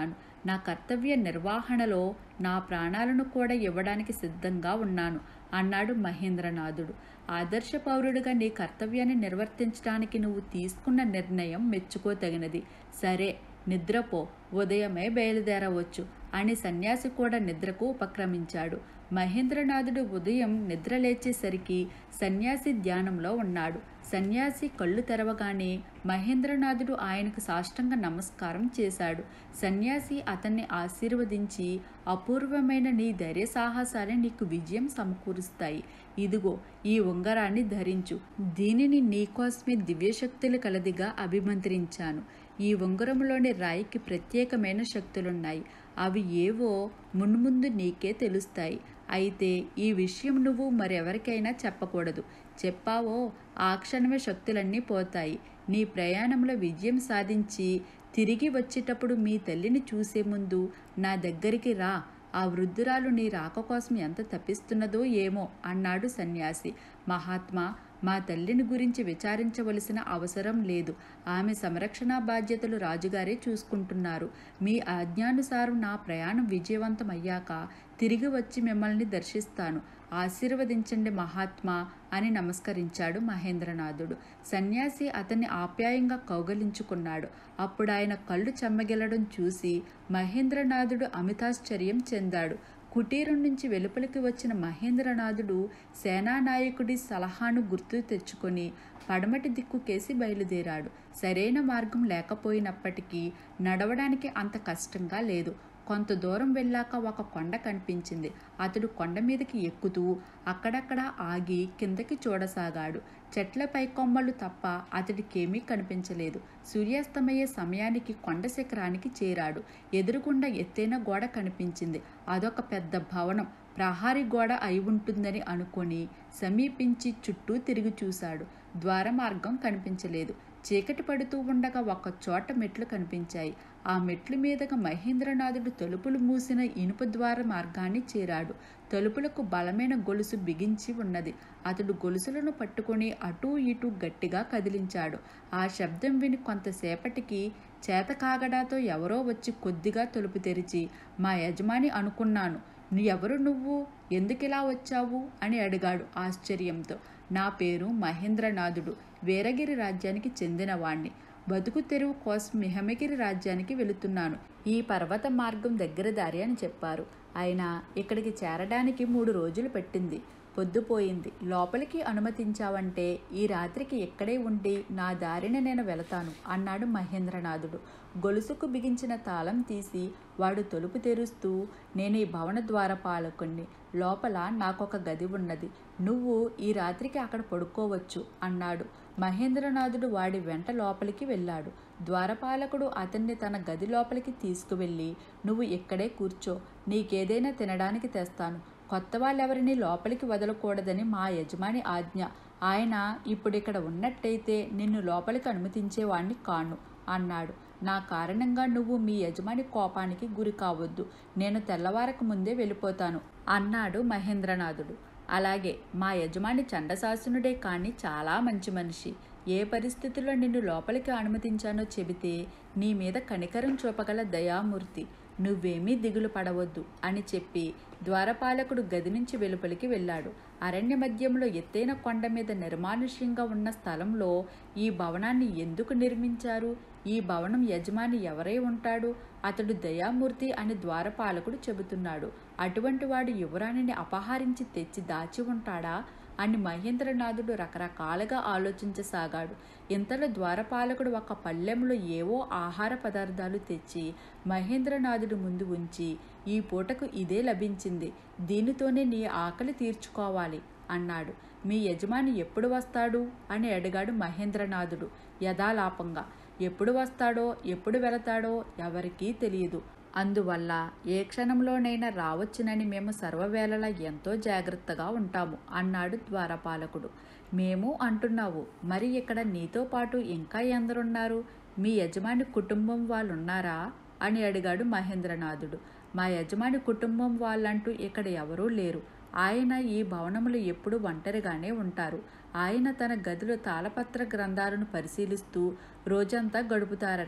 S1: నా కర్తవ్య నిర్వహణలో నా ప్రాణాలను కూడా ఇవ్వడానికి సిద్ధంగా ఉన్నాను అన్నాడు మహేంద్రనాథుడు ఆదర్శ పౌరుడిగా నీ కర్తవ్యాన్ని నిర్వర్తించడానికి నువ్వు తీసుకున్న నిర్ణయం మెచ్చుకోతగినది సరే నిద్రపో ఉదయమే బయలుదేరవచ్చు అని సన్యాసి కూడా నిద్రకు ఉపక్రమించాడు మహేంద్రనాథుడు ఉదయం నిద్ర లేచేసరికి సన్యాసి ధ్యానంలో ఉన్నాడు సన్యాసి కళ్ళు తెరవగానే మహేంద్రనాథుడు ఆయనకు సాష్టంగ నమస్కారం చేశాడు సన్యాసి అతన్ని ఆశీర్వదించి అపూర్వమైన నీ ధైర్య సాహసాలే నీకు విజయం సమకూరుస్తాయి ఇదిగో ఈ ఉంగరాన్ని ధరించు దీనిని నీకోసమే దివ్యశక్తులు కలదిగా అభిమంత్రించాను ఈ ఉంగరంలోని రాయికి ప్రత్యేకమైన శక్తులున్నాయి అవి ఏవో మున్ముందు నీకే తెలుస్తాయి అయితే ఈ విషయం నువ్వు మరెవరికైనా చెప్పకూడదు చెప్పావో ఆ క్షణమే శక్తులన్నీ పోతాయి నీ ప్రయాణంలో విజయం సాధించి తిరిగి వచ్చేటప్పుడు మీ తల్లిని చూసే ముందు నా దగ్గరికి రా ఆ వృద్ధురాలు నీ రాక కోసం ఎంత తప్పిస్తున్నదో ఏమో అన్నాడు సన్యాసి మహాత్మా మా తల్లిని గురించి విచారించవలసిన అవసరం లేదు ఆమె సంరక్షణ బాధ్యతలు రాజుగారే చూసుకుంటున్నారు మీ ఆజ్ఞానుసారం నా ప్రయాణం విజయవంతం అయ్యాక తిరిగి వచ్చి మిమ్మల్ని దర్శిస్తాను ఆశీర్వదించండి మహాత్మా అని నమస్కరించాడు మహేంద్రనాథుడు సన్యాసి అతన్ని ఆప్యాయంగా కౌగలించుకున్నాడు అప్పుడు ఆయన కళ్ళు చెమ్మగిలడం చూసి మహేంద్రనాథుడు అమితాశ్చర్యం చెందాడు కుటీరం నుంచి వెలుపలికి వచ్చిన మహేంద్రనాథుడు సేనానాయకుడి సలహాను గుర్తు తెచ్చుకొని పడమటి దిక్కుకేసి బయలుదేరాడు సరైన మార్గం లేకపోయినప్పటికీ నడవడానికి అంత కష్టంగా లేదు కొంత దూరం వెళ్ళాక ఒక కొండ కనిపించింది అతడు కొండ మీదకి ఎక్కుతూ అక్కడక్కడ ఆగి కిందకి చూడసాగాడు చెట్ల పైకొమ్మలు తప్ప అతడికేమీ కనిపించలేదు సూర్యాస్తమయ్యే సమయానికి కొండ శిఖరానికి చేరాడు ఎదురుగుండా ఎత్తైన గోడ కనిపించింది అదొక పెద్ద భవనం ప్రహారీ గోడ అయి ఉంటుందని అనుకొని సమీపించి చుట్టూ తిరిగి చూశాడు ద్వారమార్గం కనిపించలేదు చీకటి పడుతూ ఉండగా ఒక చోట మెట్లు కనిపించాయి ఆ మెట్ల మీదగా మహేంద్రనాథుడు తలుపులు మూసిన ఇనుప ద్వార మార్గాన్ని చేరాడు తలుపులకు బలమైన గొలుసు బిగించి ఉన్నది అతడు గొలుసులను పట్టుకొని అటూ ఇటూ గట్టిగా కదిలించాడు ఆ శబ్దం విని కొంతసేపటికి చేత కాగడాతో ఎవరో వచ్చి కొద్దిగా తలుపు తెరిచి మా యజమాని అనుకున్నాను ఎవరు నువ్వు ఎందుకిలా వచ్చావు అని అడిగాడు ఆశ్చర్యంతో నా పేరు మహేంద్రనాథుడు వీరగిరి రాజ్యానికి చెందినవాణ్ణి బతుకు తెరువు కోసం మిహమగిరి రాజ్యానికి వెళుతున్నాను ఈ పర్వత మార్గం దగ్గర దారి అని చెప్పారు అయినా ఇక్కడికి చేరడానికి మూడు రోజులు పెట్టింది పొద్దుపోయింది లోపలికి అనుమతించావంటే ఈ రాత్రికి ఇక్కడే ఉండి నా దారిని నేను వెళతాను అన్నాడు మహేంద్రనాథుడు గొలుసుకు బిగించిన తాళం తీసి వాడు తలుపు తెరుస్తూ నేను ఈ భవన ద్వారపాలకుణ్ణి లోపల నాకొక గది ఉన్నది నువ్వు ఈ రాత్రికి అక్కడ పడుకోవచ్చు అన్నాడు మహేంద్రనాథుడు వాడి వెంట లోపలికి వెళ్ళాడు ద్వారపాలకుడు అతన్ని తన గది లోపలికి తీసుకువెళ్ళి నువ్వు ఇక్కడే కూర్చో నీకేదైనా తినడానికి తెస్తాను కొత్త వాళ్ళెవరిని లోపలికి వదలకూడదని మా యజమాని ఆజ్ఞ ఆయన ఇప్పుడిక్కడ ఉన్నట్టయితే నిన్ను లోపలికి అనుమతించేవాణ్ణి కాను అన్నాడు నా కారణంగా నువ్వు మీ యజమాని కోపానికి గురి కావద్దు నేను తెల్లవారకు ముందే వెళ్ళిపోతాను అన్నాడు మహేంద్రనాథుడు అలాగే మా యజమాని చండశాసనుడే కానీ చాలా మంచి మనిషి ఏ పరిస్థితుల్లో నిన్ను లోపలికి అనుమతించానో చెబితే నీ మీద కనికరం చూపగల దయామూర్తి నువ్వేమీ దిగులు పడవద్దు అని చెప్పి ద్వారపాలకుడు గది నుంచి వెలుపలికి వెళ్ళాడు అరణ్య మధ్యంలో ఎత్తైన కొండ మీద నిర్మానుష్యంగా ఉన్న స్థలంలో ఈ భవనాన్ని ఎందుకు నిర్మించారు ఈ భవనం యజమాని ఎవరై ఉంటాడు అతడు దయామూర్తి అని ద్వారపాలకుడు చెబుతున్నాడు అటువంటి వాడు యువరాణిని అపహరించి తెచ్చి దాచి ఉంటాడా అని మహేంద్రనాథుడు రకరకాలుగా ఆలోచించసాగాడు ఇంతలో ద్వారపాలకుడు ఒక పళ్ళెంలో ఏవో ఆహార పదార్థాలు తెచ్చి మహేంద్రనాథుడు ముందు ఉంచి ఈ పూటకు ఇదే లభించింది దీనితోనే నీ ఆకలి తీర్చుకోవాలి అన్నాడు మీ యజమాని ఎప్పుడు వస్తాడు అని అడిగాడు మహేంద్రనాథుడు యథాలాపంగా ఎప్పుడు వస్తాడో ఎప్పుడు వెళతాడో ఎవరికీ తెలియదు అందువల్ల ఏ క్షణంలోనైనా రావచ్చునని మేము సర్వవేళలా ఎంతో జాగ్రత్తగా ఉంటాము అన్నాడు ద్వారపాలకుడు మేము అంటున్నావు మరి ఇక్కడ నీతో పాటు ఇంకా ఎందరున్నారు మీ యజమాని కుటుంబం వాళ్ళున్నారా అని అడిగాడు మహేంద్రనాథుడు మా యజమాని కుటుంబం వాళ్ళంటూ ఇక్కడ ఎవరూ లేరు ఆయన ఈ భవనములు ఎప్పుడు ఒంటరిగానే ఉంటారు ఆయన తన గదిలో తాళపత్ర గ్రంథాలను పరిశీలిస్తూ రోజంతా గడుపుతారట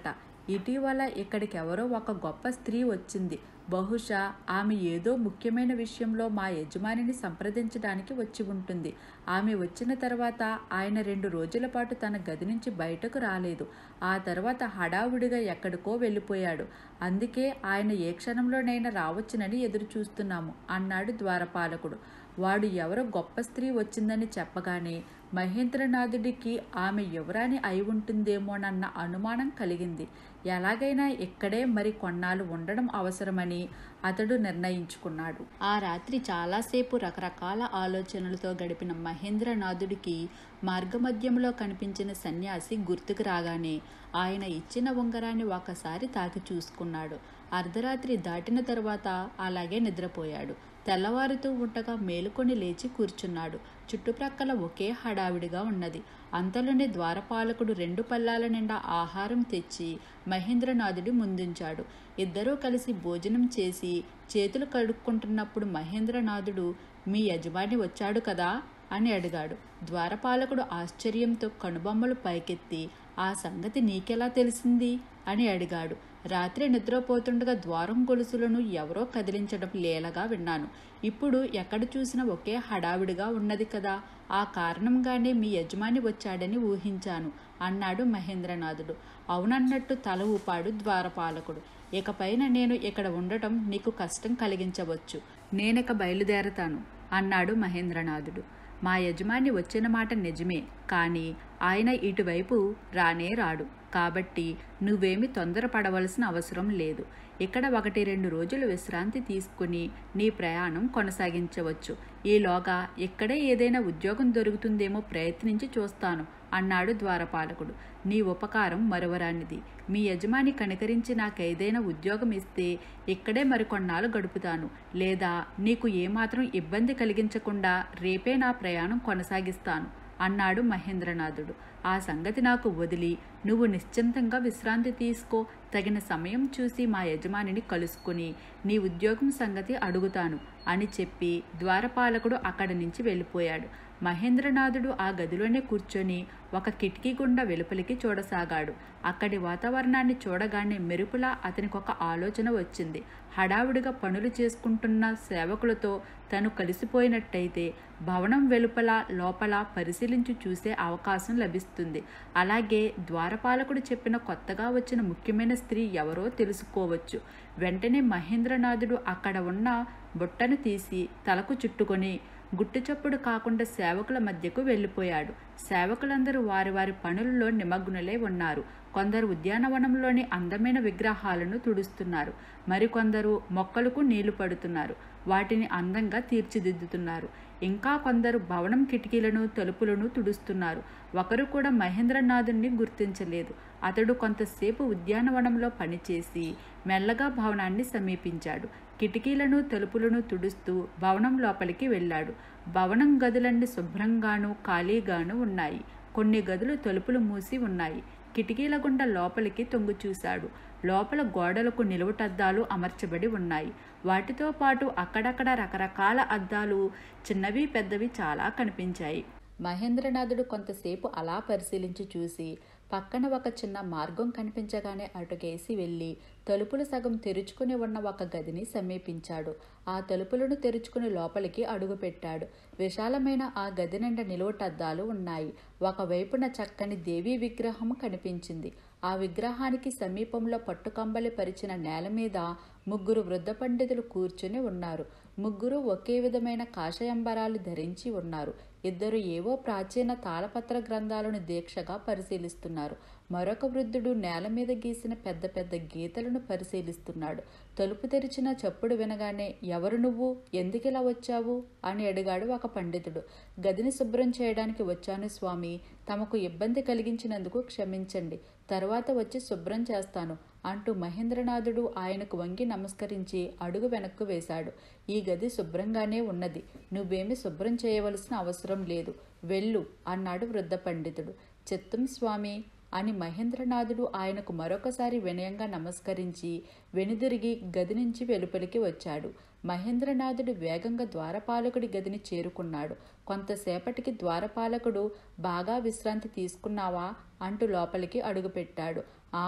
S1: ఇటీవల ఇక్కడికి ఎవరో ఒక గొప్ప స్త్రీ వచ్చింది బహుశా ఆమె ఏదో ముఖ్యమైన విషయంలో మా యజమానిని సంప్రదించడానికి వచ్చి ఉంటుంది ఆమె వచ్చిన తర్వాత ఆయన రెండు రోజుల పాటు తన గది నుంచి బయటకు రాలేదు ఆ తర్వాత హడావుడిగా ఎక్కడికో వెళ్ళిపోయాడు అందుకే ఆయన ఏ క్షణంలోనైనా రావచ్చునని ఎదురు చూస్తున్నాము అన్నాడు ద్వారపాలకుడు వాడు ఎవరో గొప్ప స్త్రీ వచ్చిందని చెప్పగానే మహేంద్రనాథుడికి ఆమె యువరాని అయి ఉంటుందేమోనన్న అనుమానం కలిగింది ఎలాగైనా ఇక్కడే మరి కొన్నాళ్ళు ఉండడం అవసరమని అతడు నిర్ణయించుకున్నాడు ఆ రాత్రి చాలాసేపు రకరకాల ఆలోచనలతో గడిపిన మహేంద్రనాథుడికి మార్గమధ్యంలో కనిపించిన సన్యాసి గుర్తుకు రాగానే ఆయన ఇచ్చిన ఉంగరాన్ని ఒకసారి తాకి చూసుకున్నాడు అర్ధరాత్రి దాటిన తర్వాత అలాగే నిద్రపోయాడు తెల్లవారుతూ ఉండగా మేలుకొని లేచి కూర్చున్నాడు చుట్టుప్రక్కల ఒకే హడావిడిగా ఉన్నది అంతలోనే ద్వారపాలకుడు రెండు పల్లాల నిండా ఆహారం తెచ్చి మహేంద్రనాథుడి ముందుంచాడు ఇద్దరూ కలిసి భోజనం చేసి చేతులు కడుక్కుంటున్నప్పుడు మహేంద్రనాథుడు మీ యజమాని వచ్చాడు కదా అని అడిగాడు ద్వారపాలకుడు ఆశ్చర్యంతో కనుబొమ్మలు పైకెత్తి ఆ సంగతి నీకెలా తెలిసింది అని అడిగాడు రాత్రి నిద్రపోతుండగా ద్వారం గొలుసులను ఎవరో కదిలించడం లేలగా విన్నాను ఇప్పుడు ఎక్కడ చూసినా ఒకే హడావిడిగా ఉన్నది కదా ఆ కారణంగానే మీ యజమాని వచ్చాడని ఊహించాను అన్నాడు మహేంద్రనాథుడు అవునన్నట్టు తల ఊపాడు ద్వారపాలకుడు ఇకపైన నేను ఇక్కడ ఉండటం నీకు కష్టం కలిగించవచ్చు నేనిక బయలుదేరతాను అన్నాడు మహేంద్రనాథుడు మా యజమాని వచ్చిన మాట నిజమే కానీ ఆయన ఇటువైపు రానే రాడు కాబట్టి నువ్వేమి తొందరపడవలసిన అవసరం లేదు ఇక్కడ ఒకటి రెండు రోజులు విశ్రాంతి తీసుకుని నీ ప్రయాణం కొనసాగించవచ్చు ఈలోగా ఇక్కడే ఏదైనా ఉద్యోగం దొరుకుతుందేమో ప్రయత్నించి చూస్తాను అన్నాడు ద్వారపాలకుడు నీ ఉపకారం మరువరానిది మీ యజమాని కనికరించి నాకేదైనా ఉద్యోగం ఇస్తే ఇక్కడే మరికొన్నాళ్ళు గడుపుతాను లేదా నీకు ఏమాత్రం ఇబ్బంది కలిగించకుండా రేపే నా ప్రయాణం కొనసాగిస్తాను అన్నాడు మహేంద్రనాథుడు ఆ సంగతి నాకు వదిలి నువ్వు నిశ్చింతంగా విశ్రాంతి తీసుకో తగిన సమయం చూసి మా యజమానిని కలుసుకుని నీ ఉద్యోగం సంగతి అడుగుతాను అని చెప్పి ద్వారపాలకుడు అక్కడి నుంచి వెళ్ళిపోయాడు మహేంద్రనాథుడు ఆ గదిలోనే కూర్చొని ఒక కిటికీ గుండా వెలుపలికి చూడసాగాడు అక్కడి వాతావరణాన్ని చూడగానే మెరుపులా అతనికి ఒక ఆలోచన వచ్చింది హడావుడిగా పనులు చేసుకుంటున్న సేవకులతో తను కలిసిపోయినట్టయితే భవనం వెలుపల లోపల పరిశీలించి చూసే అవకాశం లభిస్తుంది అలాగే ద్వారపాలకుడు చెప్పిన కొత్తగా వచ్చిన ముఖ్యమైన స్త్రీ ఎవరో తెలుసుకోవచ్చు వెంటనే మహేంద్రనాథుడు అక్కడ ఉన్న బుట్టను తీసి తలకు చుట్టుకొని గుట్టుచప్పుడు కాకుండా సేవకుల మధ్యకు వెళ్ళిపోయాడు సేవకులందరూ వారి వారి పనులలో నిమగ్నులై ఉన్నారు కొందరు ఉద్యానవనంలోని అందమైన విగ్రహాలను తుడుస్తున్నారు మరికొందరు మొక్కలకు నీళ్లు పడుతున్నారు వాటిని అందంగా తీర్చిదిద్దుతున్నారు ఇంకా కొందరు భవనం కిటికీలను తలుపులను తుడుస్తున్నారు ఒకరు కూడా మహేంద్రనాథుణ్ణి గుర్తించలేదు అతడు కొంతసేపు ఉద్యానవనంలో పనిచేసి మెల్లగా భవనాన్ని సమీపించాడు కిటికీలను తలుపులను తుడుస్తూ భవనం లోపలికి వెళ్ళాడు భవనం గదులన్నీ శుభ్రంగాను ఖాళీగాను ఉన్నాయి కొన్ని గదులు తలుపులు మూసి ఉన్నాయి కిటికీల గుండా లోపలికి తొంగు చూశాడు లోపల గోడలకు నిలువుటద్దాలు అమర్చబడి ఉన్నాయి వాటితో పాటు అక్కడక్కడ రకరకాల అద్దాలు చిన్నవి పెద్దవి చాలా కనిపించాయి మహేంద్రనాథుడు కొంతసేపు అలా పరిశీలించి చూసి పక్కన ఒక చిన్న మార్గం కనిపించగానే అటుకేసి వెళ్ళి తలుపులు సగం తెరుచుకుని ఉన్న ఒక గదిని సమీపించాడు ఆ తలుపులను తెరుచుకుని లోపలికి అడుగుపెట్టాడు విశాలమైన ఆ గది నిండా నిలువటద్దాలు ఉన్నాయి ఒకవైపున చక్కని దేవీ విగ్రహం కనిపించింది ఆ విగ్రహానికి సమీపంలో పట్టుకంబలి పరిచిన నేల మీద ముగ్గురు వృద్ధ పండితులు కూర్చుని ఉన్నారు ముగ్గురు ఒకే విధమైన కాషాయంబరాలు ధరించి ఉన్నారు ఇద్దరు ఏవో ప్రాచీన తాళపత్ర గ్రంథాలను దీక్షగా పరిశీలిస్తున్నారు మరొక వృద్ధుడు నేల మీద గీసిన పెద్ద పెద్ద గీతలను పరిశీలిస్తున్నాడు తలుపు తెరిచిన చప్పుడు వినగానే ఎవరు నువ్వు ఎందుకిలా వచ్చావు అని అడిగాడు ఒక పండితుడు గదిని శుభ్రం చేయడానికి వచ్చాను స్వామి తమకు ఇబ్బంది కలిగించినందుకు క్షమించండి తర్వాత వచ్చి శుభ్రం చేస్తాను అంటూ మహేంద్రనాథుడు ఆయనకు వంగి నమస్కరించి అడుగు వెనక్కు వేశాడు ఈ గది శుభ్రంగానే ఉన్నది నువ్వేమి శుభ్రం చేయవలసిన అవసరం లేదు వెళ్ళు అన్నాడు వృద్ధ పండితుడు చిత్తం స్వామి అని మహేంద్రనాథుడు ఆయనకు మరొకసారి వినయంగా నమస్కరించి వెనుదిరిగి గది నుంచి వెలుపలికి వచ్చాడు మహేంద్రనాథుడు వేగంగా ద్వారపాలకుడి గదిని చేరుకున్నాడు కొంతసేపటికి ద్వారపాలకుడు బాగా విశ్రాంతి తీసుకున్నావా అంటూ లోపలికి అడుగుపెట్టాడు ఆ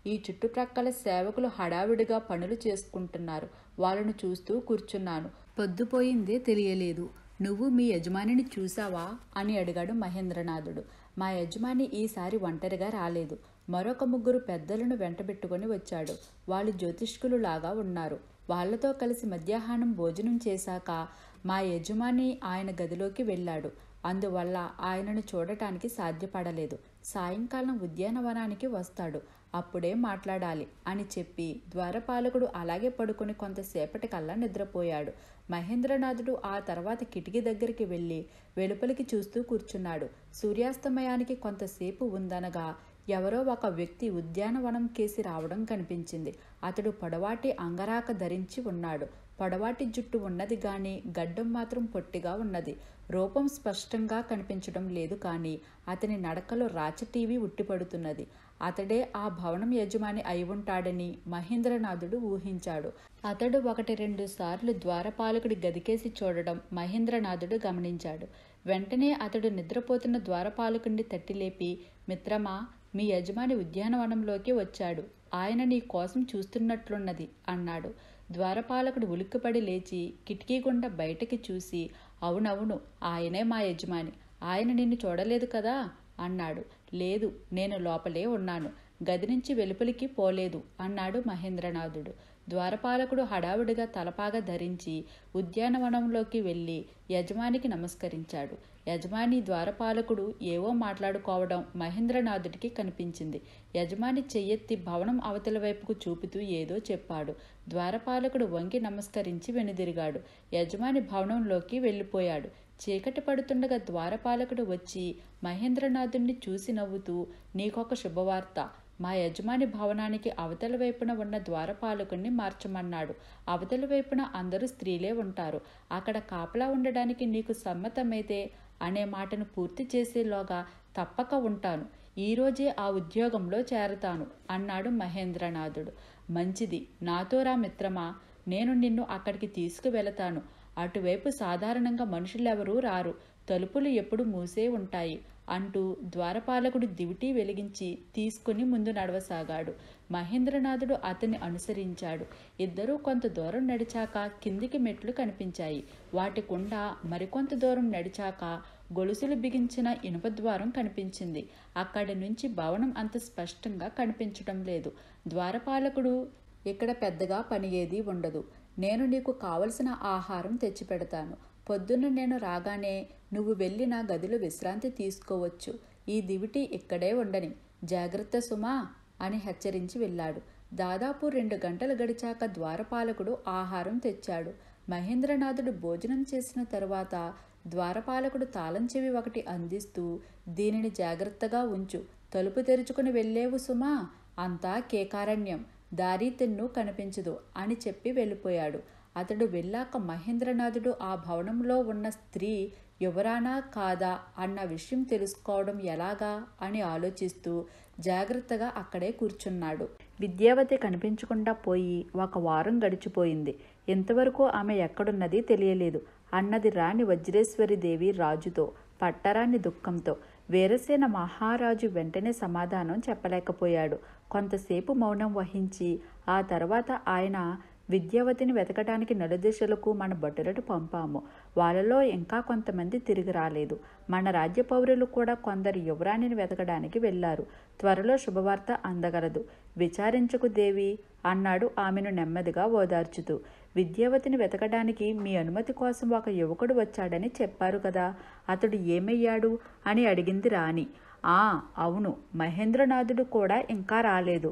S1: ఈ చుట్టుప్రక్కల సేవకులు హడావిడిగా పనులు చేసుకుంటున్నారు వాళ్ళను చూస్తూ కూర్చున్నాను పొద్దుపోయిందే తెలియలేదు నువ్వు మీ యజమానిని చూసావా అని అడిగాడు మహేంద్రనాథుడు మా యజమాని ఈసారి ఒంటరిగా రాలేదు మరొక ముగ్గురు పెద్దలను వెంటబెట్టుకొని వచ్చాడు వాళ్ళు జ్యోతిష్కులు లాగా ఉన్నారు వాళ్లతో కలిసి మధ్యాహ్నం భోజనం చేశాక మా యజమాని ఆయన గదిలోకి వెళ్ళాడు అందువల్ల ఆయనను చూడటానికి సాధ్యపడలేదు సాయంకాలం ఉద్యానవనానికి వస్తాడు అప్పుడే మాట్లాడాలి అని చెప్పి ద్వారపాలకుడు అలాగే పడుకొని కొంతసేపటికల్లా నిద్రపోయాడు మహేంద్రనాథుడు ఆ తర్వాత కిటికీ దగ్గరికి వెళ్ళి వెలుపలికి చూస్తూ కూర్చున్నాడు సూర్యాస్తమయానికి కొంతసేపు ఉందనగా ఎవరో ఒక వ్యక్తి ఉద్యానవనం కేసి రావడం కనిపించింది అతడు పొడవాటి అంగరాక ధరించి ఉన్నాడు పొడవాటి జుట్టు ఉన్నది గాని గడ్డం మాత్రం పొట్టిగా ఉన్నది రూపం స్పష్టంగా కనిపించడం లేదు కానీ అతని నడకలో రాచ టీవీ ఉట్టిపడుతున్నది అతడే ఆ భవనం యజమాని అయి ఉంటాడని మహేంద్రనాథుడు ఊహించాడు అతడు ఒకటి రెండు సార్లు ద్వారపాలకుడి గదికేసి చూడడం మహేంద్రనాథుడు గమనించాడు వెంటనే అతడు నిద్రపోతున్న ద్వారపాలకుడిని తట్టిలేపి మిత్రమా మీ యజమాని ఉద్యానవనంలోకి వచ్చాడు ఆయన నీ కోసం చూస్తున్నట్లున్నది అన్నాడు ద్వారపాలకుడు ఉలిక్కిపడి లేచి కిటికీ గుండా బయటకి చూసి అవునవును ఆయనే మా యజమాని ఆయన నిన్ను చూడలేదు కదా అన్నాడు లేదు నేను లోపలే ఉన్నాను గది నుంచి వెలుపలికి పోలేదు అన్నాడు మహేంద్రనాథుడు ద్వారపాలకుడు హడావుడిగా తలపాగా ధరించి ఉద్యానవనంలోకి వెళ్ళి యజమానికి నమస్కరించాడు యజమాని ద్వారపాలకుడు ఏవో మాట్లాడుకోవడం మహేంద్రనాథుడికి కనిపించింది యజమాని చెయ్యెత్తి భవనం అవతల వైపుకు చూపుతూ ఏదో చెప్పాడు ద్వారపాలకుడు వంగి నమస్కరించి వెనుదిరిగాడు యజమాని భవనంలోకి వెళ్ళిపోయాడు చీకటి పడుతుండగా ద్వారపాలకుడు వచ్చి మహేంద్రనాథుణ్ణి చూసి నవ్వుతూ నీకొక శుభవార్త మా యజమాని భవనానికి అవతల వైపున ఉన్న ద్వారపాలకుణ్ణి మార్చమన్నాడు అవతల వైపున అందరూ స్త్రీలే ఉంటారు అక్కడ కాపలా ఉండడానికి నీకు సమ్మతమైతే అనే మాటను పూర్తి చేసేలోగా తప్పక ఉంటాను ఈరోజే ఆ ఉద్యోగంలో చేరతాను అన్నాడు మహేంద్రనాథుడు మంచిది నాతో రా మిత్రమా నేను నిన్ను అక్కడికి తీసుకువెళతాను అటువైపు సాధారణంగా మనుషులెవరూ రారు తలుపులు ఎప్పుడు మూసే ఉంటాయి అంటూ ద్వారపాలకుడు దివిటీ వెలిగించి తీసుకుని ముందు నడవసాగాడు మహేంద్రనాథుడు అతన్ని అనుసరించాడు ఇద్దరూ కొంత దూరం నడిచాక కిందికి మెట్లు కనిపించాయి వాటి కుండా మరికొంత దూరం నడిచాక గొలుసులు బిగించిన ఇనుప ద్వారం కనిపించింది అక్కడి నుంచి భవనం అంత స్పష్టంగా కనిపించడం లేదు ద్వారపాలకుడు ఇక్కడ పెద్దగా పని ఏదీ ఉండదు నేను నీకు కావలసిన ఆహారం తెచ్చిపెడతాను పొద్దున్న నేను రాగానే నువ్వు వెళ్ళి నా గదిలో విశ్రాంతి తీసుకోవచ్చు ఈ దివిటి ఇక్కడే ఉండని జాగ్రత్త సుమా అని హెచ్చరించి వెళ్ళాడు దాదాపు రెండు గంటలు గడిచాక ద్వారపాలకుడు ఆహారం తెచ్చాడు మహేంద్రనాథుడు భోజనం చేసిన తరువాత ద్వారపాలకుడు తాళం చెవి ఒకటి అందిస్తూ దీనిని జాగ్రత్తగా ఉంచు తలుపు తెరుచుకుని వెళ్ళేవు సుమా అంతా కేకారణ్యం దారి తెన్ను కనిపించదు అని చెప్పి వెళ్ళిపోయాడు అతడు వెళ్ళాక మహేంద్రనాథుడు ఆ భవనంలో ఉన్న స్త్రీ ఎవరానా కాదా అన్న విషయం తెలుసుకోవడం ఎలాగా అని ఆలోచిస్తూ జాగ్రత్తగా అక్కడే కూర్చున్నాడు విద్యావతి కనిపించకుండా పోయి ఒక వారం గడిచిపోయింది ఇంతవరకు ఆమె ఎక్కడున్నది తెలియలేదు అన్నది రాణి వజ్రేశ్వరి దేవి రాజుతో పట్టరాని దుఃఖంతో వీరసేన మహారాజు వెంటనే సమాధానం చెప్పలేకపోయాడు కొంతసేపు మౌనం వహించి ఆ తర్వాత ఆయన విద్యావతిని వెతకడానికి నలుదిశలకు మన భటులను పంపాము వాళ్ళలో ఇంకా కొంతమంది తిరిగి రాలేదు మన రాజ్య పౌరులు కూడా కొందరు యువరాణిని వెతకడానికి వెళ్ళారు త్వరలో శుభవార్త అందగలదు విచారించకు దేవి అన్నాడు ఆమెను నెమ్మదిగా ఓదార్చుతూ విద్యావతిని వెతకడానికి మీ అనుమతి కోసం ఒక యువకుడు వచ్చాడని చెప్పారు కదా అతడు ఏమయ్యాడు అని అడిగింది రాణి ఆ అవును మహేంద్రనాథుడు కూడా ఇంకా రాలేదు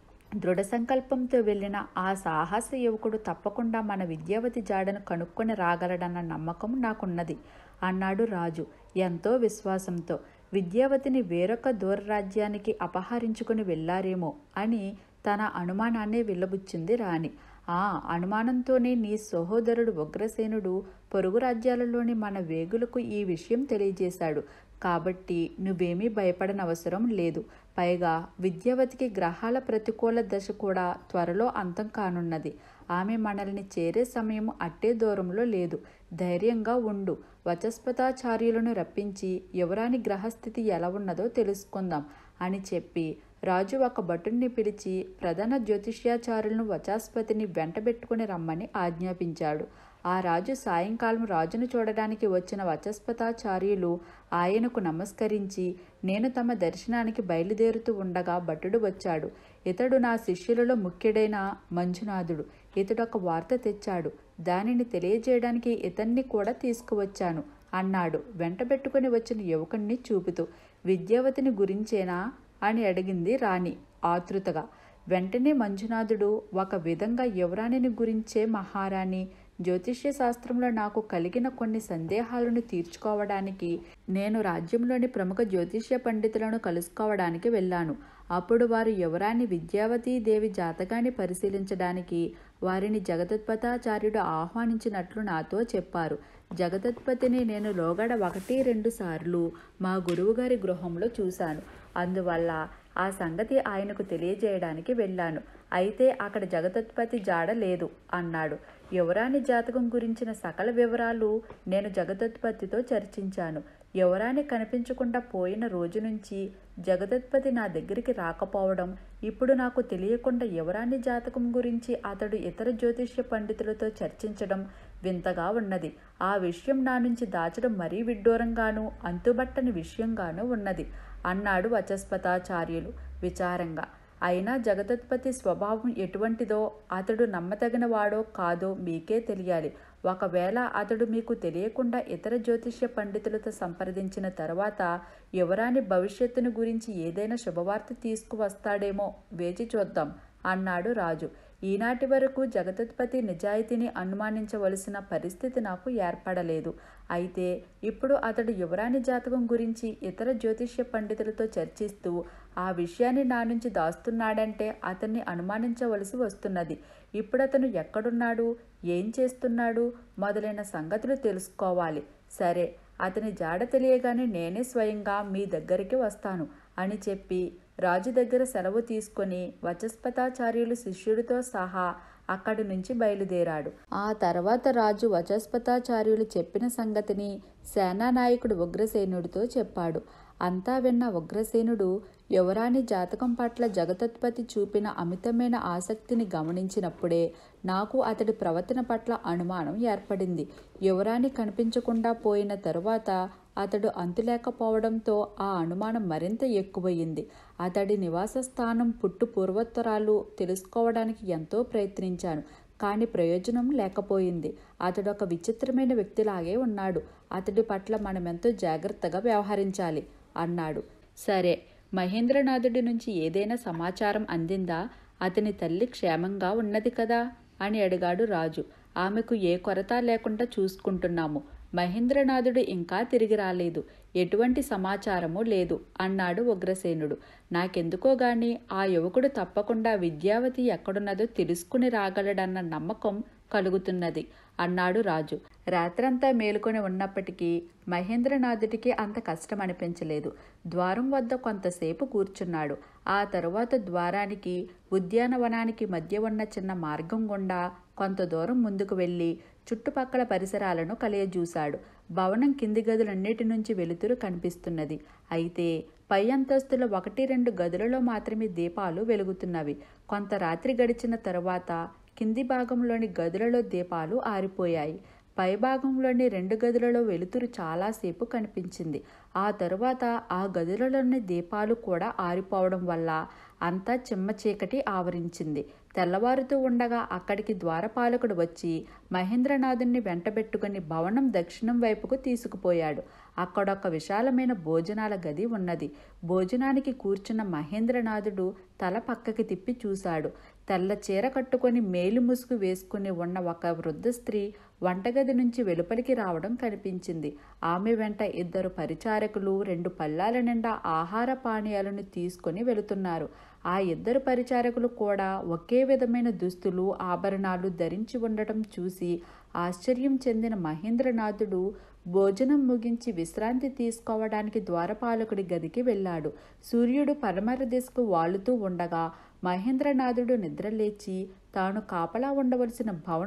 S1: దృఢ సంకల్పంతో వెళ్ళిన ఆ సాహస యువకుడు తప్పకుండా మన విద్యావతి జాడను కనుక్కొని రాగలడన్న నమ్మకం నాకున్నది అన్నాడు రాజు ఎంతో విశ్వాసంతో విద్యావతిని వేరొక దూరరాజ్యానికి అపహరించుకుని వెళ్ళారేమో అని తన అనుమానాన్నే వెళ్ళబుచ్చింది రాణి ఆ అనుమానంతోనే నీ సహోదరుడు ఉగ్రసేనుడు పొరుగు రాజ్యాలలోని మన వేగులకు ఈ విషయం తెలియజేశాడు కాబట్టి నువ్వేమీ భయపడనవసరం లేదు పైగా విద్యావతికి గ్రహాల ప్రతికూల దశ కూడా త్వరలో అంతం కానున్నది ఆమె మనల్ని చేరే సమయం అట్టే దూరంలో లేదు ధైర్యంగా ఉండు వచస్పతాచార్యులను రప్పించి యువరాని గ్రహస్థితి ఎలా ఉన్నదో తెలుసుకుందాం అని చెప్పి రాజు ఒక భటుణ్ణి పిలిచి ప్రధాన జ్యోతిష్యాచారులను వచాస్పతిని వెంటబెట్టుకుని రమ్మని ఆజ్ఞాపించాడు ఆ రాజు సాయంకాలం రాజును చూడడానికి వచ్చిన వచస్పతాచార్యులు ఆయనకు నమస్కరించి నేను తమ దర్శనానికి బయలుదేరుతూ ఉండగా భటుడు వచ్చాడు ఇతడు నా శిష్యులలో ముఖ్యుడైన మంజునాథుడు ఇతడొక వార్త తెచ్చాడు దానిని తెలియజేయడానికి ఇతన్ని కూడా తీసుకువచ్చాను అన్నాడు వెంటబెట్టుకుని వచ్చిన యువకుణ్ణి చూపుతూ విద్యావతిని గురించేనా అని అడిగింది రాణి ఆతృతగా వెంటనే మంజునాథుడు ఒక విధంగా యువరాణిని గురించే మహారాణి జ్యోతిష్య శాస్త్రంలో నాకు కలిగిన కొన్ని సందేహాలను తీర్చుకోవడానికి నేను రాజ్యంలోని ప్రముఖ జ్యోతిష్య పండితులను కలుసుకోవడానికి వెళ్ళాను అప్పుడు వారు యువరాణి విద్యావతీ దేవి జాతకాన్ని పరిశీలించడానికి వారిని జగదత్పతాచార్యుడు ఆహ్వానించినట్లు నాతో చెప్పారు జగదత్పతిని నేను లోగడ ఒకటి రెండు సార్లు మా గురువుగారి గృహంలో చూశాను అందువల్ల ఆ సంగతి ఆయనకు తెలియజేయడానికి వెళ్ళాను అయితే అక్కడ జగదత్పతి జాడ లేదు అన్నాడు యువరాణి జాతకం గురించిన సకల వివరాలు నేను జగదత్పతితో చర్చించాను యువరాణి కనిపించకుండా పోయిన రోజు నుంచి జగదత్పతి నా దగ్గరికి రాకపోవడం ఇప్పుడు నాకు తెలియకుండా యువరాణి జాతకం గురించి అతడు ఇతర జ్యోతిష్య పండితులతో చర్చించడం వింతగా ఉన్నది ఆ విషయం నా నుంచి దాచడం మరీ విడ్డూరంగాను అంతుబట్టని విషయంగాను ఉన్నది అన్నాడు వచస్పతాచార్యులు విచారంగా అయినా జగదత్పతి స్వభావం ఎటువంటిదో అతడు నమ్మతగిన వాడో కాదో మీకే తెలియాలి ఒకవేళ అతడు మీకు తెలియకుండా ఇతర జ్యోతిష్య పండితులతో సంప్రదించిన తర్వాత యువరాని భవిష్యత్తును గురించి ఏదైనా శుభవార్త తీసుకువస్తాడేమో వేచి చూద్దాం అన్నాడు రాజు ఈనాటి వరకు జగదత్పతి నిజాయితీని అనుమానించవలసిన పరిస్థితి నాకు ఏర్పడలేదు అయితే ఇప్పుడు అతడు యువరాణి జాతకం గురించి ఇతర జ్యోతిష్య పండితులతో చర్చిస్తూ ఆ విషయాన్ని నా నుంచి దాస్తున్నాడంటే అతన్ని అనుమానించవలసి వస్తున్నది ఇప్పుడు అతను ఎక్కడున్నాడు ఏం చేస్తున్నాడు మొదలైన సంగతులు తెలుసుకోవాలి సరే అతని జాడ తెలియగానే నేనే స్వయంగా మీ దగ్గరికి వస్తాను అని చెప్పి రాజు దగ్గర సెలవు తీసుకొని వచస్పతాచార్యులు శిష్యుడితో సహా అక్కడి నుంచి బయలుదేరాడు ఆ తర్వాత రాజు వచస్పతాచార్యులు చెప్పిన సంగతిని సేనానాయకుడు ఉగ్రసేనుడితో చెప్పాడు అంతా విన్న ఉగ్రసేనుడు యువరాణి జాతకం పట్ల జగతత్పతి చూపిన అమితమైన ఆసక్తిని గమనించినప్పుడే నాకు అతడి ప్రవర్తన పట్ల అనుమానం ఏర్పడింది యువరాణి కనిపించకుండా పోయిన తరువాత అతడు అంతులేకపోవడంతో ఆ అనుమానం మరింత ఎక్కువయింది అతడి నివాస స్థానం పుట్టు పూర్వోత్తరాలు తెలుసుకోవడానికి ఎంతో ప్రయత్నించాను కానీ ప్రయోజనం లేకపోయింది అతడు ఒక విచిత్రమైన వ్యక్తిలాగే ఉన్నాడు అతడి పట్ల మనమెంతో జాగ్రత్తగా వ్యవహరించాలి అన్నాడు సరే మహేంద్రనాథుడి నుంచి ఏదైనా సమాచారం అందిందా అతని తల్లి క్షేమంగా ఉన్నది కదా అని అడిగాడు రాజు ఆమెకు ఏ కొరత లేకుండా చూసుకుంటున్నాము మహేంద్రనాథుడు ఇంకా తిరిగి రాలేదు ఎటువంటి సమాచారము లేదు అన్నాడు ఉగ్రసేనుడు నాకెందుకో గాని ఆ యువకుడు తప్పకుండా విద్యావతి ఎక్కడున్నదో తెలుసుకుని రాగలడన్న నమ్మకం కలుగుతున్నది అన్నాడు రాజు రాత్రంతా మేలుకొని ఉన్నప్పటికీ మహేంద్రనాథుడికి అంత కష్టం అనిపించలేదు ద్వారం వద్ద కొంతసేపు కూర్చున్నాడు ఆ తరువాత ద్వారానికి ఉద్యానవనానికి మధ్య ఉన్న చిన్న మార్గం గుండా కొంత దూరం ముందుకు వెళ్ళి చుట్టుపక్కల పరిసరాలను కలియజూశాడు భవనం కింది గదులన్నిటి నుంచి వెలుతురు కనిపిస్తున్నది అయితే పై అంతస్తులో ఒకటి రెండు గదులలో మాత్రమే దీపాలు వెలుగుతున్నవి కొంత రాత్రి గడిచిన తరువాత కింది భాగంలోని గదులలో దీపాలు ఆరిపోయాయి పై భాగంలోని రెండు గదులలో వెలుతురు చాలాసేపు కనిపించింది ఆ తరువాత ఆ గదులలోని దీపాలు కూడా ఆరిపోవడం వల్ల అంతా చిమ్మ చీకటి ఆవరించింది తెల్లవారుతూ ఉండగా అక్కడికి ద్వారపాలకుడు వచ్చి మహేంద్రనాథుని వెంటబెట్టుకుని భవనం దక్షిణం వైపుకు తీసుకుపోయాడు అక్కడొక విశాలమైన భోజనాల గది ఉన్నది భోజనానికి కూర్చున్న మహేంద్రనాథుడు తల పక్కకి తిప్పి చూశాడు తెల్ల చీర కట్టుకొని మేలు ముసుగు వేసుకుని ఉన్న ఒక వృద్ధ స్త్రీ వంటగది నుంచి వెలుపలికి రావడం కనిపించింది ఆమె వెంట ఇద్దరు పరిచారకులు రెండు పల్లాల నిండా ఆహార పానీయాలను తీసుకొని వెళుతున్నారు ఆ ఇద్దరు పరిచారకులు కూడా ఒకే విధమైన దుస్తులు ఆభరణాలు ధరించి ఉండటం చూసి ఆశ్చర్యం చెందిన మహేంద్రనాథుడు భోజనం ముగించి విశ్రాంతి తీసుకోవడానికి ద్వారపాలకుడి గదికి వెళ్ళాడు సూర్యుడు పరమర దిశకు వాలుతూ ఉండగా మహేంద్రనాథుడు నిద్రలేచి తాను కాపలా ఉండవలసిన భవనం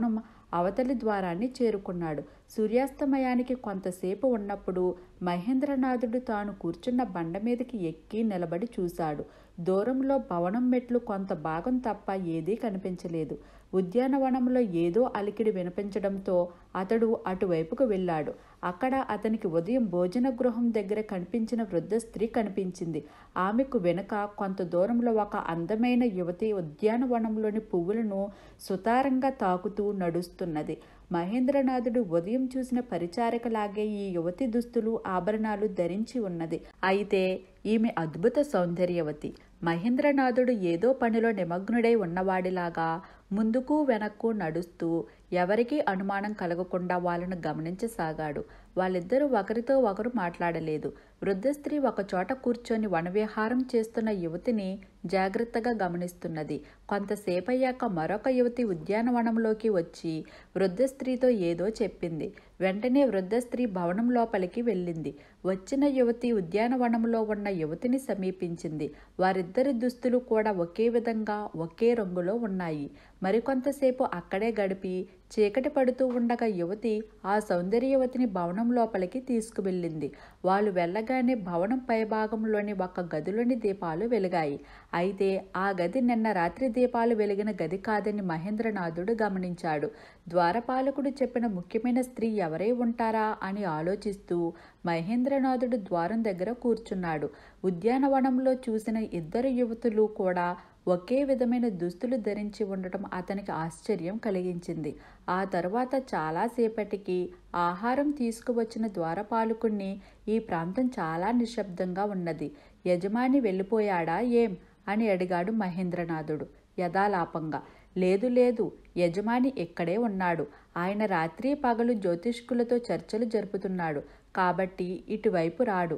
S1: అవతలి ద్వారాన్ని చేరుకున్నాడు సూర్యాస్తమయానికి కొంతసేపు ఉన్నప్పుడు మహేంద్రనాథుడు తాను కూర్చున్న బండ మీదకి ఎక్కి నిలబడి చూశాడు దూరంలో భవనం మెట్లు కొంత భాగం తప్ప ఏదీ కనిపించలేదు ఉద్యానవనంలో ఏదో అలికిడి వినిపించడంతో అతడు అటువైపుకు వెళ్ళాడు అక్కడ అతనికి ఉదయం భోజన గృహం దగ్గర కనిపించిన వృద్ధ స్త్రీ కనిపించింది ఆమెకు వెనుక కొంత దూరంలో ఒక అందమైన యువతి ఉద్యానవనంలోని పువ్వులను సుతారంగా తాకుతూ నడుస్తున్నది మహేంద్రనాథుడు ఉదయం చూసిన పరిచారకలాగే ఈ యువతి దుస్తులు ఆభరణాలు ధరించి ఉన్నది అయితే ఈమె అద్భుత సౌందర్యవతి మహేంద్రనాథుడు ఏదో పనిలో నిమగ్నుడై ఉన్నవాడిలాగా ముందుకు వెనక్కు నడుస్తూ ఎవరికీ అనుమానం కలగకుండా వాళ్ళను గమనించసాగాడు వాళ్ళిద్దరూ ఒకరితో ఒకరు మాట్లాడలేదు వృద్ధ స్త్రీ ఒకచోట కూర్చొని వనవిహారం చేస్తున్న యువతిని జాగ్రత్తగా గమనిస్తున్నది కొంతసేపయ్యాక మరొక యువతి ఉద్యానవనంలోకి వచ్చి వృద్ధ స్త్రీతో ఏదో చెప్పింది వెంటనే వృద్ధ స్త్రీ భవనం లోపలికి వెళ్ళింది వచ్చిన యువతి ఉద్యానవనంలో ఉన్న యువతిని సమీపించింది వారిద్దరి దుస్తులు కూడా ఒకే విధంగా ఒకే రంగులో ఉన్నాయి మరికొంతసేపు అక్కడే గడిపి చీకటి పడుతూ ఉండగా యువతి ఆ సౌందర్యవతిని భవనం లోపలికి తీసుకువెళ్ళింది వాళ్ళు వెళ్ళగానే భవనం పైభాగంలోని ఒక గదిలోని దీపాలు వెలిగాయి అయితే ఆ గది నిన్న రాత్రి దీపాలు వెలిగిన గది కాదని మహేంద్రనాథుడు గమనించాడు ద్వారపాలకుడు చెప్పిన ముఖ్యమైన స్త్రీ ఎవరై ఉంటారా అని ఆలోచిస్తూ మహేంద్రనాథుడు ద్వారం దగ్గర కూర్చున్నాడు ఉద్యానవనంలో చూసిన ఇద్దరు యువతులు కూడా ఒకే విధమైన దుస్తులు ధరించి ఉండటం అతనికి ఆశ్చర్యం కలిగించింది ఆ తరువాత చాలాసేపటికి ఆహారం తీసుకువచ్చిన ద్వారపాలకుణ్ణి ఈ ప్రాంతం చాలా నిశ్శబ్దంగా ఉన్నది యజమాని వెళ్ళిపోయాడా ఏం అని అడిగాడు మహేంద్రనాథుడు యథాలాపంగా లేదు లేదు యజమాని ఇక్కడే ఉన్నాడు ఆయన రాత్రి పగలు జ్యోతిష్కులతో చర్చలు జరుపుతున్నాడు కాబట్టి ఇటువైపు రాడు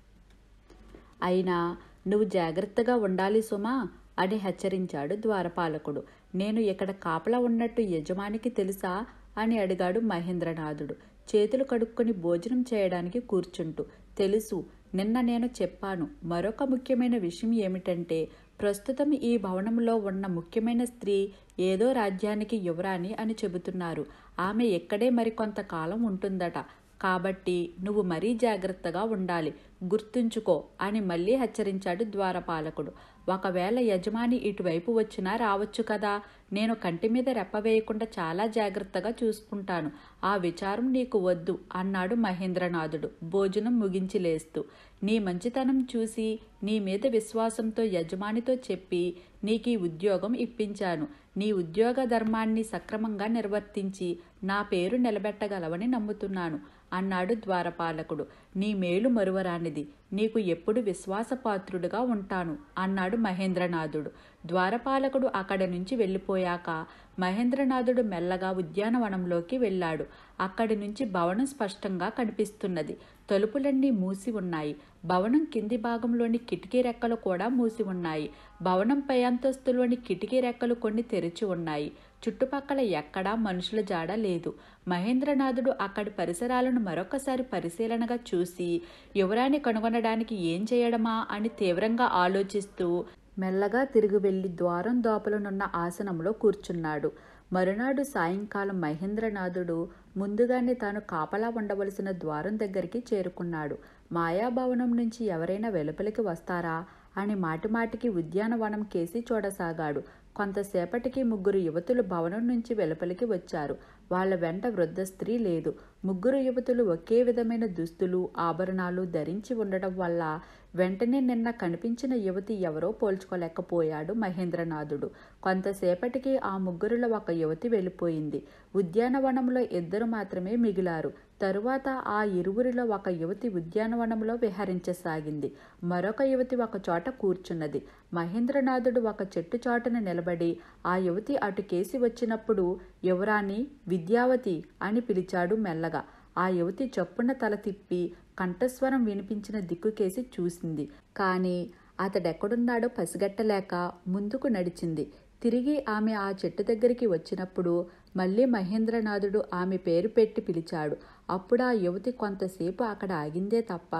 S1: అయినా నువ్వు జాగ్రత్తగా ఉండాలి సుమా అని హెచ్చరించాడు ద్వారపాలకుడు నేను ఇక్కడ కాపలా ఉన్నట్టు యజమానికి తెలుసా అని అడిగాడు మహేంద్రనాథుడు చేతులు కడుక్కొని భోజనం చేయడానికి కూర్చుంటూ తెలుసు నిన్న నేను చెప్పాను మరొక ముఖ్యమైన విషయం ఏమిటంటే ప్రస్తుతం ఈ భవనంలో ఉన్న ముఖ్యమైన స్త్రీ ఏదో రాజ్యానికి యువరాణి అని చెబుతున్నారు ఆమె ఎక్కడే మరికొంతకాలం ఉంటుందట కాబట్టి నువ్వు మరీ జాగ్రత్తగా ఉండాలి గుర్తుంచుకో అని మళ్ళీ హెచ్చరించాడు ద్వారపాలకుడు ఒకవేళ యజమాని ఇటువైపు వచ్చినా రావచ్చు కదా నేను కంటి మీద రెప్పవేయకుండా చాలా జాగ్రత్తగా చూసుకుంటాను ఆ విచారం నీకు వద్దు అన్నాడు మహేంద్రనాథుడు భోజనం ముగించి లేస్తూ నీ మంచితనం చూసి నీ మీద విశ్వాసంతో యజమానితో చెప్పి నీకు ఈ ఉద్యోగం ఇప్పించాను నీ ఉద్యోగ ధర్మాన్ని సక్రమంగా నిర్వర్తించి నా పేరు నిలబెట్టగలవని నమ్ముతున్నాను అన్నాడు ద్వారపాలకుడు నీ మేలు మరువరానిది నీకు ఎప్పుడు విశ్వాసపాత్రుడుగా ఉంటాను అన్నాడు మహేంద్రనాథుడు ద్వారపాలకుడు అక్కడి నుంచి వెళ్ళిపోయాక మహేంద్రనాథుడు మెల్లగా ఉద్యానవనంలోకి వెళ్ళాడు అక్కడి నుంచి భవనం స్పష్టంగా కనిపిస్తున్నది తలుపులన్నీ మూసి ఉన్నాయి భవనం కింది భాగంలోని కిటికీ రెక్కలు కూడా మూసి ఉన్నాయి భవనం పై అంతస్తులోని కిటికీ రెక్కలు కొన్ని తెరిచి ఉన్నాయి చుట్టుపక్కల ఎక్కడా మనుషుల జాడ లేదు మహేంద్రనాథుడు అక్కడి పరిసరాలను మరొకసారి పరిశీలనగా చూసి యువరాన్ని కనుగొనడానికి ఏం చేయడమా అని తీవ్రంగా ఆలోచిస్తూ మెల్లగా తిరిగి వెళ్లి ద్వారం దోపలనున్న ఆసనంలో కూర్చున్నాడు మరునాడు సాయంకాలం మహేంద్రనాథుడు ముందుగానే తాను కాపలా ఉండవలసిన ద్వారం దగ్గరికి చేరుకున్నాడు మాయాభవనం నుంచి ఎవరైనా వెలుపలికి వస్తారా అని మాటిమాటికి ఉద్యానవనం కేసి చూడసాగాడు కొంతసేపటికి ముగ్గురు యువతులు భవనం నుంచి వెలుపలికి వచ్చారు వాళ్ళ వెంట వృద్ధ స్త్రీ లేదు ముగ్గురు యువతులు ఒకే విధమైన దుస్తులు ఆభరణాలు ధరించి ఉండడం వల్ల వెంటనే నిన్న కనిపించిన యువతి ఎవరో పోల్చుకోలేకపోయాడు మహేంద్రనాథుడు కొంతసేపటికి ఆ ముగ్గురులో ఒక యువతి వెళ్ళిపోయింది ఉద్యానవనంలో ఇద్దరు మాత్రమే మిగిలారు తరువాత ఆ ఇరువురిలో ఒక యువతి ఉద్యానవనంలో విహరించసాగింది మరొక యువతి ఒక చోట కూర్చున్నది మహేంద్రనాథుడు ఒక చెట్టు చాటున నిలబడి ఆ యువతి అటు కేసి వచ్చినప్పుడు యువరాణి విద్యావతి అని పిలిచాడు మెల్లగా ఆ యువతి చప్పున తల తిప్పి కంఠస్వరం వినిపించిన దిక్కుకేసి చూసింది కానీ అతడెక్కడున్నాడో పసిగట్టలేక ముందుకు నడిచింది తిరిగి ఆమె ఆ చెట్టు దగ్గరికి వచ్చినప్పుడు మళ్ళీ మహేంద్రనాథుడు ఆమె పేరు పెట్టి పిలిచాడు అప్పుడు ఆ యువతి కొంతసేపు అక్కడ ఆగిందే తప్ప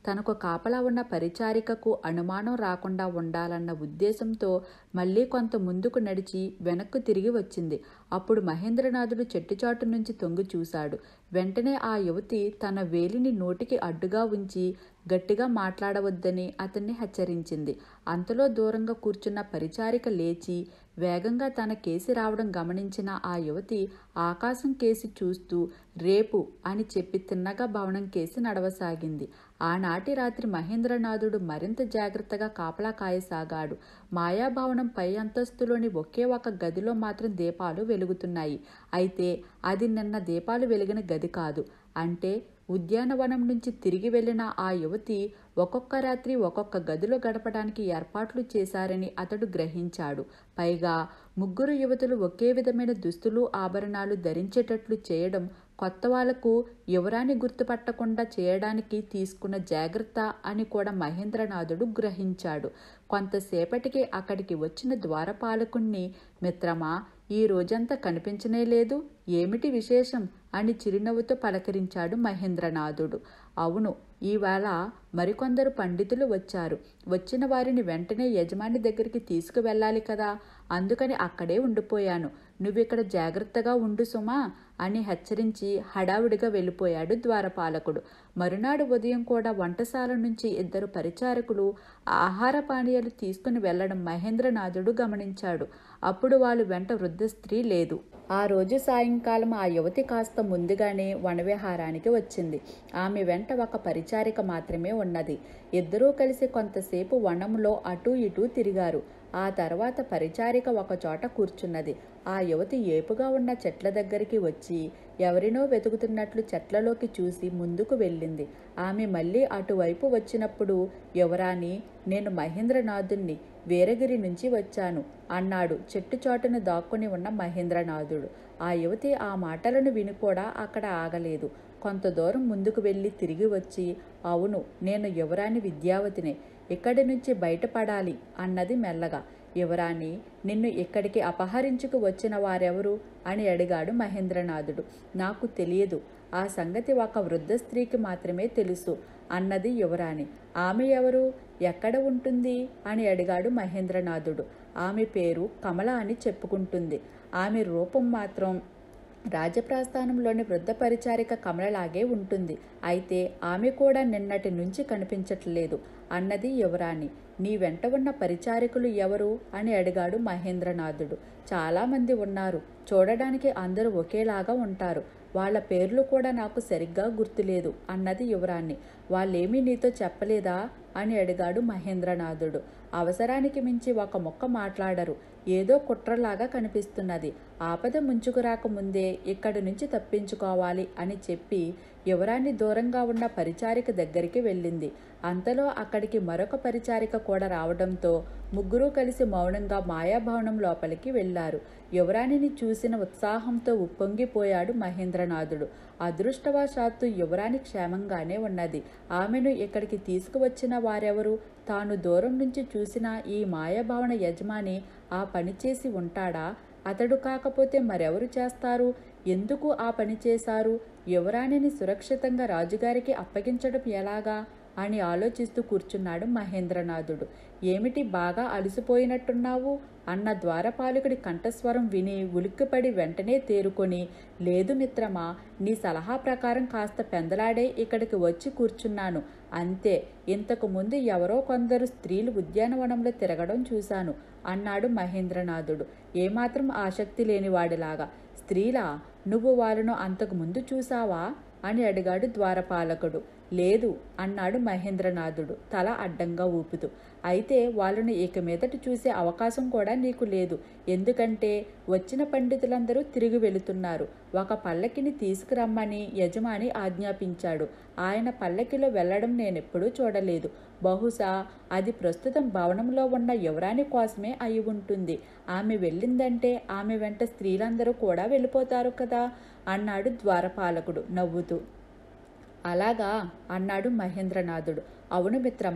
S1: తనకు కాపలా ఉన్న పరిచారికకు అనుమానం రాకుండా ఉండాలన్న ఉద్దేశంతో మళ్ళీ కొంత ముందుకు నడిచి వెనక్కు తిరిగి వచ్చింది అప్పుడు మహేంద్రనాథుడు చెట్టుచాటు నుంచి తొంగి చూశాడు వెంటనే ఆ యువతి తన వేలిని నోటికి అడ్డుగా ఉంచి గట్టిగా మాట్లాడవద్దని అతన్ని హెచ్చరించింది అంతలో దూరంగా కూర్చున్న పరిచారిక లేచి వేగంగా తన కేసి రావడం గమనించిన ఆ యువతి ఆకాశం కేసి చూస్తూ రేపు అని చెప్పి తిన్నగా భవనం కేసి నడవసాగింది ఆనాటి రాత్రి మహేంద్రనాథుడు మరింత జాగ్రత్తగా కాపలా కాయసాగాడు మాయాభవనం పై అంతస్తులోని ఒకే ఒక గదిలో మాత్రం దీపాలు వెలుగుతున్నాయి అయితే అది నిన్న దీపాలు వెలిగిన గది కాదు అంటే ఉద్యానవనం నుంచి తిరిగి వెళ్లిన ఆ యువతి ఒక్కొక్క రాత్రి ఒక్కొక్క గదిలో గడపడానికి ఏర్పాట్లు చేశారని అతడు గ్రహించాడు పైగా ముగ్గురు యువతులు ఒకే విధమైన దుస్తులు ఆభరణాలు ధరించేటట్లు చేయడం కొత్త వాళ్లకు యువరాన్ని గుర్తుపట్టకుండా చేయడానికి తీసుకున్న జాగ్రత్త అని కూడా మహేంద్రనాథుడు గ్రహించాడు కొంతసేపటికి అక్కడికి వచ్చిన ద్వారపాలకుణ్ణి మిత్రమా ఈ రోజంతా కనిపించనే లేదు ఏమిటి విశేషం అని చిరునవ్వుతో పలకరించాడు మహేంద్రనాథుడు అవును ఈవేళ మరికొందరు పండితులు వచ్చారు వచ్చిన వారిని వెంటనే యజమాని దగ్గరికి తీసుకువెళ్ళాలి కదా అందుకని అక్కడే ఉండిపోయాను నువ్విక్కడ జాగ్రత్తగా ఉండు సుమా అని హెచ్చరించి హడావుడిగా వెళ్ళిపోయాడు ద్వారపాలకుడు మరునాడు ఉదయం కూడా వంటశాల నుంచి ఇద్దరు పరిచారకులు ఆహార పానీయాలు తీసుకుని వెళ్లడం మహేంద్రనాథుడు గమనించాడు అప్పుడు వాళ్ళు వెంట వృద్ధ స్త్రీ లేదు ఆ రోజు సాయంకాలం ఆ యువతి కాస్త ముందుగానే వనవిహారానికి వచ్చింది ఆమె వెంట ఒక పరిచారిక మాత్రమే ఉన్నది ఇద్దరూ కలిసి కొంతసేపు వనంలో అటూ ఇటూ తిరిగారు ఆ తర్వాత పరిచారిక ఒకచోట కూర్చున్నది ఆ యువతి ఏపుగా ఉన్న చెట్ల దగ్గరికి వచ్చి ఎవరినో వెతుకుతున్నట్లు చెట్లలోకి చూసి ముందుకు వెళ్ళింది ఆమె మళ్ళీ అటువైపు వచ్చినప్పుడు యువరాని నేను మహేంద్రనాథుణ్ణి వీరగిరి నుంచి వచ్చాను అన్నాడు చెట్టు చాటున దాక్కుని ఉన్న మహేంద్రనాథుడు ఆ యువతి ఆ మాటలను విని కూడా అక్కడ ఆగలేదు కొంత దూరం ముందుకు వెళ్ళి తిరిగి వచ్చి అవును నేను యువరాని విద్యావతినే ఇక్కడి నుంచి బయటపడాలి అన్నది మెల్లగా యువరాణి నిన్ను ఇక్కడికి అపహరించుకు వచ్చిన వారెవరు అని అడిగాడు మహేంద్రనాథుడు నాకు తెలియదు ఆ సంగతి ఒక వృద్ధ స్త్రీకి మాత్రమే తెలుసు అన్నది యువరాణి ఆమె ఎవరు ఎక్కడ ఉంటుంది అని అడిగాడు మహేంద్రనాథుడు ఆమె పేరు కమల అని చెప్పుకుంటుంది ఆమె రూపం మాత్రం రాజప్రస్థానంలోని వృద్ధ పరిచారిక కమలలాగే ఉంటుంది అయితే ఆమె కూడా నిన్నటి నుంచి కనిపించట్లేదు అన్నది యువరాణి నీ వెంట ఉన్న పరిచారికులు ఎవరు అని అడిగాడు మహేంద్రనాథుడు చాలామంది ఉన్నారు చూడడానికి అందరూ ఒకేలాగా ఉంటారు వాళ్ళ పేర్లు కూడా నాకు సరిగ్గా గుర్తులేదు అన్నది యువరాణి వాళ్ళేమీ నీతో చెప్పలేదా అని అడిగాడు మహేంద్రనాథుడు అవసరానికి మించి ఒక మొక్క మాట్లాడరు ఏదో కుట్రలాగా కనిపిస్తున్నది ఆపద ముంచుకు రాకముందే ఇక్కడి నుంచి తప్పించుకోవాలి అని చెప్పి యువరాన్ని దూరంగా ఉన్న పరిచారిక దగ్గరికి వెళ్ళింది అంతలో అక్కడికి మరొక పరిచారిక కూడా రావడంతో ముగ్గురూ కలిసి మౌనంగా మాయాభవనం లోపలికి వెళ్లారు యువరాణిని చూసిన ఉత్సాహంతో ఉప్పొంగిపోయాడు మహేంద్రనాథుడు అదృష్టవశాత్తు యువరాణి క్షేమంగానే ఉన్నది ఆమెను ఇక్కడికి తీసుకువచ్చిన వారెవరు తాను దూరం నుంచి చూసిన ఈ మాయాభవన యజమాని ఆ పని చేసి ఉంటాడా అతడు కాకపోతే మరెవరు చేస్తారు ఎందుకు ఆ పని చేశారు యువరాణిని సురక్షితంగా రాజుగారికి అప్పగించడం ఎలాగా అని ఆలోచిస్తూ కూర్చున్నాడు మహేంద్రనాథుడు ఏమిటి బాగా అలసిపోయినట్టున్నావు అన్న ద్వారపాలకుడి కంఠస్వరం విని ఉలిక్కిపడి వెంటనే తేరుకొని లేదు మిత్రమా నీ సలహా ప్రకారం కాస్త పెందలాడే ఇక్కడికి వచ్చి కూర్చున్నాను అంతే ఇంతకు ముందు ఎవరో కొందరు స్త్రీలు ఉద్యానవనంలో తిరగడం చూశాను అన్నాడు మహేంద్రనాథుడు ఏమాత్రం ఆసక్తి లేనివాడిలాగా స్త్రీలా నువ్వు వాళ్ళను అంతకు ముందు చూసావా అని అడిగాడు ద్వారపాలకుడు లేదు అన్నాడు మహేంద్రనాథుడు తల అడ్డంగా ఊపుతూ అయితే వాళ్ళను ఇక మీదట చూసే అవకాశం కూడా నీకు లేదు ఎందుకంటే వచ్చిన పండితులందరూ తిరిగి వెళుతున్నారు ఒక పల్లకిని తీసుకురమ్మని యజమాని ఆజ్ఞాపించాడు ఆయన పల్లకిలో వెళ్ళడం నేనెప్పుడూ చూడలేదు బహుశా అది ప్రస్తుతం భవనంలో ఉన్న యువరాణి కోసమే అయి ఉంటుంది ఆమె వెళ్ళిందంటే ఆమె వెంట స్త్రీలందరూ కూడా వెళ్ళిపోతారు కదా అన్నాడు ద్వారపాలకుడు నవ్వుతూ అలాగా అన్నాడు మహేంద్రనాథుడు అవును మిత్రమా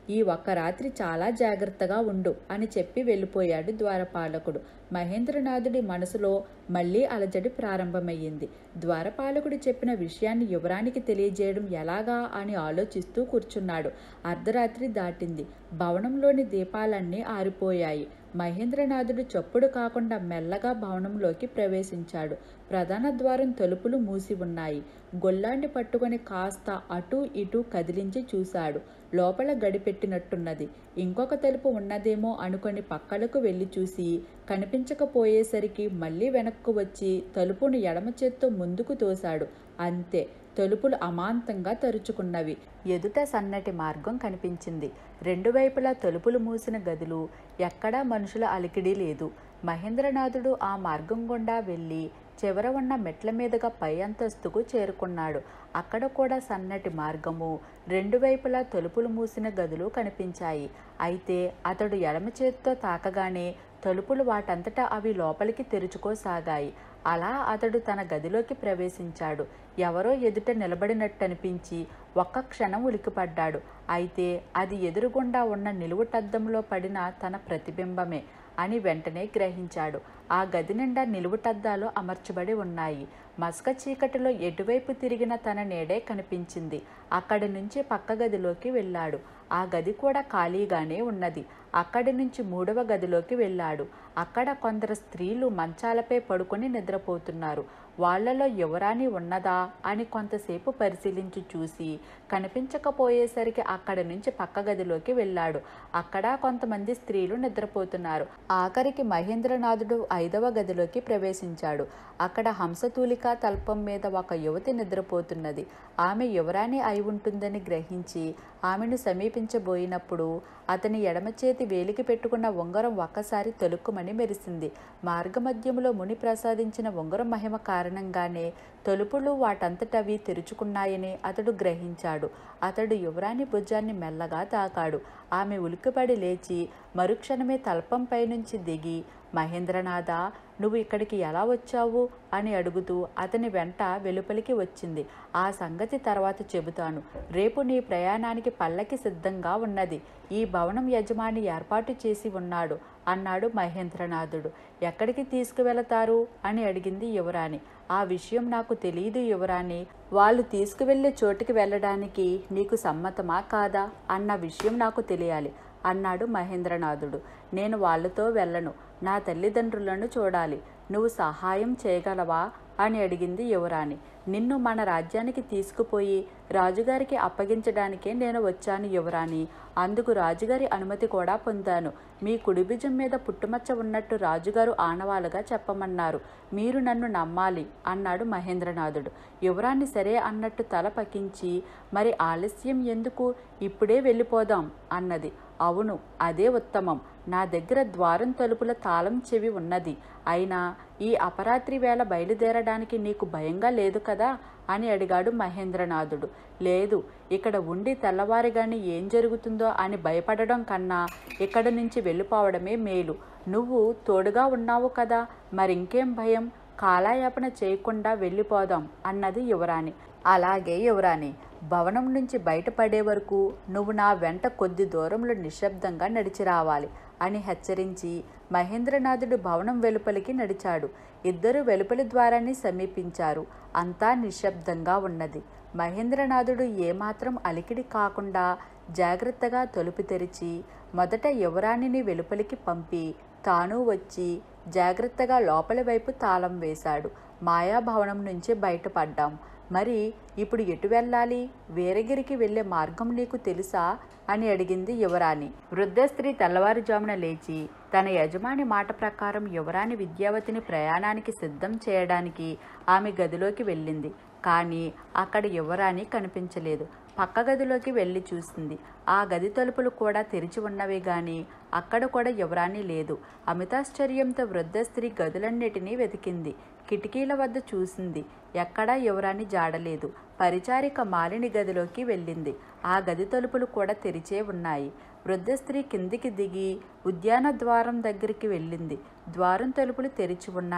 S1: ఈ ఒక్క రాత్రి చాలా జాగ్రత్తగా ఉండు అని చెప్పి వెళ్ళిపోయాడు ద్వారపాలకుడు మహేంద్రనాథుడి మనసులో మళ్ళీ అలజడి ప్రారంభమయ్యింది ద్వారపాలకుడు చెప్పిన విషయాన్ని యువరానికి తెలియజేయడం ఎలాగా అని ఆలోచిస్తూ కూర్చున్నాడు అర్ధరాత్రి దాటింది భవనంలోని దీపాలన్నీ ఆరిపోయాయి మహేంద్రనాథుడు చప్పుడు కాకుండా మెల్లగా భవనంలోకి ప్రవేశించాడు ప్రధాన ద్వారం తలుపులు మూసి ఉన్నాయి గొల్లాన్ని పట్టుకొని కాస్త అటూ ఇటూ కదిలించి చూశాడు లోపల గడిపెట్టినట్టున్నది ఇంకొక తలుపు ఉన్నదేమో అనుకొని పక్కలకు వెళ్ళి చూసి కనిపించకపోయేసరికి మళ్ళీ వెనక్కు వచ్చి తలుపును ఎడమ చేత్తో ముందుకు తోశాడు అంతే తలుపులు అమాంతంగా తరుచుకున్నవి ఎదుట సన్నటి మార్గం కనిపించింది రెండు వైపులా తలుపులు మూసిన గదులు ఎక్కడా మనుషుల అలికిడి లేదు మహేంద్రనాథుడు ఆ మార్గం గుండా వెళ్ళి చివర ఉన్న మెట్ల మీదుగా పై అంతస్తుకు చేరుకున్నాడు అక్కడ కూడా సన్నటి మార్గము రెండు వైపులా తలుపులు మూసిన గదులు కనిపించాయి అయితే అతడు ఎడమ చేతితో తాకగానే తలుపులు వాటంతటా అవి లోపలికి తెరుచుకోసాగాయి అలా అతడు తన గదిలోకి ప్రవేశించాడు ఎవరో ఎదుట నిలబడినట్టనిపించి ఒక్క క్షణం ఉలికిపడ్డాడు అయితే అది ఎదురుగుండా ఉన్న నిలువుటద్దంలో పడిన తన ప్రతిబింబమే అని వెంటనే గ్రహించాడు ఆ గది నిండా నిలువుటద్దాలు అమర్చబడి ఉన్నాయి మసక చీకటిలో ఎటువైపు తిరిగిన తన నీడే కనిపించింది అక్కడి నుంచి పక్క గదిలోకి వెళ్ళాడు ఆ గది కూడా ఖాళీగానే ఉన్నది అక్కడి నుంచి మూడవ గదిలోకి వెళ్ళాడు అక్కడ కొందరు స్త్రీలు మంచాలపై పడుకొని నిద్రపోతున్నారు వాళ్లలో యువరాణి ఉన్నదా అని కొంతసేపు పరిశీలించి చూసి కనిపించకపోయేసరికి అక్కడి నుంచి పక్క గదిలోకి వెళ్ళాడు అక్కడ కొంతమంది స్త్రీలు నిద్రపోతున్నారు ఆఖరికి మహేంద్రనాథుడు ఐదవ గదిలోకి ప్రవేశించాడు అక్కడ హంసతూలిక తల్పం మీద ఒక యువతి నిద్రపోతున్నది ఆమె యువరాణి అయి ఉంటుందని గ్రహించి ఆమెను సమీపించబోయినప్పుడు అతని ఎడమ చేతి వేలికి పెట్టుకున్న ఉంగరం ఒక్కసారి తొలుక్కుమని మెరిసింది మార్గమధ్యంలో ముని ప్రసాదించిన ఉంగరం మహిమ కారణంగానే తలుపులు వాటంతటవి తెరుచుకున్నాయని అతడు గ్రహించాడు అతడు యువరాణి భుజాన్ని మెల్లగా తాకాడు ఆమె ఉలిక్కిపడి లేచి మరుక్షణమే తల్పంపై నుంచి దిగి మహేంద్రనాథ నువ్వు ఇక్కడికి ఎలా వచ్చావు అని అడుగుతూ అతని వెంట వెలుపలికి వచ్చింది ఆ సంగతి తర్వాత చెబుతాను రేపు నీ ప్రయాణానికి పల్లకి సిద్ధంగా ఉన్నది ఈ భవనం యజమాని ఏర్పాటు చేసి ఉన్నాడు అన్నాడు మహేంద్రనాథుడు ఎక్కడికి తీసుకువెళతారు అని అడిగింది యువరాణి ఆ విషయం నాకు తెలియదు యువరాణి వాళ్ళు తీసుకువెళ్ళే చోటుకి వెళ్ళడానికి నీకు సమ్మతమా కాదా అన్న విషయం నాకు తెలియాలి అన్నాడు మహేంద్రనాథుడు నేను వాళ్ళతో వెళ్ళను నా తల్లిదండ్రులను చూడాలి నువ్వు సహాయం చేయగలవా అని అడిగింది యువరాణి నిన్ను మన రాజ్యానికి తీసుకుపోయి రాజుగారికి అప్పగించడానికే నేను వచ్చాను యువరాణి అందుకు రాజుగారి అనుమతి కూడా పొందాను మీ కుడిభుజం మీద పుట్టుమచ్చ ఉన్నట్టు రాజుగారు ఆనవాలుగా చెప్పమన్నారు మీరు నన్ను నమ్మాలి అన్నాడు మహేంద్రనాథుడు యువరాణి సరే అన్నట్టు తల పకించి మరి ఆలస్యం ఎందుకు ఇప్పుడే వెళ్ళిపోదాం అన్నది అవును అదే ఉత్తమం నా దగ్గర ద్వారం తలుపుల తాళం చెవి ఉన్నది అయినా ఈ అపరాత్రి వేళ బయలుదేరడానికి నీకు భయంగా లేదు కదా అని అడిగాడు మహేంద్రనాథుడు లేదు ఇక్కడ ఉండి తెల్లవారిగాని ఏం జరుగుతుందో అని భయపడడం కన్నా ఇక్కడ నుంచి వెళ్ళిపోవడమే మేలు నువ్వు తోడుగా ఉన్నావు కదా మరింకేం భయం కాలాయాపన చేయకుండా వెళ్ళిపోదాం అన్నది యువరాణి అలాగే యువరాణి భవనం నుంచి బయటపడే వరకు నువ్వు నా వెంట కొద్ది దూరంలో నిశ్శబ్దంగా నడిచి రావాలి అని హెచ్చరించి మహేంద్రనాథుడు భవనం వెలుపలికి నడిచాడు ఇద్దరు వెలుపలి ద్వారాన్ని సమీపించారు అంతా నిశ్శబ్దంగా ఉన్నది మహేంద్రనాథుడు ఏమాత్రం అలికిడి కాకుండా జాగ్రత్తగా తలుపు తెరిచి మొదట యువరాణిని వెలుపలికి పంపి తాను వచ్చి జాగ్రత్తగా లోపలి వైపు తాళం వేశాడు మాయాభవనం నుంచి బయటపడ్డాం మరి ఇప్పుడు ఎటు వెళ్ళాలి వీరగిరికి వెళ్ళే మార్గం నీకు తెలుసా అని అడిగింది యువరాణి వృద్ధ స్త్రీ తెల్లవారుజామున లేచి తన యజమాని మాట ప్రకారం యువరాణి విద్యావతిని ప్రయాణానికి సిద్ధం చేయడానికి ఆమె గదిలోకి వెళ్ళింది కానీ అక్కడ యువరాణి కనిపించలేదు పక్క గదిలోకి వెళ్ళి చూసింది ఆ గది తలుపులు కూడా తెరిచి ఉన్నవే గాని అక్కడ కూడా యువరాణి లేదు అమితాశ్చర్యంతో వృద్ధ స్త్రీ గదులన్నిటినీ వెతికింది కిటికీల వద్ద చూసింది ఎక్కడా యువరాణి జాడలేదు పరిచారిక మాలిని గదిలోకి వెళ్ళింది ఆ గది తలుపులు కూడా తెరిచే ఉన్నాయి వృద్ధ స్త్రీ కిందికి దిగి ఉద్యాన ద్వారం దగ్గరికి వెళ్ళింది ద్వారం తలుపులు తెరిచి ఉన్నాయి